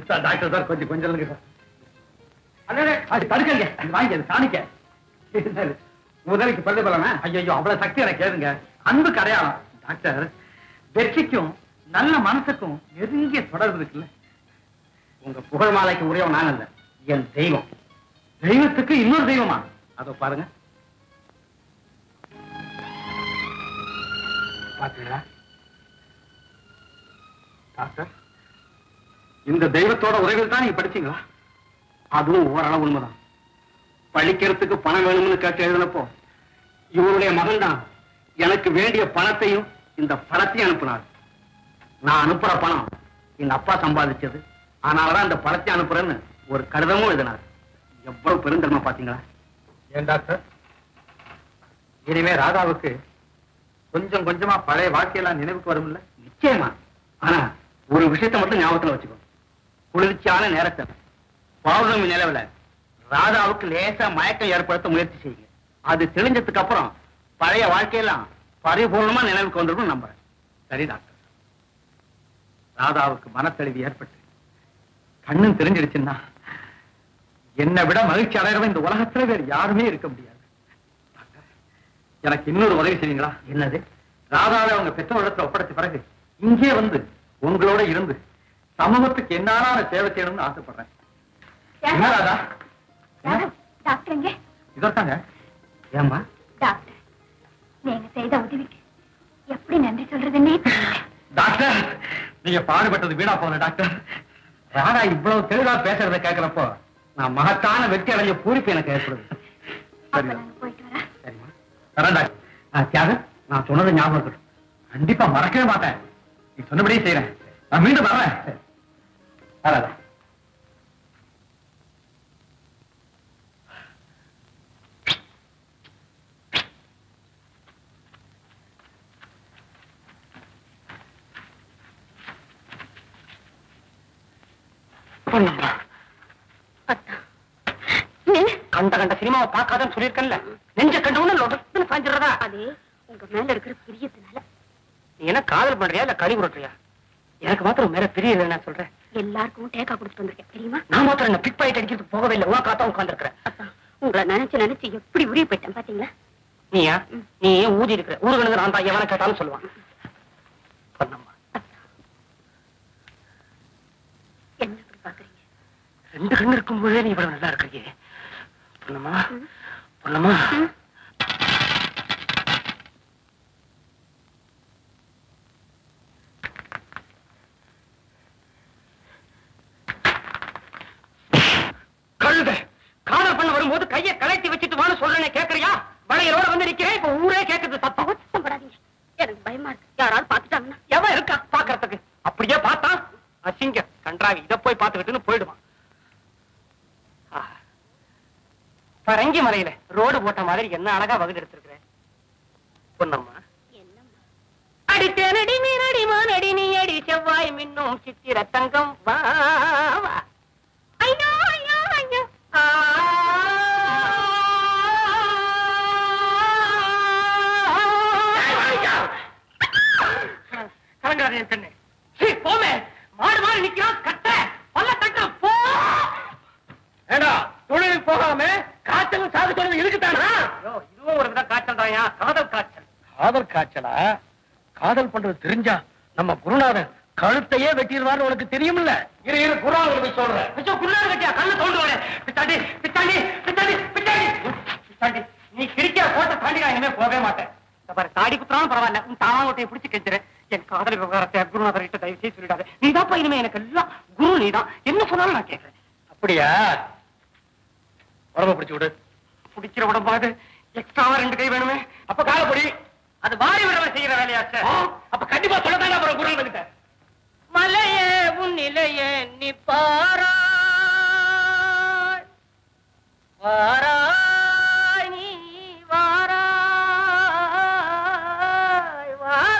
சார் டாக்டர் சார் கொஞ்சம் கொஞ்சம் இல்லைங்க சார் அண்ணே அது தடுக்கங்க அது வாங்கி அது காணிக்க என்னது? முதலைக்கு பள்ளி பலனா ஐயோ அவ்வளவு சக்தி எனக்கு ஏதுங்க அன்பு அடையாளம் டாக்டர் வெற்றிக்கும் நல்ல மனசுக்கும் நெருங்கிய தொடர்பு இருக்குல்ல உங்க புகழ் மாலைக்கு உரியவன் நான் அல்ல என் தெய்வம் தெய்வத்துக்கு இன்னொரு தெய்வமா அதோ பாருங்க பாத்தீங்களா டாக்டர் இந்த தெய்வத்தோட உறவில் தான் நீங்க படிச்சீங்களா அதுவும் ஓரளவு உண்மைதான் படிக்கிறதுக்கு பணம் வேணும்னு கேட்டு எழுதினப்போ இவருடைய மகன் தான் எனக்கு வேண்டிய பணத்தையும் இந்த பணத்தையும் அனுப்பினார் நான் அனுப்புற பணம் எங்க அப்பா சம்பாதிச்சது அதனாலதான் இந்த பணத்தை அனுப்புறேன்னு ஒரு கடிதமும் எழுதினார் எவ்வளவு பெருந்தன்மை பாத்தீங்களா ஏன் டாக்டர் இனிமே ராதாவுக்கு கொஞ்சம் கொஞ்சமா பழைய வாழ்க்கையெல்லாம் நினைவுக்கு வரும்ல நிச்சயமா ஆனா ஒரு விஷயத்தை மட்டும் ஞாபகத்துல வச்சுக்கோ குளிர்ச்சியான நேரத்தை பௌர்ணமி நிலவுல ராதாவுக்கு லேசா மயக்கம் ஏற்படுத்த முயற்சி செய்யுங்க அது தெளிஞ்சதுக்கு அப்புறம் பழைய வாழ்க்கையெல்லாம் பரிபூர்ணமா நினைவுக்கு வந்துடும் நம்புறேன் சரி டாக்டர் ராதாவுக்கு மனத்தெளிவு ஏற்பட்டு கண்ணும் தெரிஞ்சிடுச்சுன்னா என்னை விட மகிழ்ச்சி அடைகிறவன் இந்த உலகத்துல வேறு யாருமே இருக்க முடியாது டாக்டர், எனக்கு இன்னொரு உதவி செய்வீங்களா என்னது ராதாவை அவங்க பெற்றோரிடத்துல ஒப்படைச்ச பிறகு இங்கே வந்து உங்களோட இருந்து சமூகத்துக்கு என்னால சேவை செய்யணும்னு ஆசைப்படுறேன் என்ன ராதா என்ன? டாக்டர் எங்க இதற்காங்க ஏம்மா டாக்டர் நீங்க செய்த உதவிக்கு எப்படி நன்றி சொல்றதுன்னே தெரியல டாக்டர் நீங்க பாடுபட்டது வீணா போன டாக்டர் ராதா இவ்வளவு தெளிவா பேசுறத கேட்கிறப்போ நான் மகத்தான வெற்றி அடைஞ்ச பூரிப்பு எனக்கு ஏற்படுது அப்ப சரியா நாங்க போயிட்டு வரேன் சரிம்மா வரேன் டாக்டர் ஆ, தியாகம் நான் சொன்னது ஞாபகம் இருக்கட்டும் கண்டிப்பா மறக்கவே மாட்டேன் நீ சொன்னபடியே செய்யறேன் நான் மீண்டும் வரேன் சரி. வராதா கண்ட கண்ட சினிமாவை பார்க்காதன்னு சொல்லியிருக்கேன்ல நெஞ்ச கண்டு ஒண்ணு லொடக்குன்னு சாஞ்சிடுறதா அது உங்க மேல இருக்கிற பிரியத்தினால நீ என்ன காதல் பண்றியா இல்ல கழி உருட்டுறியா எனக்கு மாத்திரம் மேல பிரியல நான் சொல்றேன் எல்லாருக்கும் டேக்கா கொடுத்து வந்திருக்கேன் தெரியுமா நான் மாத்திரம் என்ன பிக் பாயிண்ட் அடிக்கிறதுக்கு போகவே இல்லை உன் காத்தா உட்காந்துருக்கிறேன் அப்பா உங்களை நினைச்சு நினைச்சு எப்படி உரிய போயிட்டேன் பாத்தீங்களா நீயா நீ ஏன் ஊதி இருக்கிற ஊருகணுங்க நான் தான் எவனை கேட்டாலும் சொல்லுவான் பொன்னம்மா என்ன இப்படி பாக்குறீங்க ரெண்டு கண்ணு இருக்கும் போதே நீ இவ்வளவு நல்லா இருக்கிறியே பொன்னம்மா பொன்னம்மா கழுத காதல் பண்ண வரும்போது கையை கலைச்சி வச்சுட்டு வான்னு சொல்றேனே கேக்குறியா வளையலோட வந்து நிக்கிறேன் இப்ப ஊரே கேக்குது சத்தம் அவசரம் படாதீங்க எனக்கு பயமா இருக்கு யாராவது பாத்துட்டாங்கன்னா எவன் இருக்கா பாக்குறதுக்கு அப்படியே பார்த்தா அசிங்க கன்றாவி இத போய் பாத்துக்கிட்டுன்னு போயிடுவான் ஆ. பரங்கி மலையில ரோடு போட்ட மாதிரி என்ன அழகா வகுடு எடுத்திருக்கிறேன் பொன்னம்மா என்னம்மா அடித்தேனடி நீரடி மானடி நீ அடி செவ்வாய் மின்னும் சித்திர தங்கம் வா வா. ஐயோ ஐயோ ஐயோ ஆ. கலங்காதே என் பெண்ணே சீ, போமே மாடு மாடு நிக்கிறான் கட்ட பல்ல கட்ட போ ஏடா தொழிலுக்கு போகாம காய்ச்சலும் சாகு தொழில் இருக்குதானா இதுவும் ஒரு வித காய்ச்சல் தாயா காதல் காய்ச்சல் காதல் காய்ச்சலா காதல் பண்றது தெரிஞ்சா நம்ம குருநாதன் கழுத்தையே வெட்டிடுவார்னு உனக்கு தெரியுமில்ல இரு இரு குரான் போய் சொல்றேன் பிச்சோ குள்ளார கட்டியா கண்ணு தோண்டு வரேன் பிச்சாண்டி பிச்சாண்டி பிச்சாண்டி பிச்சாண்டி பிச்சாண்டி நீ கிரிக்கிற கோட்டை தாண்டி நான் இனிமே போகவே மாட்டேன் இந்த பாரு தாடி குத்துறாலும் பரவாயில்ல உன் தாவாங்கோட்டையை பிடிச்சு கெஞ்சுறேன் என் காதல் விவகாரத்தை குருநாதர் கிட்ட தயவு செய்து சொல்லிடாத நீ தான் இனிமே எனக்கு எல்லாம் குரு நீதான் என்ன சொன்னாலும் நான் கேட்கறேன் அப்படியா உடம்ப பிடிச்சு விடு பிடிக்கிற உடம்பாது எக்ஸ்ட்ராவா ரெண்டு கை வேணுமே அப்ப காலப்படி அது வாரி விடவன் செய்யற வேலையாச்சே அப்ப கண்டிப்பா சொல்லதானே அப்புறம் குருநாதன் கிட்ட மலையே உன் நிலையே நீ பாராய் வாராய் நீ வாராய்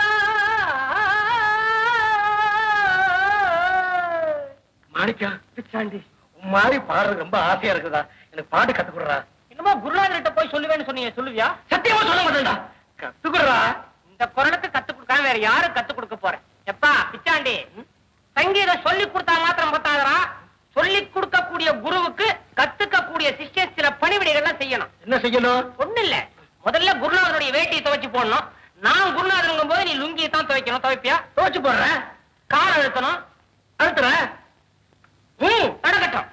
வாராய் மாணிக்கா பிச்சாண்டி உன் மாதிரி பாடுறது ரொம்ப ஆசையா இருக்குதா எனக்கு பாட்டு கத்து கொடுறா என்னமோ குருநாதர்கிட்ட போய் சொல்லுவேன்னு சொன்னீங்க சொல்லுவியா சத்தியமா சொல்ல மாட்டேன்டா கத்து கொடுறா இந்த குரலுக்கு கத்து கொடுக்காம வேற யாரும் கத்து கொடுக்க போறேன் எப்பா பிச்சாண்டி சங்கீதம் சொல்லி கொடுத்தா மாத்திரம் பத்தாதரா சொல்லி கொடுக்கக்கூடிய குருவுக்கு கத்துக்கக்கூடிய சிஷ்யன் சில பணிவிடைகள்லாம் செய்யணும் என்ன செய்யணும் ஒண்ணு இல்ல முதல்ல குருநாதருடைய வேட்டியை துவைச்சு போடணும் நான் குருநாதருங்கும் போது நீ லுங்கியை தான் துவைக்கணும் துவைப்பியா தோச்சு போடுறேன் காலை அழுத்தணும் அழுத்துறேன் ம் நடக்கட்டும்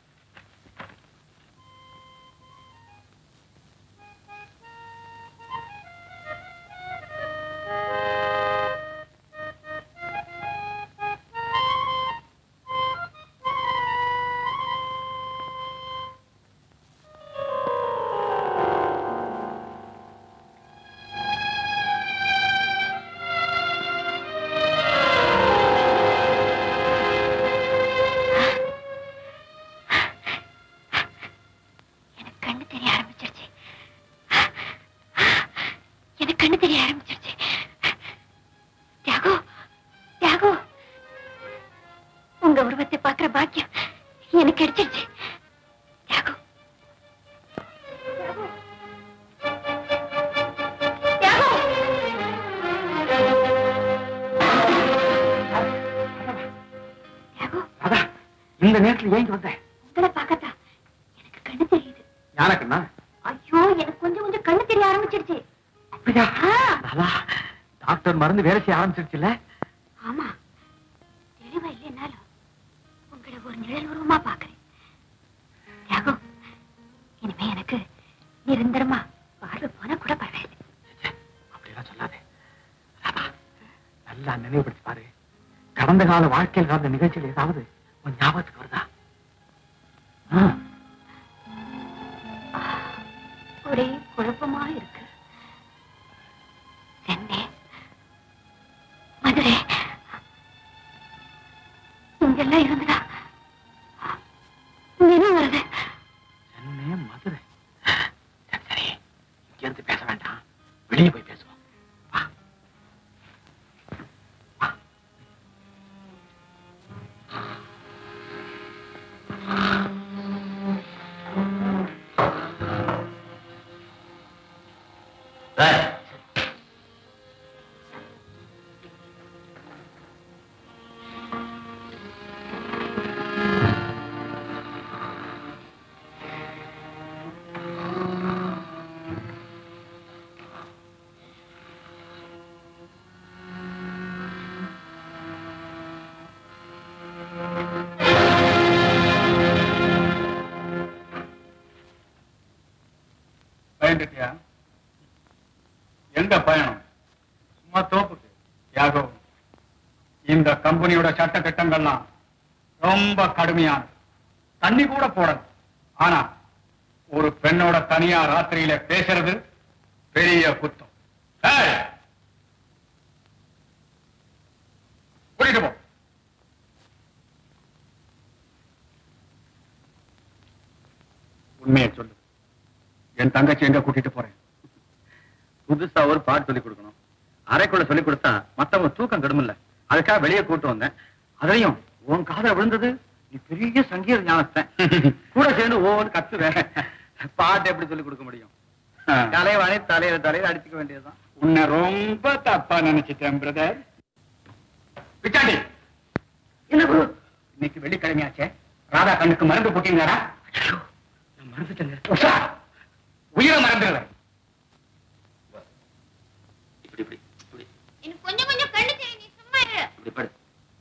எனக்கு கண்ணு தெரிய ஆரம்பிச்சிருச்சு எனக்கு கண்ணு தெரிய ஆரம்பிச்சிருச்சு தியாகு தியாகு உங்க உருவத்தை பார்க்கிற பாக்கியம் எனக்கு கிடைச்சிருச்சு தியாகு தியாகு. தியாகு. தியாகு, ராதா இந்த நேரத்துல ஏங்கி வந்தேன் உங்களை பார்க்கத்தான் எனக்கு கண்ணு தெரியுது யானக்கண்ணா ஐயோ எனக்கு கொஞ்சம் கொஞ்சம் கண்ணு தெரிய ஆரம்பிச்சிருச்சு அப்படியா ஆ, ராதா டாக்டர் மருந்து வேலை செய்ய ஆரம்பிச்சிருச்சுல்ல ஆமா தெளிவா இல்லைன்னாலும் உங்களை ஒரு நிழல் உருவமா பாக்குறேன் தியாகம் இனிமே எனக்கு நிரந்தரமா பார்வை போனா கூட பரவாயில்லை அப்படியெல்லாம் சொல்லாதே ராதா நல்லா நினைவுபடுத்தி பாரு கடந்த கால வாழ்க்கையில் நடந்த நிகழ்ச்சியில் ஏதாவது உன் ஞாபகத்துக்கு வருதா ஆ, ஒரே குழப்பமா இருக்கு சென்னை மதுரை இங்கெல்லாம் இருந்ததா என்ன வருது சென்னை மதுரை சரி சரி இங்க இருந்து பேச வேண்டாம் வெளியே போய் பேசுவோம் வா வா. சார் பயந்துட்டியா எங்க பயணம் சும்மா தோப்புக்கு யாகோ இந்த கம்பெனியோட சட்ட திட்டங்கள்லாம் ரொம்ப கடுமையான தண்ணி கூட போடணும் ஆனா ஒரு பெண்ணோட தனியா ராத்திரியில பேசுறது பெரிய குத்தம் ஏய்! கூட்டிட்டு போ உண்மையை சொல்லு என் தங்கச்சி எங்க கூட்டிட்டு போறேன் புதுசா ஒரு பாட்டு சொல்லி கொடுக்கணும் அறைக்குள்ள சொல்லி கொடுத்தா மத்தவங்க தூக்கம் கெடுமில்ல அதுக்காக வெளியே கூட்டு வந்தேன் அதுலயும் உன் காதல விழுந்தது நீ பெரிய சங்கீத ஞானத்தை கூட சேர்ந்து ஓன்னு கத்துவேன் பாட்டு எப்படி சொல்லி கொடுக்க முடியும் தலைவாணி தலையில தலையில அடிச்சுக்க வேண்டியதுதான் உன்னை ரொம்ப தப்பா நினைச்சிட்டேன் பிரதர் பிச்சாண்டி என்ன குரு இன்னைக்கு வெள்ளிக்கிழமையாச்சே ராதா கண்ணுக்கு மருந்து போட்டீங்களாடா நான் மறந்துட்டேங்க உஷா, உயிரை மறந்துடுவேன் இப்படி இப்படி இப்படி எனக்கு கொஞ்சம் கொஞ்சம் கண்ணு தெரியும் நீ சும்மா இரு இப்படி படு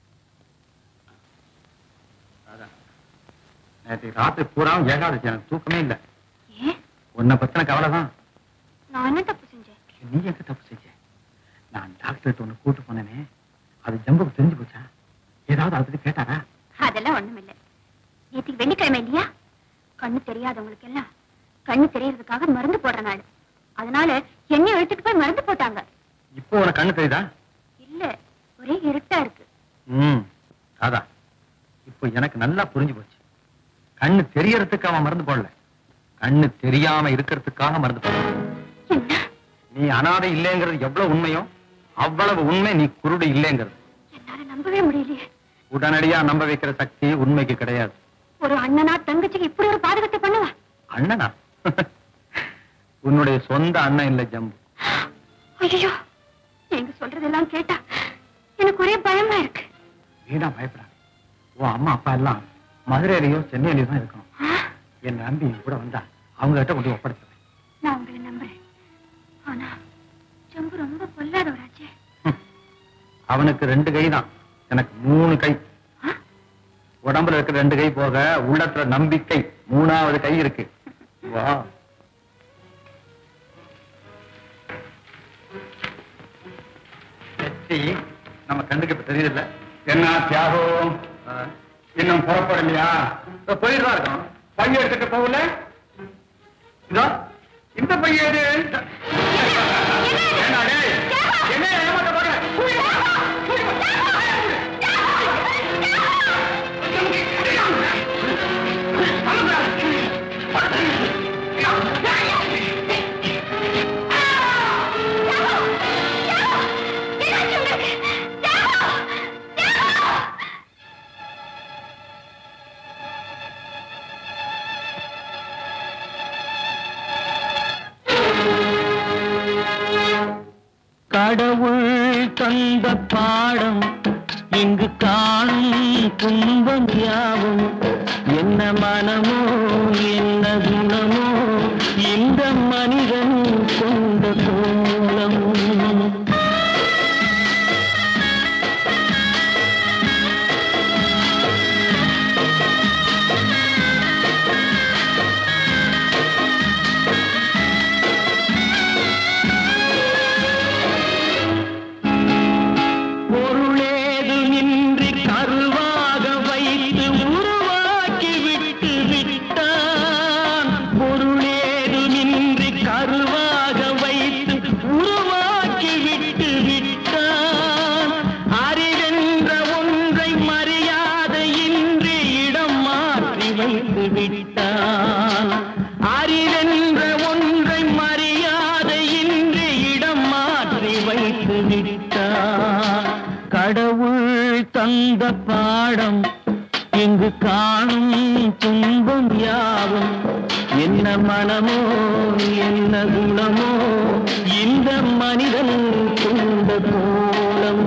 அதான் நேற்று ராத்திரி பூரா ஏகாதசி எனக்கு தூக்கமே இல்ல ஏன் உன்னை பத்தின கவலைதான் நான் என்ன தப்பு செஞ்சேன் நீ எங்க தப்பு செஞ்ச நான் டாக்டர்கிட்ட ஒண்ணு கூட்டு போனேனே அது ஜம்புக்கு தெரிஞ்சு போச்சா ஏதாவது அதை பத்தி கேட்டாரா அதெல்லாம் ஒண்ணுமில்ல நேத்துக்கு வெள்ளிக்கிழமை இல்லையா கண்ணு தெரியாதவங்களுக்கு எல்லாம் கண்ணு தெரியறதுக்காக மருந்து போடுற நாள் அதனால என்னைய எடுத்துட்டு போய் மருந்து போட்டாங்க இப்போ உனக்கு கண்ணு தெரியுதா இல்ல ஒரே இருட்டா இருக்கு ம் அதான் இப்போ எனக்கு நல்லா புரிஞ்சு போச்சு கண்ணு தெரியறதுக்கு அவன் மருந்து போடல கண்ணு தெரியாம இருக்கிறதுக்காக மருந்து போடல என்ன நீ அனாதை இல்லைங்கிறது எவ்வளவு உண்மையோ அவ்வளவு உண்மை நீ குருடு இல்லைங்கிறது என்னால நம்பவே முடியலையே உடனடியா நம்ப வைக்கிற சக்தி உண்மைக்கு கிடையாது ஒரு அண்ணனா தங்கச்சிக்கு இப்படி ஒரு பாதகத்தை பண்ணுவா அண்ணனா உன்னுடைய சொந்த அண்ணன் இல்ல ஜம்பு ஐயோ நீங்க சொல்றதெல்லாம் கேட்டா எனக்கு ஒரே பயமா இருக்கு வீணா பயப்படாது உன் அம்மா அப்பா எல்லாம் மதுரையிலயோ சென்னையிலயோ தான் இருக்கணும் என் நம்பி என் கூட வந்தா அவங்க கிட்ட கொண்டு ஒப்படைச்சிருவேன் நான் உங்களை நம்புறேன் ஆனா ஜம்பு ரொம்ப பொல்லாதவராச்சே அவனுக்கு ரெண்டு கை தான் எனக்கு மூணு கை உடம்புல இருக்கிற ரெண்டு கை போக உள்ளத்துல நம்பிக்கை மூணாவது கை இருக்கு வா வெற்றி நம்ம கண்ணுக்கு இப்ப தெரியுதுல்ல என்ன தியாகம் இன்னும் புறப்படலையா போயிட்டு தான் இருக்கோம் பையன் எடுத்துட்டு போகல இதோ இந்த பையன் எது ஏண்டா டேய்? என்ன ஏமாத்த பாக்க கடவுள் தந்த பாடம் இங்கு காணும் துன்பம் யாவும் என்ன மனமோ என்ன குணமோ இந்த மனிதன் கொண்ட கோலம் பொருளேதுமின்றி கருவாக வைத்து உருவாக்கி விட்டு விட்டான் பொருளேதுமின்றி கருவாக வைத்து உருவாக்கி விட்டு விட்டான் அறிவென்ற ஒன்றை மரியாதையின்றி இடம் மாற்றி வைத்து விட்டான் அறிவென்ற ஒன்றை மரியாதையின்றி இடம் மாற்றி வைத்து விட்டான் கடவுள் தந்த பாடம் இங்கு காணும் துன்பம் யாவும் என்ன மனமோ என்ன குணமோ இந்த மனிதன் கொண்ட கோலம்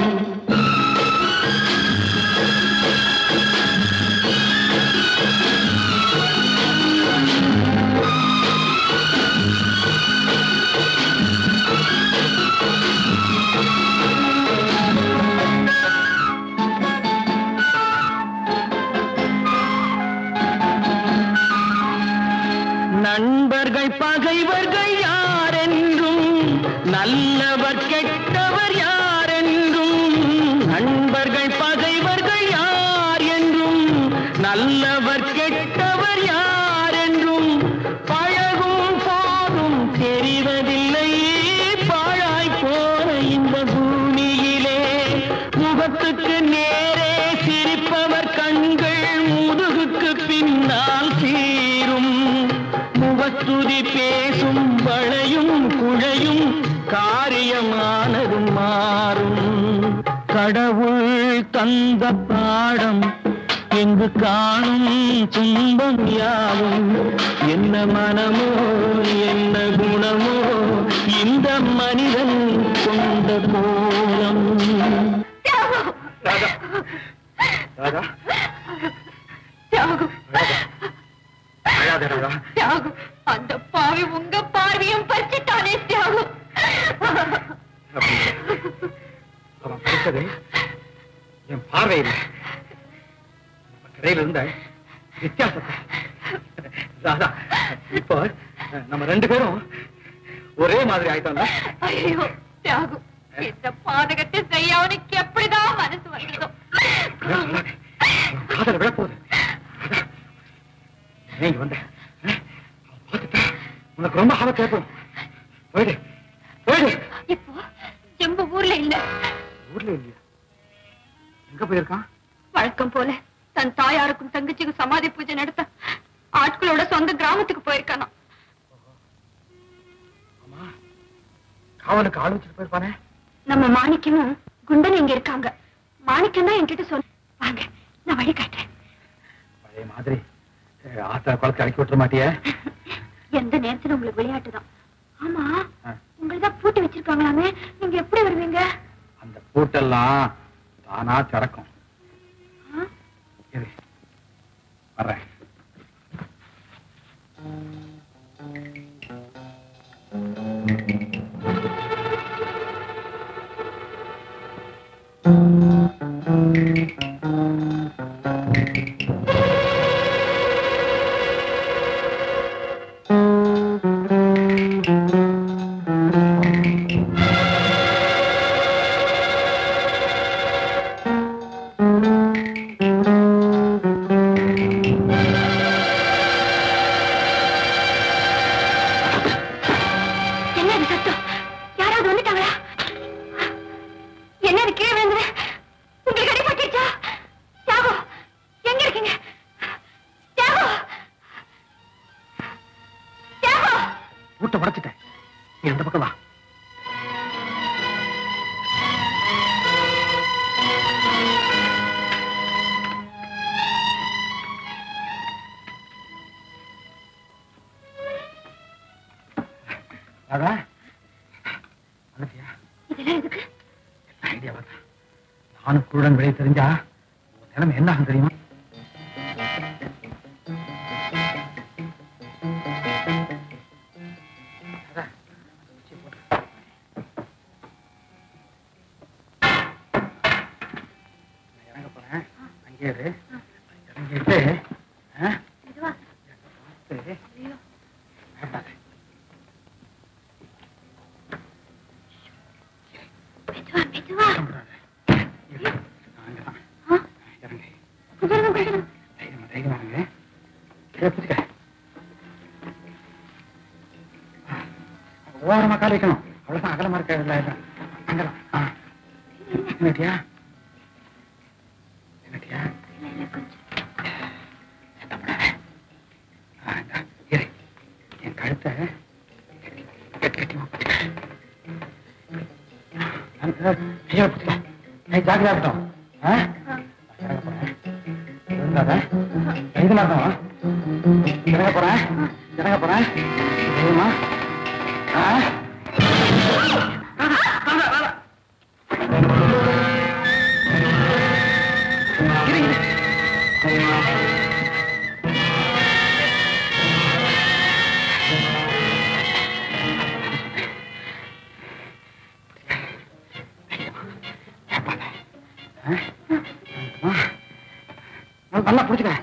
நண்பர்கள் பகைவர்கள் யாரென்றும் நல்லவர் கெட்டவர் யாரென்றும் நண்பர்கள் பகைவர்கள் யார் என்றும் நல்லவர் கெட்டவர் யாரென்றும் பழகும் போதும் தெரிவதில்லை பாழாய் போன இந்த பூமியிலே முகத்துக்கு நேரே சிரிப்பவர் கண்கள் முதுகுக்கு பின்னால் சீரும் முகத்துதி பேசும் வளையும் குழையும் காரியமானதும் மாறும் கடவுள் தந்த பாடம் எங்கு காணும் துன்பம் யாவும் என்ன மனமோ என்ன குணமோ இந்த மனிதன் கொண்ட கோலம் ராதா ராதா தியாகு அழாத ராதா தியாகு அந்த பாவி உங்க பார்வையும் பறிச்சிட்டானே தியாகு அவன் படிச்சது என் பார்வையில் நம்ம கடையில் இருந்த வித்தியாசத்தை ராதா இப்போ நம்ம ரெண்டு பேரும் ஒரே மாதிரி ஆயிட்டோம்ல ஐயோ தியாகு இந்த பாதகத்தை செய்ய அவனுக்கு எப்படிதான் மனசு வந்ததோ காதல விழப்போகுது ராதா, நீங்க வந்த அவன் பார்த்துட்டா உனக்கு ரொம்ப ஆபத்து ஏற்படும் போயிடு போயிடு இப்போ ஜம்பு ஊர்ல இல்ல ஊர்ல இல்லையா எங்க போயிருக்கான் வழக்கம் போல தன் தாயாருக்கும் தங்கச்சிக்கும் சமாதி பூஜை நடத்த ஆட்களோட சொந்த கிராமத்துக்கு போயிருக்கானா ஆமா காவலுக்கு ஆள் வச்சுட்டு போயிருப்பானே நம்ம மாணிக்கமும் குண்டன் இங்க இருக்காங்க மாணிக்கம் தான் என்கிட்ட சொன்ன வாங்க நான் வழி காட்டுறேன் பழைய மாதிரி அஹ், ஆத்தா குளத்தை இறக்கி விட்டுற மாட்டியே எந்த நேரத்துல உங்களுக்கு விளையாட்டுதான் ஆமா ஆ. உங்களதான் பூட்டி வச்சிருக்காங்களாமே நீங்க எப்படி வருவீங்க அந்த பூட்டெல்லாம் தானா திறக்கும் என்ன இது சத்தம் யாராவது வந்துட்டாங்களா என்ன இது கீழே விழுந்தது உங்களுக்கு அடிபட்டுச்சா தியாகோ எங்க இருக்கீங்க தியாகோ தியாகோ ஊட்ட உடைச்சிட்டேன் நீ அந்த பக்கம் வா ராதா வந்துட்டியா இதெல்லாம் எதுக்கு ஐடியா பார்த்தா நானும் குருடன் வெளியே தெரிஞ்சா உன் நிலைமை என்ன ஆகும் தெரியுமா ராதா, அந்த குச்சியை போடு. நான் இறங்க போறேன் அங்கே இரு இறங்கிட்டு ஆ? மெதுவா பார்த்து பயப்படாத. மெதுவா மெதுவா பயப்படாத. இரு. நான் அங்கதான். ஆ? இறங்கு கொஞ்சம் இருங்க, கொஞ்சம் இருங்க. தைரியமா தைரியமா இருங்க கீழே பிடிச்சுக்க ஓரமா கால் வைக்கணும் அவ்வளவுதான் அகலமா இருக்க இல்லை இல்லை அங்கதான் ஆ. என்னட்டியா என்னட்டியா இல்ல, இல்ல, கொஞ்சம். சத்தம் போடாத. ஆ, இந்தா, இரு. என் கழுத்தை கட்டி கட்டி கட்டிமா பிடிச்சுக்க கையை பிடிச்சுக்க கை ஜாக்கிரதா இருக்கட்டும் ஆ இறங்க போறேன் இருந்தாத கைது நடத்தம் இறங்க போறேன் இறங்க போறேன் தைரியமா ஆ இரு, இரு. பயப்படாத. ஆ? ஆ? நல்லா பிடிச்சுக்க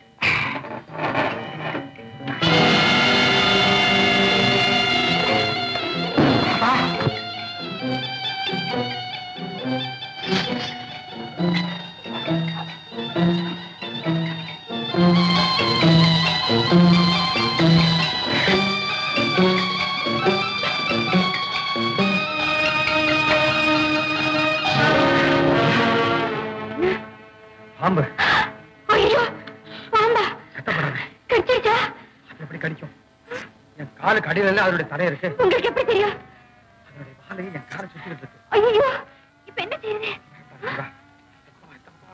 பாம்பு ஐயோ பாம்பா சத்தப்படாத கடிச்சிருச்சா அது எப்படி கடிக்கும் என் காலுக்கு அடியில அதனுடைய தலை இருக்கு உங்களுக்கு எப்படி தெரியும் அதனுடைய வாலை என் காலை சுத்திட்டு இருக்கு ஐயோ இப்ப என்ன செய்யுது வா. வா, வா.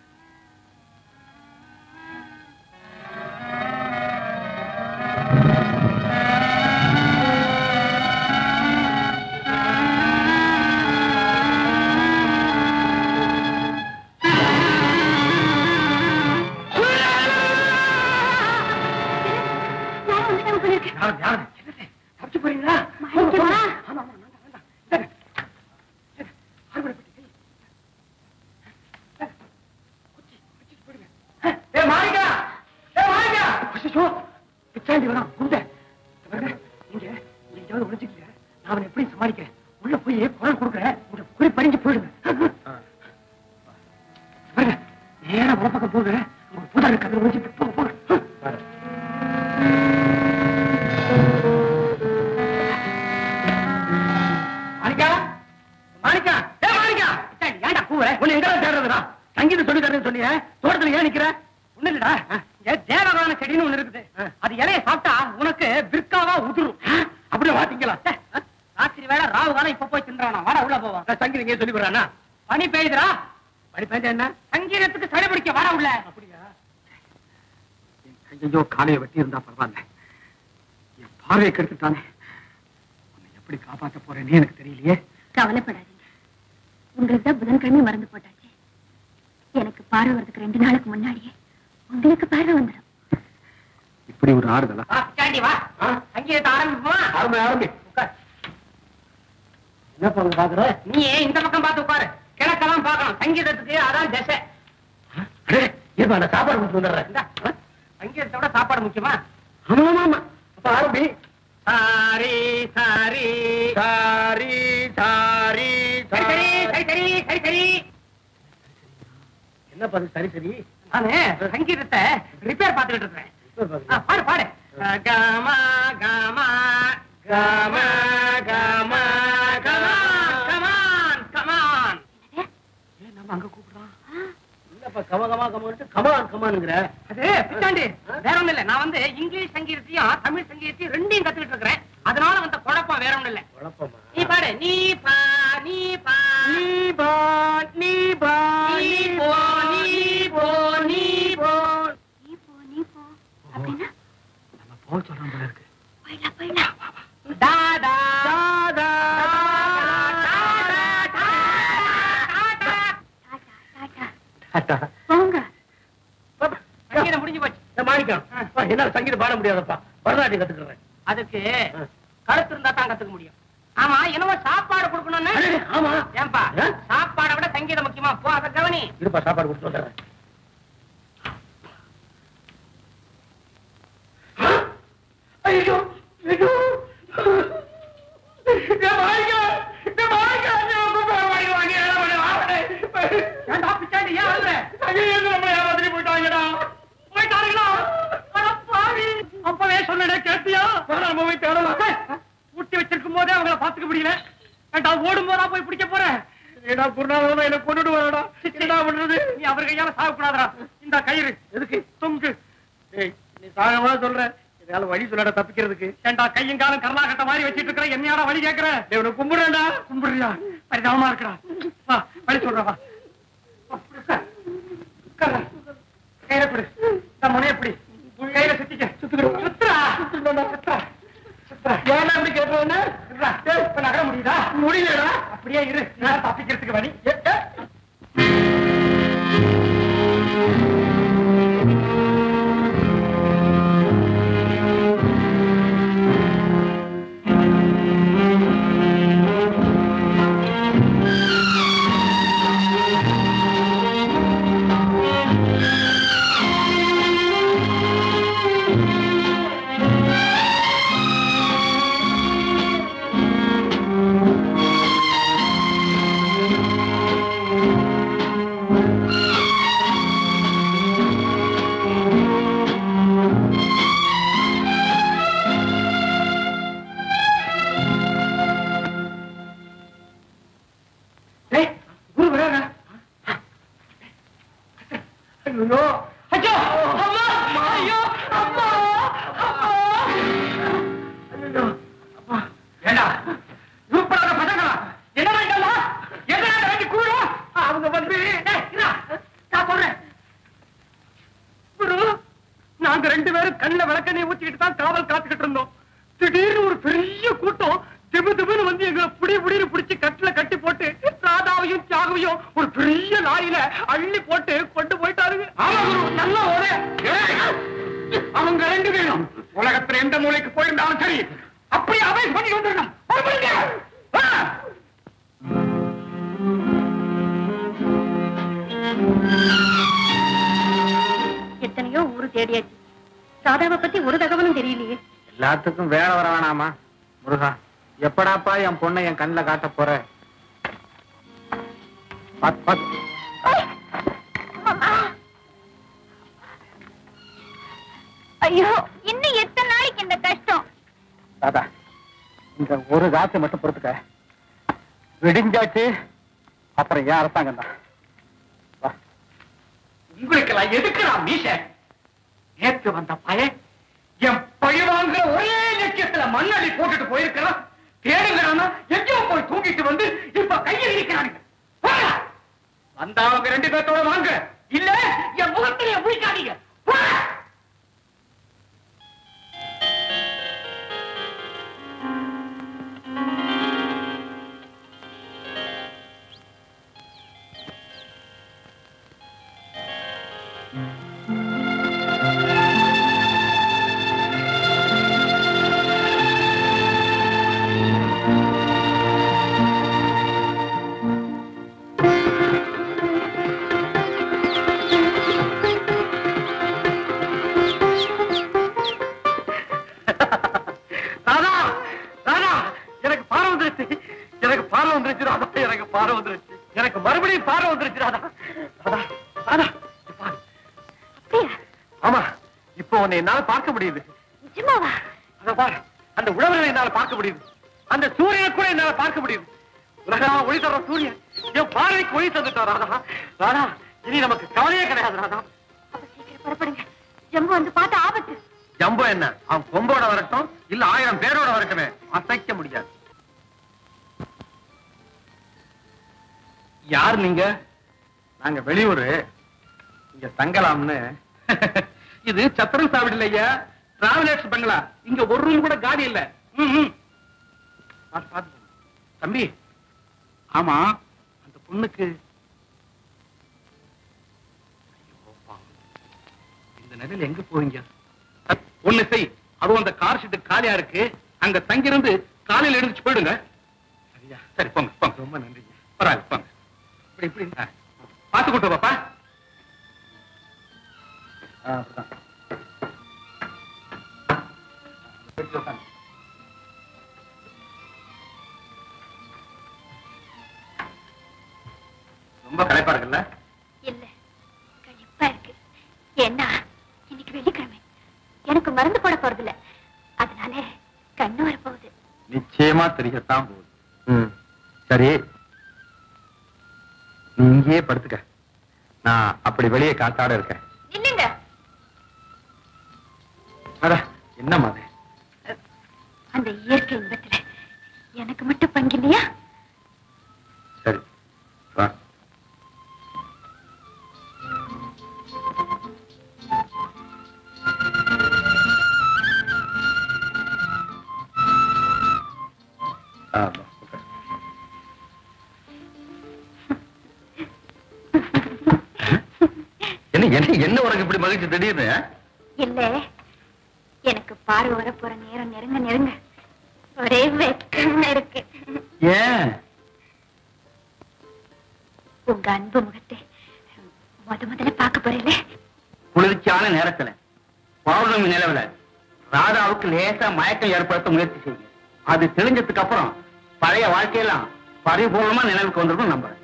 யாரும் வந்துட்டாங்க போல இருக்கு யாரு யாரு என்னது? தப்பிச்சு போறீங்களா மயங்கி வா. ஆமா ஆமா வேண்டாம் வேண்டாம் இந்தாங்க. இந்தாங்க. அறுவடை பெட்டி கை. இந்தாங்க. குச்சி, குச்சிட்டு போயிடுங்க. ஏ மாரிகா ஏ மாரிகா அச்சோ பிச்சாண்டி வரான் குண்டை இங்க பாருங்க, நீங்க எங்கேயாவது ஒளிஞ்சுக்கீங்க நான் அவனை எப்படி சமாளிக்கிறேன் உள்ள போய் குரல் கொடுக்குறேன் உங்க குறி பறிஞ்சு போயிடுங்க பாருங்க நேரா உள்ள பக்கம் போங்க உங்க பூதாரி கதை ஒளிஞ்சுட்டு போங்க போங்க மாணிக்கா மாணிக்கா ஏ மாணிக்கா பிச்சாண்டி, ஏன்டா கூவுற உன்னை எங்க தேடுறதுடா சங்கீதம் சொல்லி தரேன்னு சொன்னியே தோட்டத்துல ஏன் நிக்கிற ஒண்ணு இல்லடா இங்க தேவகான செடின்னு ஒண்ணு இருக்குது அது இலைய சாப்பிட்டா உனக்கு பிற்காவா உதிரும் அப்படியே வாத்திங்களா ராத்திரி வேலை ராவு காலம் இப்ப போய் தின்றானா வாடா உள்ள போவான் சங்கீதம் இங்கே சொல்லி போறானா பனி பெய்யுதுடா பனி பெய்ஞ்சா என்ன சங்கீதத்துக்கு சடை பிடிக்க வாடா உள்ள அப்படியா என் கையோ காலையை வெட்டி இருந்தா பரவாயில்ல என் பார்வையை கெடுத்துட்டானே உன்னை எப்படி காப்பாத்த போறேன்னு எனக்கு தெரியலையே கவலைப்படாதீங்க உங்களுக்கு தான் புதன்கிழமை மறந்து போட்டாச்சு எனக்கு பார்வை வரதுக்கு ரெண்டு நாளுக்கு முன்னாடியே உங்களுக்கு பார்வை வந்துடும் இப்படி ஒரு ஆறுதலா வா, பிச்சாண்டி வா சங்கீதத்தை ஆரம்பிப்போமா ஆரம்பி ஆரம்பி உட்கார். என்ன பண்ண பாக்குற நீ இந்த பக்கம் பார்த்து உட்காரு கிழக்கெல்லாம் பார்க்கணும் சங்கீதத்துக்கு அதான் திசை இருப்பா நான் சாப்பாடு கொடுத்து வந்துடுறேன் இந்தா, சங்கீதத்தை விட சாப்பாடு முக்கியமா ஆமா ஆமா ஆமா அப்ப ஆரம்பி சாரி சாரி சாரி சாரி சரி சரி சரி சரி சரி சரி என்ன பண்ணு சரி சரி நானு சங்கீதத்தை ரிப்பேர் பார்த்துக்கிட்டு இருக்கேன் ஆ, பாடு பாடு ஆ, come on come on come on come on come on come on come on நம்ம அங்க கூப்பிடுறான் இல்லப்பா கம கமா கமான்ட்டு கமான் கமானுங்கிற அது பிச்சாண்டி வேற ஒண்ணும் இல்ல நான் வந்து இங்கிலீஷ் சங்கீதத்தையும் தமிழ் சங்கீதத்தையும் ரெண்டையும் கத்துக்கிட்டு இருக்கிறேன் அதனால வந்த குழப்பம் வேற ஒண்ணும் இல்ல குழப்பமா நீ பாடு நீ பா நீ பா நீ பா நீ பா நீ போ நீ போ நீ போ நீ போ நீ போ அப்படின்னா நம்ம போக சொல்றோம் போல இருக்கு போயிடலாம் போயிடலாம் டா டா தாதா டாடா டாடா டாடா போங்க சங்கீதம் முடிஞ்சு போச்சு இந்த மாணிக்கம் அப்பா, என்னால சங்கீதம் பாட முடியாதப்பா பரதநாட்டியம் கத்துக்கிறேன் அதுக்கு கழுத்து இருந்தா தான் கத்துக்க முடியும் ஆமா என்னமோ சாப்பாடு கொடுக்கணும்னு அடே, ஆமா ஏன்பா ஆ? சாப்பாடை விட சங்கீதம் முக்கியமா போ அத கவனி இருப்பா சாப்பாடு கொடுத்து வந்துடுறேன் ஐயோ ஐயோ ஏன்டா பிச்சாண்டி ஏன் அழுற போயிட்டாருங்களா அட பாவி அப்பவே சொன்னேனே கேட்டியா ஊட்டி வச்சிருக்கும் போதே அவங்கள பாத்துக்க முடியல ஏன்டா ஓடும் போதா போய் பிடிக்க போறேன் ஏடா குருநாதன் என்ன கொண்டுட்டு வரடா என்னடா பண்றது நீ அவர் கையால சாகக்கூடாதுடா இந்த கயிறு எதுக்கு தொங்கு ஏய் நீ சாகமா சொல்ற என்னால வழி சொல்லடா தப்பிக்கிறதுக்கு ஏன்டா கையும் காலம் கருணாகட்ட மாதிரி வச்சிட்டு இருக்கிற என்னையாடா வழி கேக்குற இவனை கும்பிடுறேன்டா கும்பிடுறியா பரிதாபமா இருக்கிறா வா வழி சொல்ற வா வா, உட்கார். உட்கார்றா. கையில பிடி இந்த முனைய பிடி கையில சுத்திக்க சுத்துக்கிறோம் சுத்துறா சுத்துறா சுத்துறா ஏன்னா அப்படி கேட்கறேன்னு இருடா. ஏய், இப்ப நகர முடியுதா முடியலடா அப்படியே இரு நான் தப்பிக்கிறதுக்கு வழி ஏ, ஏ. ஏய், குரு வராங்க ஐயோ ஐயோ அம்மா ஐயோ அம்மா அம்மா ஐயோ அம்மா ஏண்டா உருப்படாத பசங்களா என்னடா இதெல்லாம் என்னடா வேண்டி கூடும் அவங்க வந்து டேய், இருடா, நான் சொல்றேன் குரு நாங்க ரெண்டு பேரும் கண்ணுல விளக்கெண்ணெய் ஊத்திக்கிட்டு தான் காவல் காத்துக்கிட்டு இருந்தோம் திடீர்னு ஒரு பெரிய கூட்டம் திபு திபுன்னு வந்து எங்களை புடி புடின்னு புடிச்சு கட்டுல கட்டி போட்டு ராதாவையும் தியாகவையும் ஒரு பெரிய லாரியில அள்ளி போட்டு கொண்டு போயிட்டாருங்க ஆமா குரு நல்ல ஒரு அவங்க ரெண்டு பேரும் உலகத்துல எந்த மூலைக்கு போயிருந்தாலும் சரி அப்படியே அவை பண்ணி வந்துடணும் புறப்படுங்க. ஆ. எத்தனையோ ஊரு தேடியாச்சு ராதாவை பத்தி ஒரு தகவலும் தெரியலையே எல்லாத்துக்கும் வேலை வர வேணாமா முருகா எப்படாப்பா என் பொண்ணை என் கண்ணுல காட்ட போற பாத்து, பாத்து. ஐயோ இன்னும் எத்தனை நாளைக்கு இந்த கஷ்டம் தாத்தா இந்த ஒரு ராத்திரி மட்டும் பொறுத்துக்க விடிஞ்சாச்சு அப்புறம் ஏன் அரசாங்கம் தான் வா உங்களுக்கெல்லாம் எதுக்குடா மீச நேத்து வந்த பையன் என் பழிவாங்கிற ஒரே லட்சியத்துல மண்ணள்ளி போட்டுட்டு போயிருக்கிறான் தேடுங்கிறானா எங்கேயோ போய் தூங்கிட்டு வந்து இப்ப கையில் இருக்கிறானுங்க போடா. வந்தா அவங்க ரெண்டு பேர்த்தோட வாங்க இல்ல என் முகத்திலே முடிக்காதீங்க போடா. ஆ வந்துருச்சு எனக்கு பார்வை வந்துருச்சு ராதா எனக்கு பார்வை வந்துருச்சு எனக்கு மறுபடியும் பார்வை வந்துருச்சு ராதா ராதா ராதா இங்க பாரு. அப்படியா ஆமா இப்போ உன்னை என்னால பார்க்க முடியுது நிஜமாவா அத பாரு அந்த உழவர்களை என்னால பார்க்க முடியுது அந்த சூரியனை கூட என்னால பார்க்க முடியுது உலகமா ஒளி தர சூரியன் என் பார்வைக்கு ஒளி தந்துட்டான் ராதா ராதா இனி நமக்கு கவலையே கிடையாது ராதா அப்ப சீக்கிரம் புறப்படுங்க ஜம்பு வந்து பார்த்து ஆபத்து ஜம்போ என்ன அவன் கொம்போட வரட்டும் இல்ல ஆயிரம் பேரோட வரட்டுமே அசைக்க முடியாது யார் நீங்க நாங்க வெளியூரு இங்க தங்கலாம்னு இது சத்திரம் சாவிடு இல்லையா டிராவலர்ஸ் பங்களா இங்க ஒரு ரூம் கூட காலி இல்ல ம், ம். பாத்து, பாத்து போங்க. தம்பி ஆமா அந்த பொண்ணுக்கு ஐயோ, பாவம். இந்த நிலையில எங்க போவீங்க ஒண்ணு செய் அதுவும் அந்த கார் ஷீட் காலியா இருக்கு அங்க தங்கியிருந்து காலையில எழுந்துச்சு போயிடுங்க சரியா சரி போங்க போங்க ரொம்ப நன்றிங்க பரவாயில்ல போங்க இப்படி இப்படி ஆ. பார்த்து கூட்டு பாப்பா ஆ, அப்படிதான். போயிட்டு உட்காருங்க. ரொம்ப களைப்பா இருக்குல்ல இல்ல கழிப்பா இருக்கு ஏன்னா இன்னைக்கு வெள்ளிக்கிழமை எனக்கு மருந்து போட போறது இல்ல அதனால கண்ணு வர போகுது நிச்சயமா தெரியத்தான் போகுது ம் சரி நீ இங்கேயே படுத்துக்க நான் அப்படி வெளியே காத்தாட இருக்கேன் இல்லைங்க அட என்னம்மா அது அந்த இயற்கை இன்பத்துல எனக்கு மட்டும் பங்கு இல்லையா சரி வா ஆமா உட்காரு. என்ன என்ன என்ன உனக்கு இப்படி மகிழ்ச்சி திடீர்னு இல்ல எனக்கு பார்வை வர போற நேரம் நெருங்க நெருங்க ஒரே வெக்கமா இருக்கு ஏன் உங்க அன்பு முகத்தை முத முதல்ல பார்க்க போறேன்ல குளிர்ச்சியான நேரத்துல பௌர்ணமி நிலவுல ராதாவுக்கு லேசா மயக்கம் ஏற்படுத்த முயற்சி செய்யுங்க அது தெரிஞ்சதுக்கு அப்புறம் பழைய வாழ்க்கையெல்லாம் பரிபூர்ணமா நினைவுக்கு வந்திருக்கும் நம்புறேன்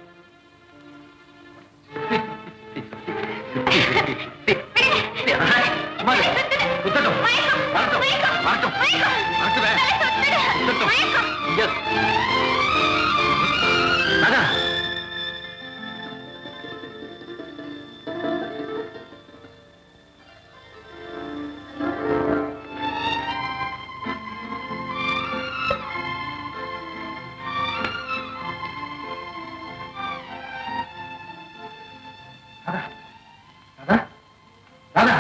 சும்மா இரு. குத்தட்டும். வரட்டும். வரட்டும். வரட்டுமே. குத்தட்டும். Yes. ராதா. ராதா. ராதா. ராதா.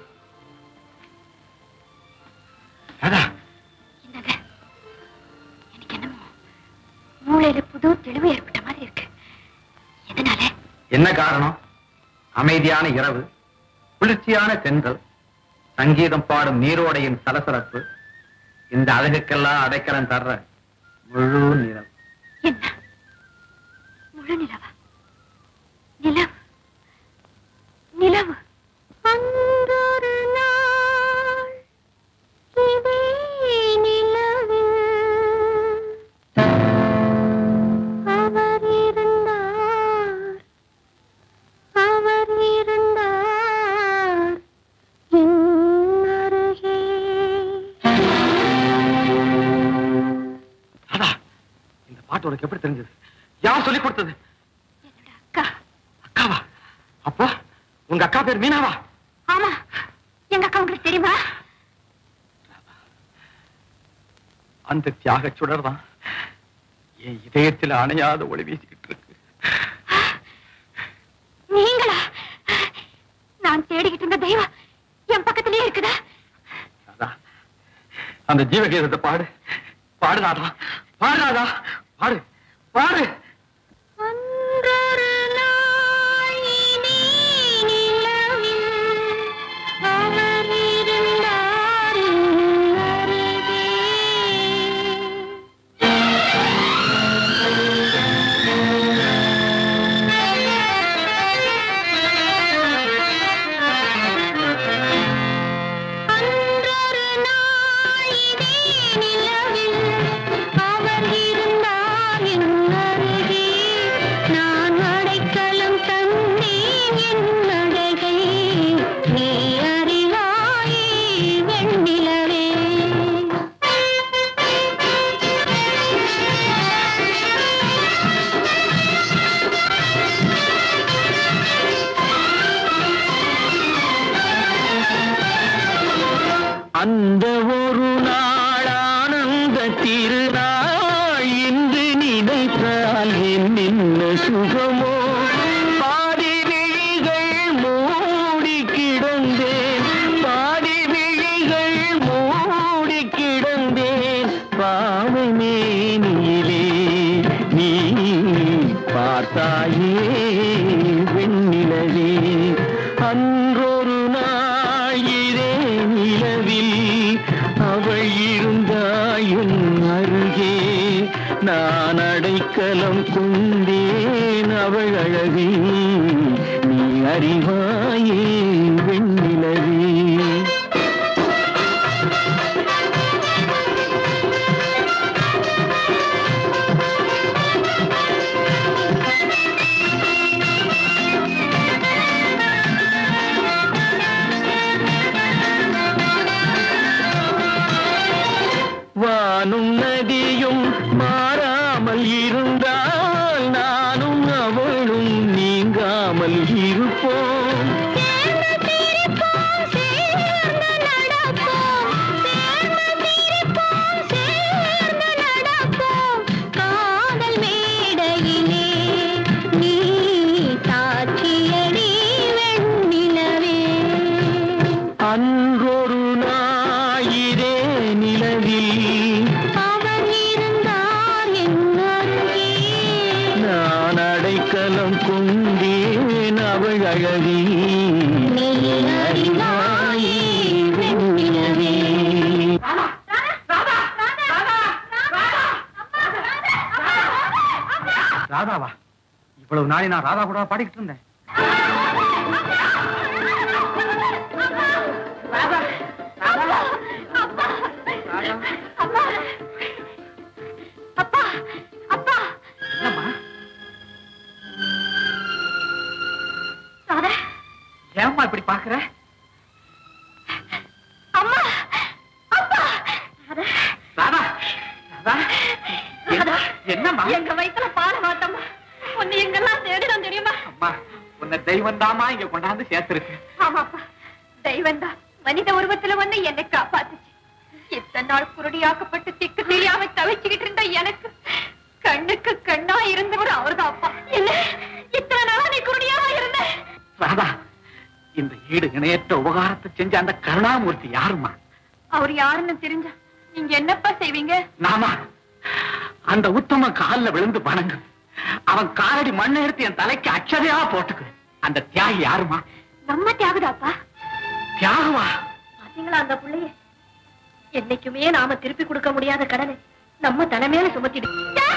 ராதா. என்னங்க எனக்கு என்னமோ மூளையில புது தெளிவு ஏற்பட்ட மாதிரி இருக்கு எதனால என்ன காரணம் அமைதியான இரவு குளிர்ச்சியான சென்றல் சங்கீதம் பாடும் நீரோடையின் சலசலப்பு இந்த அழகுக்கெல்லாம் அடைக்கலம் தர்ற முழு நிலம் என்ன முழு நிலவா நிலவு நிலவு அன்றொரு நாள் இதே நிலவில் அவர் இருந்தார் அவர் இருந்தார் என் அருகே ராதா இந்த பாட்டு உனக்கு எப்படி தெரிஞ்சது யார் சொல்லி கொடுத்தது என்னோட அக்கா அக்காவா அப்போ உங்க அக்கா பேர் மீனாவா ஆமா எங்க அக்கா உங்களுக்கு தெரியுமா அந்த தியாக சுடர் தான் என் இதயத்தில் அணையாத ஒளி வீசிக்கிட்டு இருக்கு நீங்களா நான் தேடிக்கிட்டு இருந்த தெய்வம் என் பக்கத்திலேயே இருக்குதா ராதா அந்த ஜீவகீதத்தை பாடு பாடு ராதா பாடு ராதா பாடு பாடு அன்றொரு நாள் இதே நிலவில் அவர் இருந்தார் என் அருகே. அன்றொரு நாள் இதே நிலவில் அவர் இருந்தார் நான் அடைக்கலம் கொண்டேன் அவள் அழகி நீ அறிவாயே வெண்ணிலவே வானும் நதியும் மாறாமல் இருந்தால் நானும் அவளும் நீங்காமல் இருப்போம் காதல் மேடையிலே நீ சாட்சியடி வெண்ணிலவே அன்றொரு ஞாயிறே நிலவில் அவர் இருந்தார் என் அருகே நான் அடைக்கலம் கொண்டேன் அவள் அழகி நீ அறிவாயே வெண்ணிலவே ராதாவா இவ்வளவு நாளை நான் ராதா கூட பாடிக்கிட்டு இருந்தேன் அப்பா அப்பா என்னம்மா ராதா ஏம்மா இப்படி பாக்குற அம்மா அப்பா ராதா ராதா ராதா ராதா என்னம்மா எங்க வயித்துல பால மாட்டம்மா உன்னை எங்கெல்லாம் தேடினோம் தெரியுமா அம்மா உன்னை தெய்வம் தாமா இங்க கொண்டாந்து சேர்த்திருக்கு ஆமாப்பா தெய்வந்தா மனித உருவத்துல வந்து என்னை காப்பாத்துச்சு இத்தனை நாள் குருடியாக்கப்பட்டு திக்கு தெரியாம தவிச்சுக்கிட்டு இருந்த எனக்கு கண்ணுக்கு கண்ணா இருந்தவர் அவர்தான் அப்பா என்ன இத்தனை நாளா நீ குருடியாவா இருந்த ராதா இந்த ஈடு இணையற்ற உபகாரத்தை செஞ்ச அந்த கருணாமூர்த்தி யாருமா அவர் யாருன்னு தெரிஞ்சா நீங்க என்னப்பா செய்வீங்க நாமா அந்த உத்தம கால்ல விழுந்து வணங்கு அவன் காலடி மண்ணை எடுத்து என் தலைக்கு அச்சதையா போட்டுக்கு அந்த தியாகி யாருமா நம்ம தியாகுதாப்பா தியாகுவா பாத்தீங்களா அந்த புள்ளைய என்னைக்குமே நாம திருப்பி கொடுக்க முடியாத கடனை நம்ம தலைமையில சுமத்திடு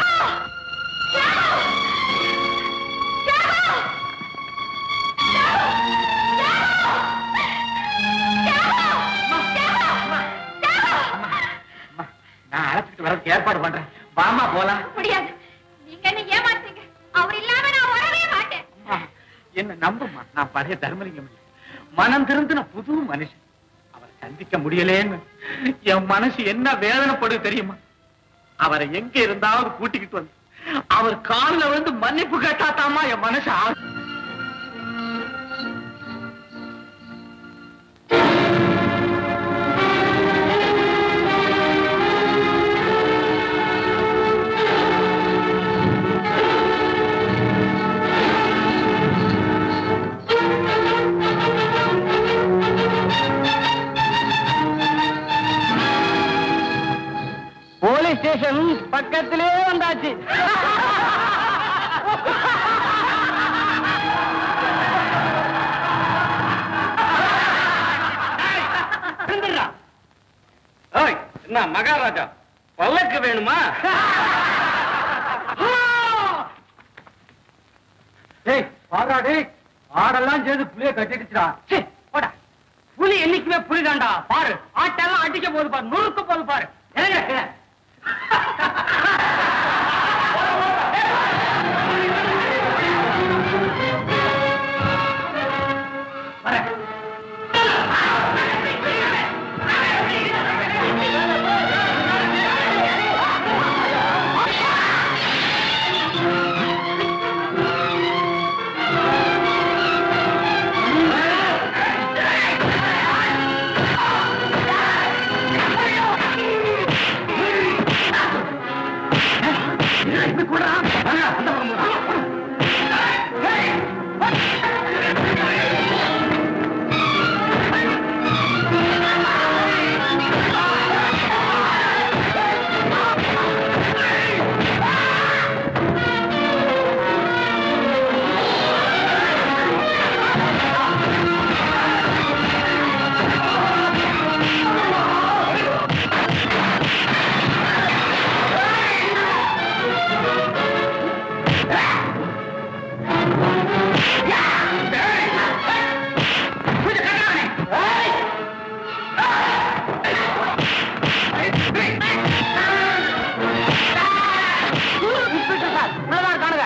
அம்மா, நான் அழைச்சிட்டு வரதுக்கு ஏற்பாடு பண்றேன் வாமா போலாம் முடியாது நீங்க என்ன ஏமாத்தீங்க அவர் இல்லாம நான் வரவே மாட்டேன் அம்மா, என்ன நம்புமா நான் பழைய தர்மலிங்கம் இல்லை மனம் திருந்தின புது மனுஷன் அவரை சந்திக்க முடியலேன்னு என் மனசு என்ன வேதனைப்படுது தெரியுமா அவரை எங்க இருந்தாவது கூட்டிக்கிட்டு வந்து அவர் காலில் விழுந்து மன்னிப்பு கேட்டாத்தாமா என் மனசு ஆ- போலீஸ் ஸ்டேஷன் பக்கத்திலே வந்தாச்சு என்ன மகாராஜா பல்லக்கு வேணுமா ஏய் பாரா டேய் ஆடெல்லாம் சேர்ந்து புளிய கட்டிடுச்சுடா சே போடா புலி என்னைக்குமே புலி தாண்டா பாரு ஆட்டெல்லாம் அடிக்க போது பாரு நொறுக்க போது பாரு இறங்க, இறங்க. வரேன்.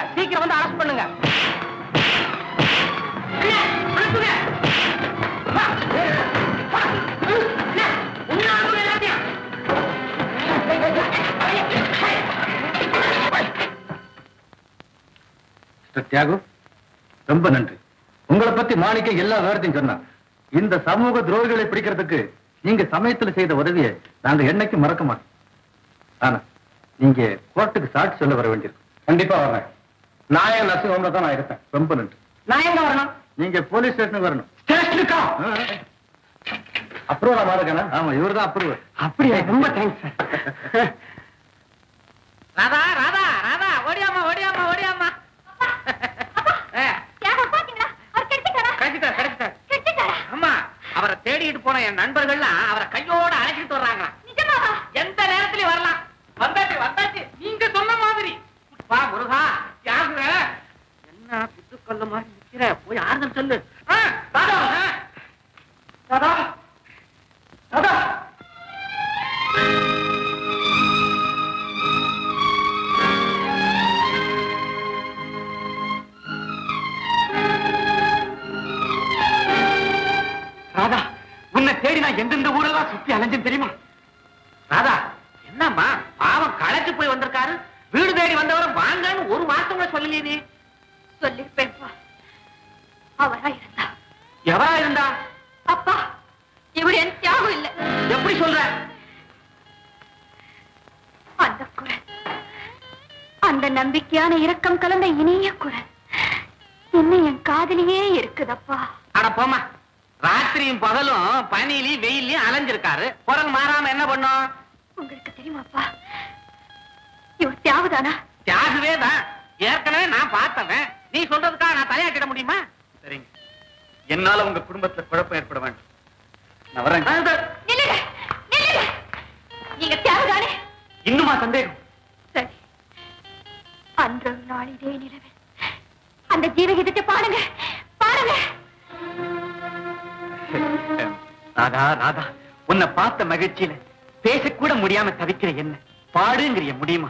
சீக்கிரம் வந்து அரெஸ்ட் பண்ணுங்க அண்ணே, அனுப்புங்க. வா. வா. அண்ணே, உன்னை அனுப்புங்க எல்லாத்தையும். மிஸ்டர் தியாகு ரொம்ப நன்றி உங்களை பத்தி மாணிக்க எல்லா விவரத்தையும் சொன்னான் இந்த சமூக துரோகிகளை பிடிக்கிறதுக்கு நீங்க சமயத்துல செய்த உதவியை நாங்க என்னைக்கு மறக்க மாட்டோம் ஆனா நீங்க கோர்ட்டுக்கு சாட்சி சொல்ல வர வேண்டியிருக்கும் கண்டிப்பா வரேன் நான் என் நர்சிங் ஹோம்ல தான் நான் இருப்பேன் ரொம்ப நன்றி நான் எங்க வரணும் நீங்க போலீஸ் ஸ்டேஷனுக்கு வரணும் ஸ்டேஷனுக்கா அப்ரூவ் நான் இருக்கேனா ஆமா இவர் தான் அப்ரூவ் அப்படியா ரொம்ப தேங்க்ஸ் சார் ராதா ராதா ராதா ஓடியாமா ஓடியாமா ஓடியாமா ஏ, தியாகம் பாத்தீங்களா அவர் கிடைச்சிட்டாரா கிடைச்சிட்டார் கிடைச்சிட்டார் கிடைச்சிட்டாரா அம்மா அவரை தேடிட்டு போன என் நண்பர்கள்லாம் அவரை கையோட அழைச்சிட்டு வர்றாங்க நிஜமாவா எந்த நேரத்திலயும் வரலாம் வந்தாச்சு வந்தாச்சு நீங்க சொன்ன மாதிரி வா முருகா யாருங்க என்ன பித்துக்கல்ல மாதிரி நிக்கிற போய் ஆறுதல் சொல்லு ஆ, தாதா ஆ. தாதா தாதா ராதா உன்னை தேடி நான் எந்தெந்த ஊரெல்லாம் சுத்தி அலைஞ்சேன் தெரியுமா ராதா என்னம்மா பாவம் களைச்சு போய் வந்திருக்காரு வீடு தேடி வந்தவரை வாங்கன்னு ஒரு மாசம் கூட சொல்லலையே நீ சொல்லிருப்பேன்ப்பா அவரா இருந்தா எவரா இருந்தா அப்பா இவர் என் தியாகம் இல்ல எப்படி சொல்ற அந்த குரல் அந்த நம்பிக்கையான இரக்கம் கலந்த இனிய குரல் இன்னும் என் காதலியே இருக்குதப்பா அட போமா ராத்திரியும் பகலும் பனிலையும் வெயிலையும் அலைஞ்சிருக்காரு குரல் மாறாம என்ன பண்ணும் உங்களுக்கு தெரியுமாப்பா இவர் தியாகதானா தியாகவே தான் ஏற்கனவே நான் பார்த்தவன் நீ சொல்றதுக்காக நான் தலையாட்டிட முடியுமா சரிங்க என்னால உங்க குடும்பத்துல குழப்பம் ஏற்பட வேண்டாம் நான் வரேன் நில்லுங்க நில்லுங்க நீங்க தியாகதானே இன்னுமா சந்தேகம் சரி அன்றொரு நாள் இதே நிலவில் அந்த ஜீவகீதத்தை பாடுங்க பாடுங்க ராதா ராதா உன்னை பார்த்த மகிழ்ச்சியில பேசக்கூட முடியாம தவிக்கிற என்ன பாடுங்கிறிய முடியுமா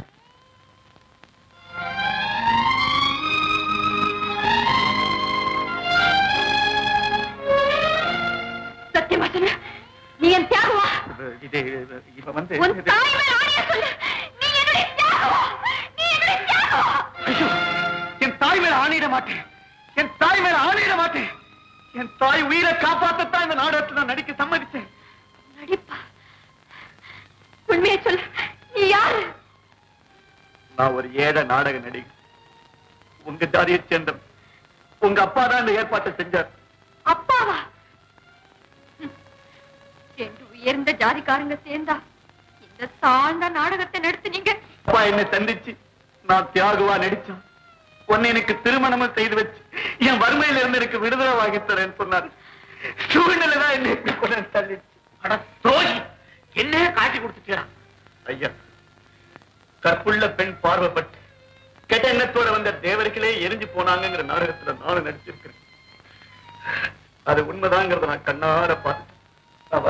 சத்தியமா சொல்லு நீ என் தியாகவா இது இப்ப வந்து உன் தாய் மேல் ஆணையா சொல்லு நீ என்னுடைய தியாகவா நீ என்னுடைய தியாகவா ஐயோ, என் தாய் மேல ஆணையிட மாட்டேன் என் தாய் மேல ஆணையிட மாட்டேன் என் தாய் உயிரை காப்பாத்தத்தான் இந்த நாடகத்துல நான் நடிக்க சம்மதிச்சேன் நடிப்பா உண்மையை சொல்லு நீ யாரு நான் ஒரு ஏழை நாடக நடிகை உங்க ஜாதியை சேர்ந்தவன் உங்க அப்பா தான் இந்த ஏற்பாட்டை செஞ்சார் அப்பாவா ம். என்று உயர்ந்த ஜாதிக்காரங்க சேர்ந்தா இந்த தாழ்ந்த நாடகத்தை நடத்துனீங்க அப்பா என்னை சந்திச்சு நான் தியாகுவா நடிச்சேன் உன்னை எனக்கு திருமணமும் செய்து வச்சு என் வறுமையில இருந்து எனக்கு விடுதலை வாங்கி தரேன்னு சொன்னார் சூழ்நிலை தான் என்னை இப்படி கொண்டு வந்து தள்ளிடுச்சு அட துரோகி என்ன காட்டி கொடுத்துட்டா ஐயா கற்புள்ள பெண் பார்வைப்பட்டு கெட்ட எண்ணத்தோட வந்த தேவர்களே எரிஞ்சு போனாங்கங்கிற நாடகத்துல நானும் நடிச்சிருக்கிறேன் அது உண்மைதாங்கிறத நான் கண்ணார பார்த்தேன்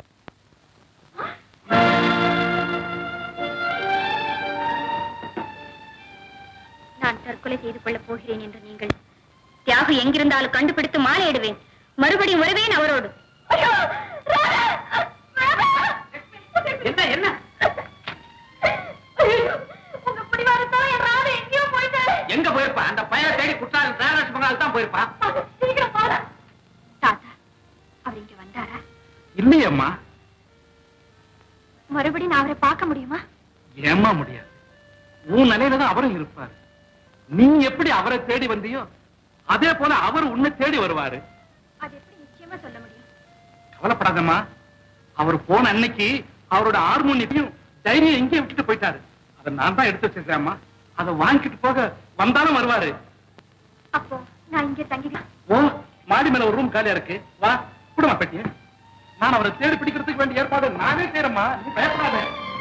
நான் தற்கொலை செய்து கொள்ளப் போகிறேன் என்று நீங்கள் தியாகு எங்கிருந்தாலும் கண்டுபிடித்து மாலையிடுவேன் மறுபடியும் வருவேன் அவரோடு என்ன என்ன உங்க பிடிவாதத்தால என் ராதை எங்கேயோ போயிட்டாரு எங்க போயிருப்பா அந்த பையனை தேடி குற்றாலம் டிராவல்ஸ் பங்கால் தான் போயிருப்பா சீக்கிரம் போல தாத்தா அவர் இங்க வந்தாரா இல்லையம்மா மறுபடியும் நான் அவரை பார்க்க முடியுமா ஏம்மா முடியாது உன் நிலையில தான் அவரும் இருப்பாரு நீ எப்படி அவரை தேடி வந்தியோ அதே போல அவர் உன்னை தேடி வருவாரு அது எப்படி நிச்சயமா சொல்ல முடியும் கவலைப்படாதம்மா அவர் போன அன்னைக்கு அவரோட ஹார்மோனியத்தையும் தைரியம் எங்கேயும் விட்டுட்டு போயிட்டாரு அதை நான் தான் எடுத்து வச்சிருக்கேன்மா அதை வாங்கிட்டு போக வந்தாலும் வருவாரு அப்போ நான் இங்கே தங்கிடுறேன் ஓ மாடி மேல ஒரு ரூம் காலியா இருக்கு வா குடுமா பெட்டிய நான் அவரை தேடி பிடிக்கிறதுக்கு வேண்டிய ஏற்பாடு நானே செய்யறேம்மா நீ பயப்படாத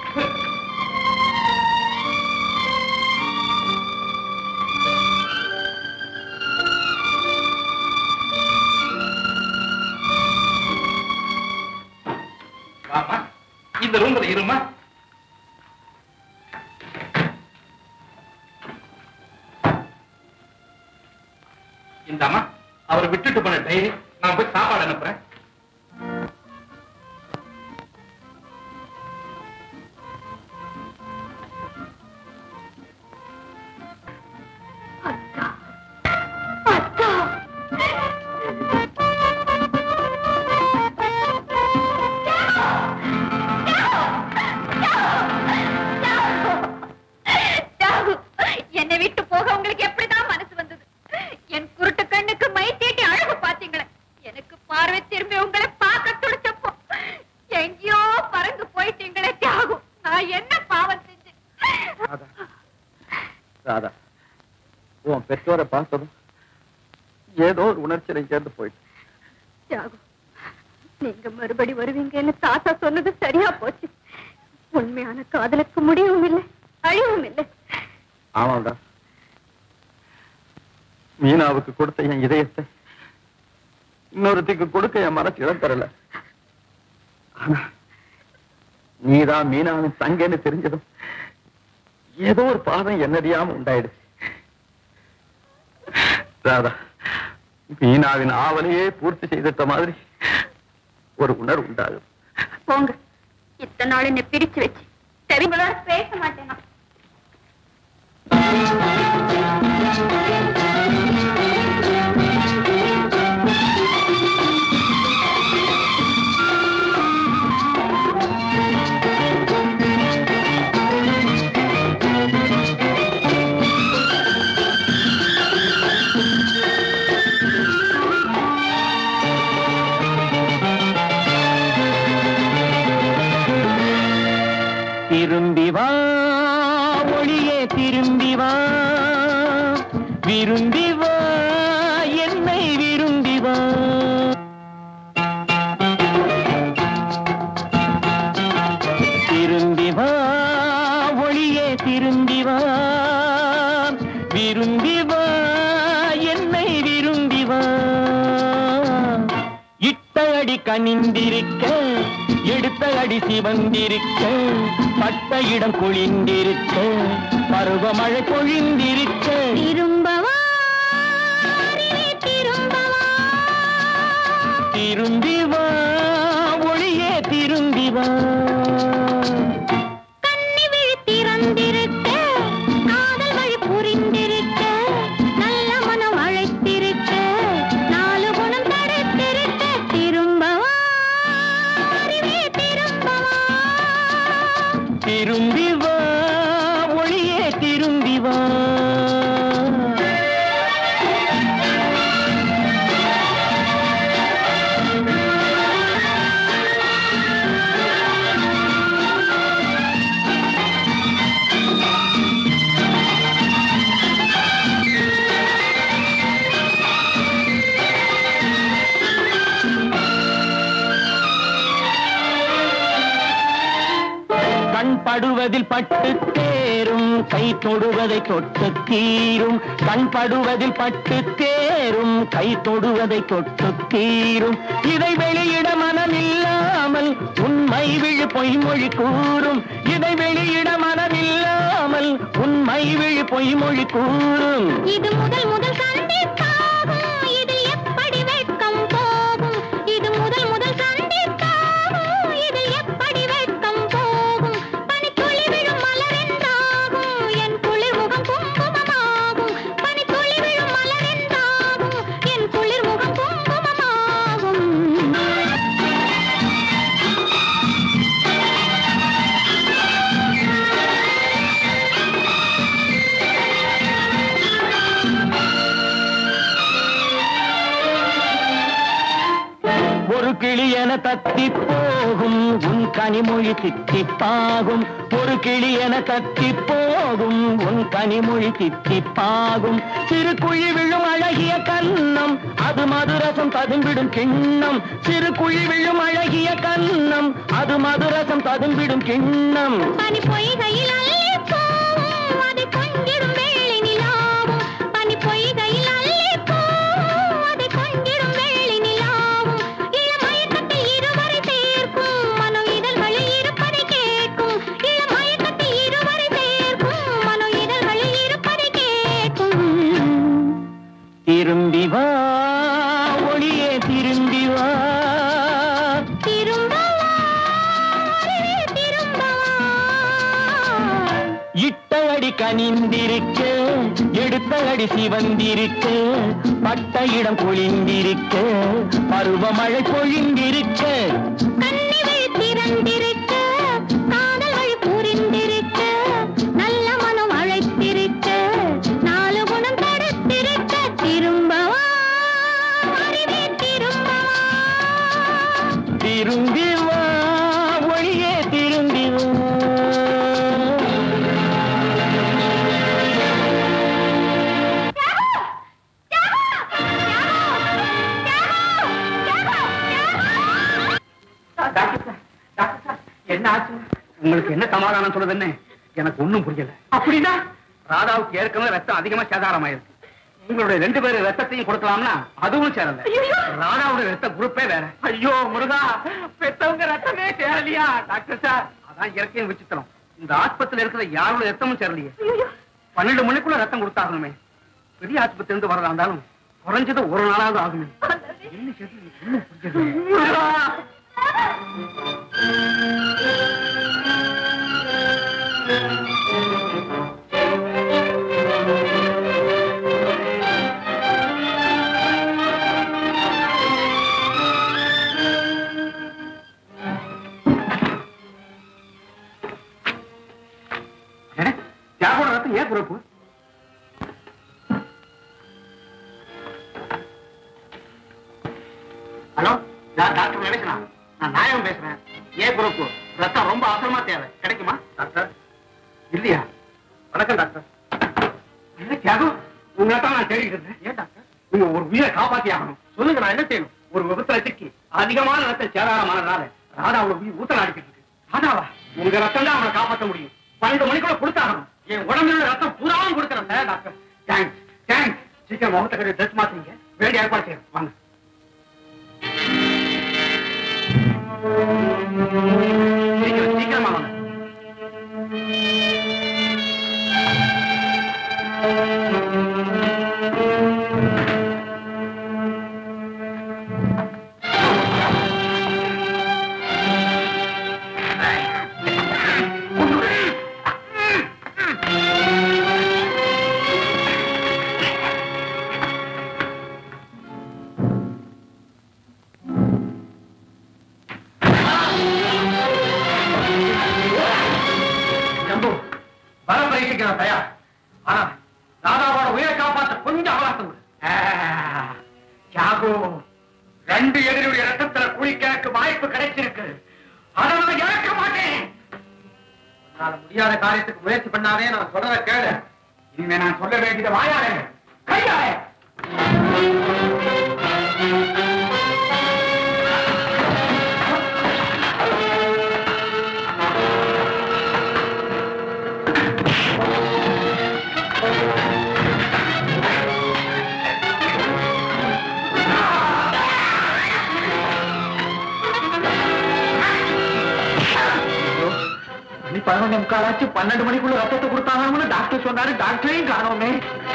வாமா இந்த ரூம்ல இருமா இந்தாம்மா அவர் விட்டுட்டு போன டைரி நான் போய் சாப்பாடு அனுப்புறேன் தியாகு, என்னை விட்டு போக உங்களுக்கு எப்படிதான் மனசு வந்தது என் குருட்டு கண்ணுக்கு மை தீட்டி அழகு பாத்தீங்களே எனக்கு பார்வை திரும்பி உங்களை பார்க்க துடிச்சப்போ எங்கேயோ பறந்து போயிட்டீங்களே தியாகு நான் என்ன பாவம் செஞ்சேன் ராதா ராதா உன் பெற்றோரை பார்த்ததும் ஏதோ ஒரு உணர்ச்சியில சேர்ந்து போயிட்டு தியாகு நீங்க மறுபடி வருவீங்கன்னு தாத்தா சொன்னது சரியா போச்சு உண்மையான காதலுக்கு முடிவும் இல்லை அழிவும் இல்லை ஆமாடா மீனாவுக்கு கொடுத்த என் இதயத்தை இன்னொருத்திக்கு கொடுக்க என் மனசு இடம் தரல ஆனா நீதான் மீனாவின் தங்கன்னு தெரிஞ்சதும் ஏதோ ஒரு பாதம் என்னறியாம உண்டாயிடுச்சு ராதா மீனாவின் ஆவலையே பூர்த்தி செய்திட்ட மாதிரி ஒரு உணர்வு உண்டாகும் போங்க இத்தனை நாள் என்னை பிரிச்சு வச்சு தெரியுங்களா பேச மாட்டேனா திரும்பி வா ஒளியே திரும்பி வா விரும்பி வா என்னை விரும்பி வா திரும்பி வா ஒளியே திரும்பி வா விரும்பி வா என்னை விரும்பி வா இட்ட அடி கனிந்திருக்க எடுத்த அடி சிவந்திருக்க பட்ட இடம் குளிந்திருக்க பருவமழை பொழிந்திருக்க திரும்பவா அருகே திரும்பவா திரும்பி வா ஒளியே திரும்பி வா கண்ணி விழி திறந்திருக்க காதல் வழி புரிந்திருக்க நல்ல மனம் அழைத்திருக்க நாலு குணம் தடுத்திருக்க திரும்பவா அருகே திரும்பவா திரும்பி வா ஒளியே திரும்பி வா கண் படுவதில் பட்டு தேரும் கை தொடுவதை தொட்டு தீரும் கண் படுவதில் பட்டு தேரும் கை தொடுவதை தொட்டு தீரும் இதை வெளியிட மனமில்லாமல் உண்மை விழு பொய்மொழி கூறும் இதை வெளியிட மனமில்லாமல் உண்மை விழு பொய்மொழி கூறும் இது முதல் முதல் சந்திப்பாகும் இதில் எப்படி வெட்கம் போகும் இது முதல் முதல் சந்திப்பாகும் இதில் எப்படி வெட்கம் போகும் பனித்துளி விழும் மலரென்றாகும் என் குளிர் முகம் குங்குமமாகும் பனித்துளி விழும் மலரென்றாகும் என் குளிர் முகம் குங்குமமாகும் ஒரு கிளி என தத்தி போகும் உன் கனிமொழி தித்திப்பாகும் ஒரு கிளி என தத்தி போகும் உன் கனிமொழி தித்திப்பாகும் சிறு குழி விழும் அழகிய கன்னம் அது மதுரசம் ததும்பிடும் கிண்ணம் சிறு குழி விழும் அழகிய கன்னம் அது மதுரசம் ததும்பிடும் கிண்ணம் பனி பொய்கையில் அள்ளி போகும் அதை கொஞ்சிடும் வேளை நிலாவும் பனி பொய்கையில் அள்ளி போகும் அதை கொஞ்சிடும் வேளை நிலாவும் இளமயக்கத்தில் இருவரை சேர்க்கும் மனோ இதழ்களில் இருப்பதை கேட்கும் இளமயக்கத்தில் இருவரை சேர்க்கும் மனோ இதழ்களில் இருப்பதை கேட்கும் திரும்பி வா குனிந்திருக்க எடுத்த அடி சிவந்திருக்க பட்ட இடம் குளிந்திருக்க பருவமழை பொழிந்திருக்க கண்ணி வழி திறந்திருக்க காதல் வழி புரிந்திருக்க நல்ல மனம் அழைத்திருக்க நாலு குணம் தடுத்திருக்க திரும்பவா அறிவே திரும்பவா திரும்பி வா ஒளியே திரும்பி வா டாக்டர் சார் டாக்டர் சார் என்ன ஆச்சு உங்களுக்கு என்ன சமாதானம் சொல்றது என்ன எனக்கு ஒண்ணும் புரியல அப்படின்னா ராதாவுக்கு ஏற்கனவே ரத்தம் அதிகமா சேதாரமாயிருக்கு உங்களுடைய ரெண்டு பேரும் ரத்தத்தையும் கொடுக்கலாம்னா அதுவும் சேரல ராதாவுடைய ரத்த குரூப்பே வேற ஐயோ முருகா பெத்தவங்க ரத்தமே சேரலையா டாக்டர் சார் அதான் இயற்கையும் விசித்திரம் இந்த ஆஸ்பத்திரியில இருக்கிற யாரோட ரத்தமும் சேரலையே பன்னெண்டு மணிக்குள்ள ரத்தம் கொடுத்தாகணுமே பெரிய ஆஸ்பத்திரி இருந்து வரதா இருந்தாலும் குறைஞ்சது ஒரு நாளாவது ஆகுமே என்ன செய்றது எனக்கு ஒண்ணும் புரியல தியாகோட ரத்தம் ஏன் குறைப்பு ஹலோ நான் டாக்டர் நினைச்சனா நான் நாயகம் பேசுறேன் ஏன் குரூப் ரத்தம் ரொம்ப அவசரமா தேவை கிடைக்குமா டாக்டர் இல்லையா வணக்கம் டாக்டர் என்ன தியாகம் உங்களை தான் நான் தேடிட்டு இருந்தேன் ஏன் டாக்டர் நீங்க ஒரு உயிரை காப்பாத்தி ஆகணும் சொல்லுங்க நான் என்ன செய்யணும் ஒரு விபத்துல சிக்கி அதிகமான ரத்தம் சேதாரமானதுனால ராதாவோட உயிர் ஊத்தல் அடிக்கிட்டு இருக்கு ராதாவா உங்க ரத்தம் தான் அவனை காப்பாற்ற முடியும் பன்னெண்டு மணிக்குள்ள கொடுத்தாகணும் என் உடம்புல உள்ள ரத்தம் பூராவும் கொடுக்குறேன் சார் டாக்டர் தேங்க்ஸ் தேங்க்ஸ் சீக்கிரம் முகத்தை கட்டி ட்ரெஸ் மாத்துறீங்க வேண்டிய ஏற்பாடு செய்யணும் வாங்க சீக்கிரம் சீக்கிரமா வாங்க ஜம்பு பல பரீட்சைக்கு நான் தயார் ஆனா ராதாவோட உயிரை காப்பாற்ற கொஞ்சம் அவகாசம் கொடு. ஆ, தியாகு ரெண்டு எதிரியுடைய ரத்தத்துல குளிக்க எனக்கு வாய்ப்பு கிடைச்சிருக்கு அதை நான் இழக்க மாட்டேன் உன்னால முடியாத காரியத்துக்கு முயற்சி பண்ணாதே நான் சொல்றத கேளு இனிமே நான் சொல்ல வேண்டியது வாயாலே கையாலே மணி பதினொன்னே முக்காலாச்சு பன்னெண்டு மணிக்குள்ள ரத்தத்தை கொடுத்தாங்கன்னு டாக்டர் சொன்னாரு டாக்டரையும் காணோமே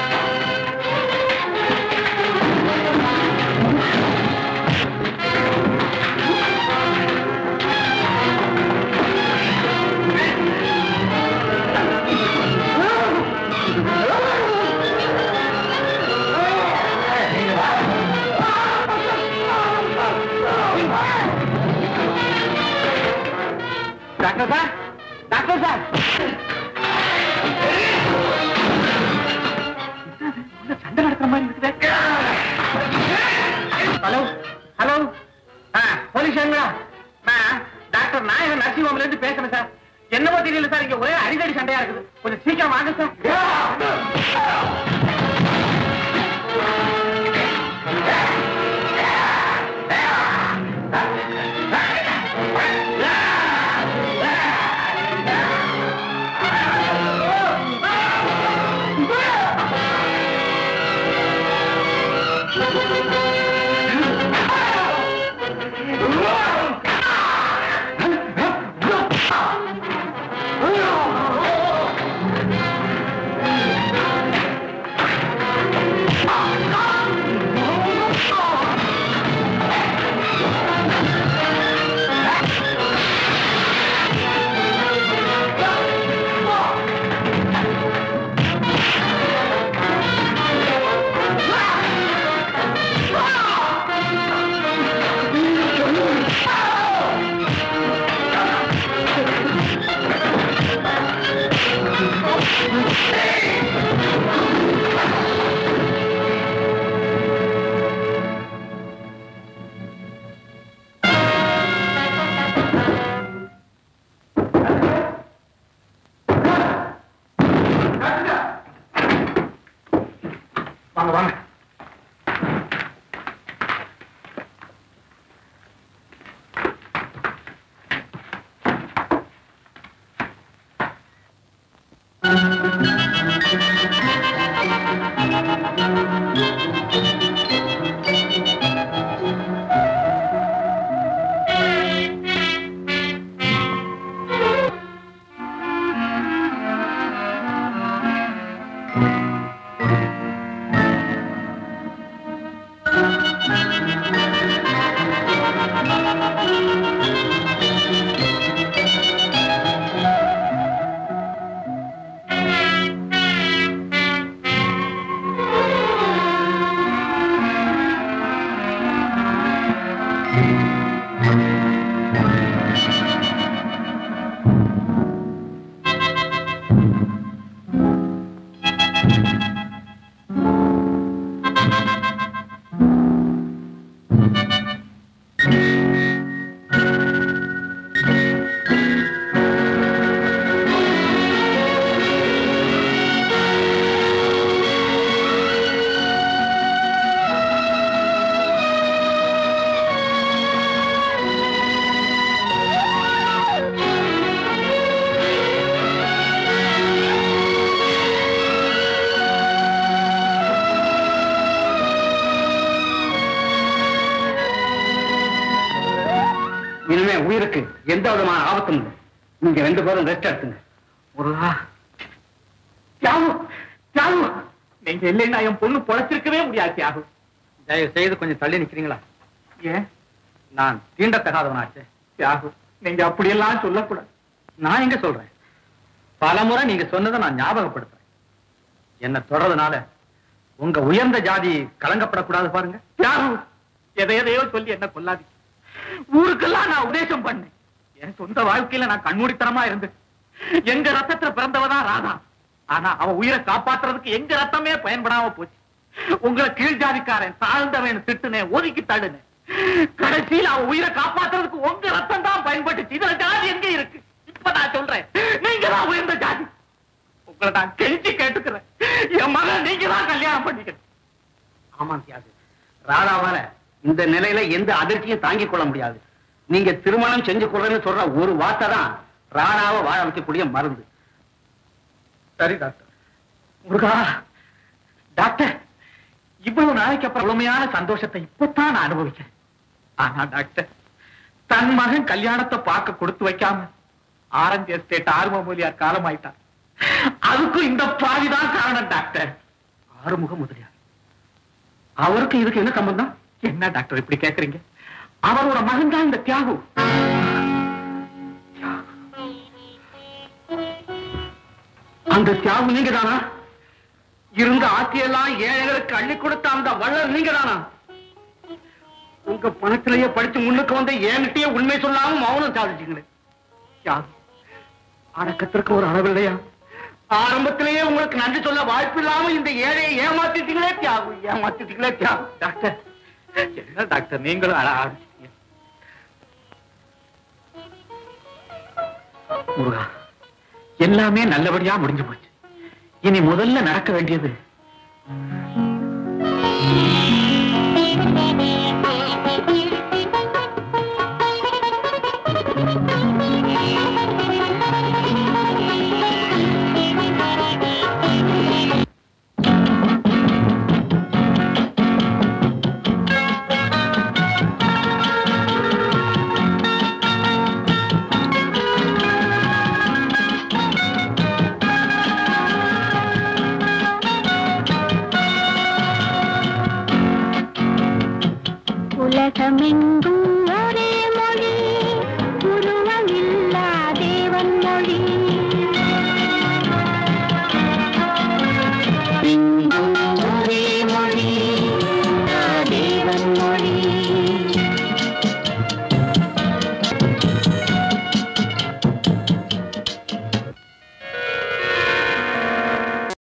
டாக்டர் சார் டாக்டர் சார் வாங்க வாங்க இனிமே உயிருக்கு எந்த விதமான ஆபத்தும் இல்லை நீங்க ரெண்டு பேரும் ரெஸ்ட் எடுத்துங்க முருகா தியாகு தியாகு நீங்க இல்லைன்னா என் பொண்ணு பொழைச்சிருக்கவே முடியாது தியாகு தயவு செய்து கொஞ்சம் தள்ளி நிக்கிறீங்களா ஏன் நான் தீண்டத்தகாதவனாச்சே தியாகு நீங்க அப்படியெல்லாம் சொல்லக்கூடாது நான் எங்க சொல்றேன் பலமுறை நீங்க சொன்னதை நான் ஞாபகப்படுத்துறேன் என்ன தொடர்றதுனால உங்க உயர்ந்த ஜாதி கலங்கப்படக்கூடாது பாருங்க தியாகு எதை எதையோ சொல்லி என்ன கொல்லாது ஊருக்கெல்லாம் நான் உபதேசம் பண்ணேன் என் சொந்த வாழ்க்கையில நான் கண்மூடித்தனமா இருந்து எங்க ரத்தத்துல பிறந்தவதான் ராதா ஆனா அவ உயிரை காப்பாத்துறதுக்கு எங்க ரத்தமே பயன்படாம போச்சு உங்களை கீழ் ஜாதிக்காரன் தாழ்ந்தவன் திட்டுனேன் ஒதுக்கி தள்ளுனேன் கடைசியில் அவ உயிரை காப்பாத்துறதுக்கு உங்க ரத்தம் தான் பயன்பட்டுச்சு இதுல ஜாதி எங்க இருக்கு இப்ப நான் சொல்றேன் நீங்க தான் உயர்ந்த ஜாதி உங்களை நான் கெஞ்சி கேட்டுக்கிறேன் என் மகன் நீங்க தான் கல்யாணம் பண்ணிக்கணும் ஆமா தியாகு ராதாவால இந்த நிலையில எந்த அதிர்ச்சியும் தாங்கிக் கொள்ள முடியாது நீங்க திருமணம் செஞ்சு கொள்றேன்னு சொல்ற ஒரு வார்த்தை தான் ராணாவை வாழ வைக்கக்கூடிய மருந்து சரி டாக்டர் முருகா டாக்டர் இவ்வளவு நாளைக்கு அப்புறம் முழுமையான சந்தோஷத்தை இப்பதான் நான் அனுபவிக்கிறேன் ஆனா டாக்டர் தன் மகன் கல்யாணத்தை பார்க்க கொடுத்து வைக்காம ஆரஞ்சு எஸ்டேட் ஆர்வ மூலியார் காலமாயிட்டார் அதுக்கும் இந்த பாதிதான் காரணம் டாக்டர் ஆறுமுக முதலியார் அவருக்கு இதுக்கு என்ன சம்பந்தம் என்ன டாக்டர் இப்படி கேக்குறீங்க அவரோட மகன் தான் இந்த தியாகு அந்த தியாகு நீங்க தானா இருந்த ஆட்சியெல்லாம் ஏழைகளுக்கு அள்ளி கொடுத்த அந்த வள்ளல் நீங்க தானா உங்க பணத்திலேயே படிச்சு முன்னுக்கு வந்து என்கிட்டயே உண்மை சொல்லாம மௌனம் சாதிச்சீங்களே தியாகு அடக்கத்திற்கு ஒரு அளவில்லையா ஆரம்பத்திலேயே உங்களுக்கு நன்றி சொல்ல வாய்ப்பு இல்லாம இந்த ஏழையை ஏமாத்திட்டீங்களே தியாகு ஏமாத்திட்டீங்களே தியாகு டாக்டர் என்ன டாக்டர் நீங்களும் அழ ஆரம்பிச்சீங்க முருகா எல்லாமே நல்லபடியா முடிஞ்சு போச்சு இனி முதல்ல நடக்க வேண்டியது உலகமெங்கும்